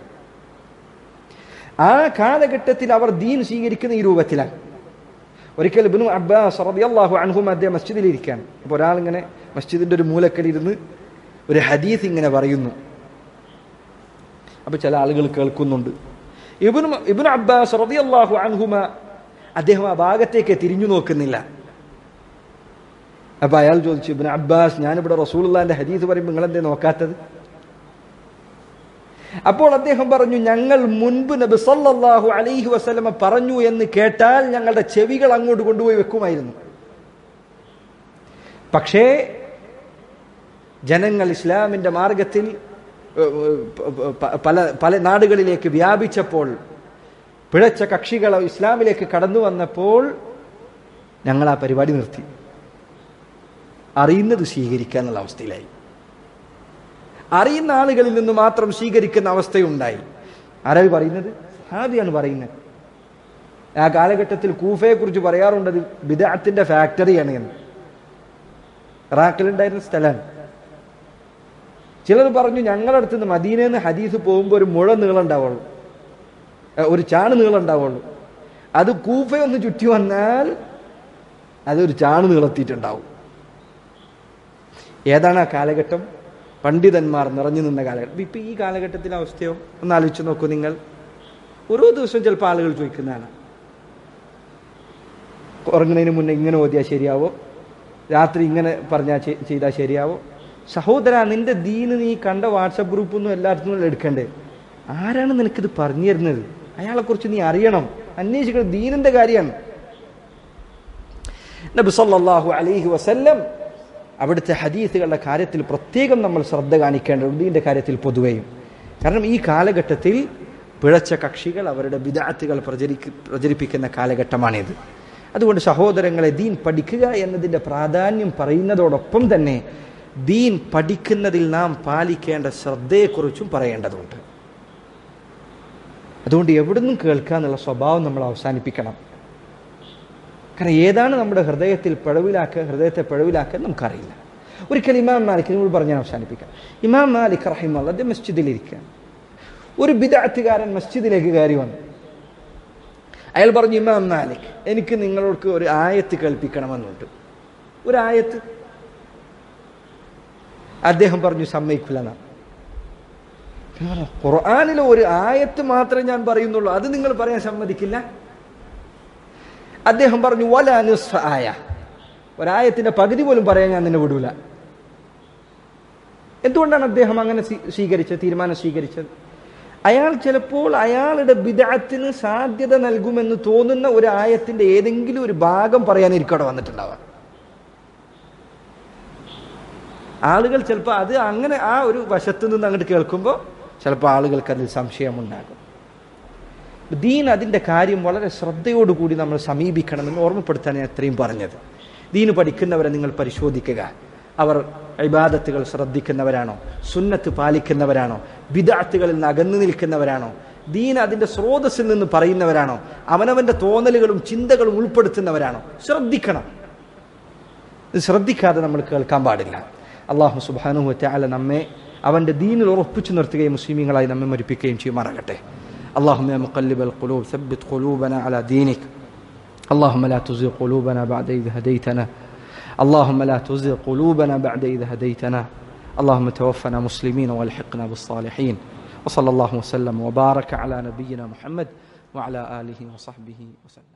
ആ കാലഘട്ടത്തിൽ അവർ ദീൻ സ്വീകരിക്കുന്ന ഈ രൂപത്തിലാണ് ഒരിക്കൽ ഇബ്നു അബ്ബാസ് റളിയല്ലാഹു അൻഹും അദ്ദേഹം മസ്ജിദിൽ ഇരിക്കുകയാണ് അപ്പോൾ ഒരാളിങ്ങനെ മസ്ജിദിന്റെ ഒരു മൂലക്കലിരുന്ന് ഒരു ഹദീസ് ഇങ്ങനെ പറയുന്നു അപ്പൊ ചില ആളുകൾ കേൾക്കുന്നുണ്ട് ഇബ്നു ഇബ്നു അബ്ബാസ് റളിയല്ലാഹു അൻഹുമ അദ്ദേഹം ആ ഭാഗത്തേക്ക് തിരിഞ്ഞു നോക്കുന്നില്ല അപ്പൊ അയാൾ ചോദിച്ചു ഇബ്നു അബ്ബാസ് ഞാനിവിടെ റസൂലുള്ളാന്റെ ഹദീസ് പറയുമ്പോൾ നിങ്ങൾ എന്തേ നോക്കാത്തത് അപ്പോൾ അദ്ദേഹം പറഞ്ഞു ഞങ്ങൾ മുൻപ് നബി സല്ലല്ലാഹു അലൈഹി വസല്ലമ പറഞ്ഞു എന്ന് കേട്ടാൽ ഞങ്ങളുടെ ചെവികൾ അങ്ങോട്ട് കൊണ്ടുപോയി വെക്കുമായിരുന്നു പക്ഷേ ജനങ്ങൾ ഇസ്ലാമിന്റെ മാർഗത്തിൽ ഏഹ്, പ- പല പല നാടുകളിലേക്ക് വ്യാപിച്ചപ്പോൾ പിഴച്ച കക്ഷികൾ ഇസ്ലാമിലേക്ക് കടന്നു വന്നപ്പോൾ ഞങ്ങൾ ആ പരിപാടി നിർത്തി അറിയുന്നത് സ്വീകരിക്കുക എന്നുള്ള അവസ്ഥയിലായി അറിയുന്ന ആളുകളിൽ നിന്ന് മാത്രം സ്വീകരിക്കുന്ന അവസ്ഥയുണ്ടായി ആരായി പറയുന്നത് ഹാദിയാണ് പറയുന്നത് ആ കാലഘട്ടത്തിൽ കൂഫയെക്കുറിച്ച് പറയാറുണ്ട് അത് ബിദാത്തിന്റെ ഫാക്ടറിയാണ് എന്ന് ഇറാഖിലുണ്ടായിരുന്ന സ്ഥലമാണ് ചിലർ പറഞ്ഞു ഞങ്ങളുടെ അടുത്ത് നിന്ന് മദീനയിൽ നിന്ന് ഹദീസ് പോകുമ്പോൾ ഒരു മുഴ നീളം ഉണ്ടാവുള്ളൂ ഏ, ഒരു ചാണ് നീളം ഉണ്ടാവുള്ളൂ അത് കൂഫയൊന്ന് ചുറ്റി വന്നാൽ അതൊരു ചാണ് നീളത്തിയിട്ടുണ്ടാവും ഏതാണ് ആ കാലഘട്ടം പണ്ഡിതന്മാർ നിറഞ്ഞു നിന്ന കാലഘട്ടം ഇപ്പൊ ഈ കാലഘട്ടത്തിലെ അവസ്ഥയോ ഒന്ന് ആലോചിച്ച് നോക്കൂ നിങ്ങൾ ഓരോ ദിവസവും ചിലപ്പോൾ ആളുകൾ ചോദിക്കുന്നതാണ് ഉറങ്ങുന്നതിന് മുന്നേ ഇങ്ങനെ ഓതിയാൽ ശരിയാവോ രാത്രി ഇങ്ങനെ പറഞ്ഞാൽ ചെ- ചെയ്താൽ ശരിയാവോ സഹോദര നിന്റെ ദീന് നീ കണ്ട വാട്സപ്പ് ഗ്രൂപ്പൊന്നും എല്ലായിടത്തും എടുക്കണ്ടേ ആരാണ് നിനക്കിത് പറഞ്ഞു തരുന്നത് അയാളെക്കുറിച്ച് നീ അറിയണം അന്വേഷിക്കണം ദീനിന്റെ കാര്യമാണ് നബി സല്ലല്ലാഹു അലൈഹി വസല്ലം അവിടുത്തെ ഹദീസുകളുടെ കാര്യത്തിൽ പ്രത്യേകം നമ്മൾ ശ്രദ്ധ കാണിക്കേണ്ടതുണ്ട് ഇതിൻ്റെ കാര്യത്തിൽ പൊതുവെയും കാരണം ഈ കാലഘട്ടത്തിൽ പിഴച്ച കക്ഷികൾ അവരുടെ വിദാത്തുകൾ പ്രചരിക്ക പ്രചരിപ്പിക്കുന്ന കാലഘട്ടമാണിത് അതുകൊണ്ട് സഹോദരങ്ങളെ ദീൻ പഠിക്കുക എന്നതിൻ്റെ പ്രാധാന്യം പറയുന്നതോടൊപ്പം തന്നെ ദീൻ പഠിക്കുന്നതിൽ നാം പാലിക്കേണ്ട ശ്രദ്ധയെക്കുറിച്ചും പറയേണ്ടതുണ്ട് അതുകൊണ്ട് എവിടുന്നും കേൾക്കുക എന്നുള്ള സ്വഭാവം നമ്മൾ അവസാനിപ്പിക്കണം കാരണം ഏതാണ് നമ്മുടെ ഹൃദയത്തിൽ പിഴവിലാക്കുക ഹൃദയത്തെ പിഴവിലാക്കുക നമുക്കറിയില്ല ഒരിക്കൽ ഇമാം മാലിക് നമ്മൾ പറഞ്ഞാൽ അവസാനിപ്പിക്കാം ഇമാം മാലിക് റഹിമുള്ള അദ്ദേഹം മസ്ജിദിലിരിക്കുക ഒരു ബിദാത്തുകാരൻ മസ്ജിദിലേക്ക് കയറി വന്നു അയാൾ പറഞ്ഞു ഇമാം മാലിക് എനിക്ക് നിങ്ങളോട് ഒരു ആയത്ത് കേൾപ്പിക്കണമെന്നുണ്ട് ഒരു ആയത്ത് അദ്ദേഹം പറഞ്ഞു സമ്മതിക്കില്ല ഖുർആാനിലെ ഒരു ആയത്ത് മാത്രമേ ഞാൻ പറയുന്നുള്ളൂ അത് നിങ്ങൾ പറയാൻ സമ്മതിക്കില്ല അദ്ദേഹം പറഞ്ഞു വല നിസ്ഫ ആയ ഒരായത്തിന്റെ പകുതി പോലും പറയാൻ ഞാൻ നിന്നെ വിടൂല എന്തുകൊണ്ടാണ് അദ്ദേഹം അങ്ങനെ സ്വീ- സ്വീകരിച്ചത് തീരുമാനം സ്വീകരിച്ചത് അയാൾ ചിലപ്പോൾ അയാളുടെ ബിദാത്തിന് സാധ്യത നൽകുമെന്ന് തോന്നുന്ന ഒരു ആയത്തിന്റെ ഏതെങ്കിലും ഒരു ഭാഗം പറയാനിരിക്കും അവിടെ വന്നിട്ടുണ്ടാവാം ആളുകൾ ചിലപ്പോൾ അത് അങ്ങനെ ആ ഒരു വശത്ത് നിന്ന് അങ്ങോട്ട് കേൾക്കുമ്പോൾ ചിലപ്പോൾ ആളുകൾക്ക് അതിൽ സംശയമുണ്ടാകും ദീൻ അതിൻ്റെ കാര്യം വളരെ ശ്രദ്ധയോടുകൂടി നമ്മൾ സമീപിക്കണമെന്ന് ഓർമ്മപ്പെടുത്താൻ ഞാൻ എത്രയും പറഞ്ഞത് ദീന് പഠിക്കുന്നവരെ നിങ്ങൾ പരിശോധിക്കുക അവർ ഇബാദത്തുകൾ ശ്രദ്ധിക്കുന്നവരാണോ സുന്നത്ത് പാലിക്കുന്നവരാണോ ബിദാത്തുകളിൽ നിന്ന് അകന്നു നിൽക്കുന്നവരാണോ ദീൻ അതിൻ്റെ സ്രോതസ്സിൽ നിന്ന് പറയുന്നവരാണോ അവനവൻ്റെ തോന്നലുകളും ചിന്തകളും ഉൾപ്പെടുത്തുന്നവരാണോ ശ്രദ്ധിക്കണം ഇത് ശ്രദ്ധിക്കാതെ നമ്മൾ കേൾക്കാൻ പാടില്ല അള്ളാഹു സുബാനുഹു ത്യാല നമ്മെ അവൻ്റെ ദീനിൽ ഉറപ്പിച്ചു നിർത്തുകയും മുസ്ലിമീങ്ങളായി നമ്മെ മരിപ്പിക്കുകയും ചെയ്യുമാറാകട്ടെ اللهم يا مقلب القلوب ثبت قلوبنا على دينك اللهم لا تزغ قلوبنا بعد إذ هديتنا اللهم لا تزغ قلوبنا بعد إذ هديتنا اللهم توفنا مسلمين والحقنا بالصالحين وصلى الله وسلم وبارك على نبينا محمد وعلى آله وصحبه وسلم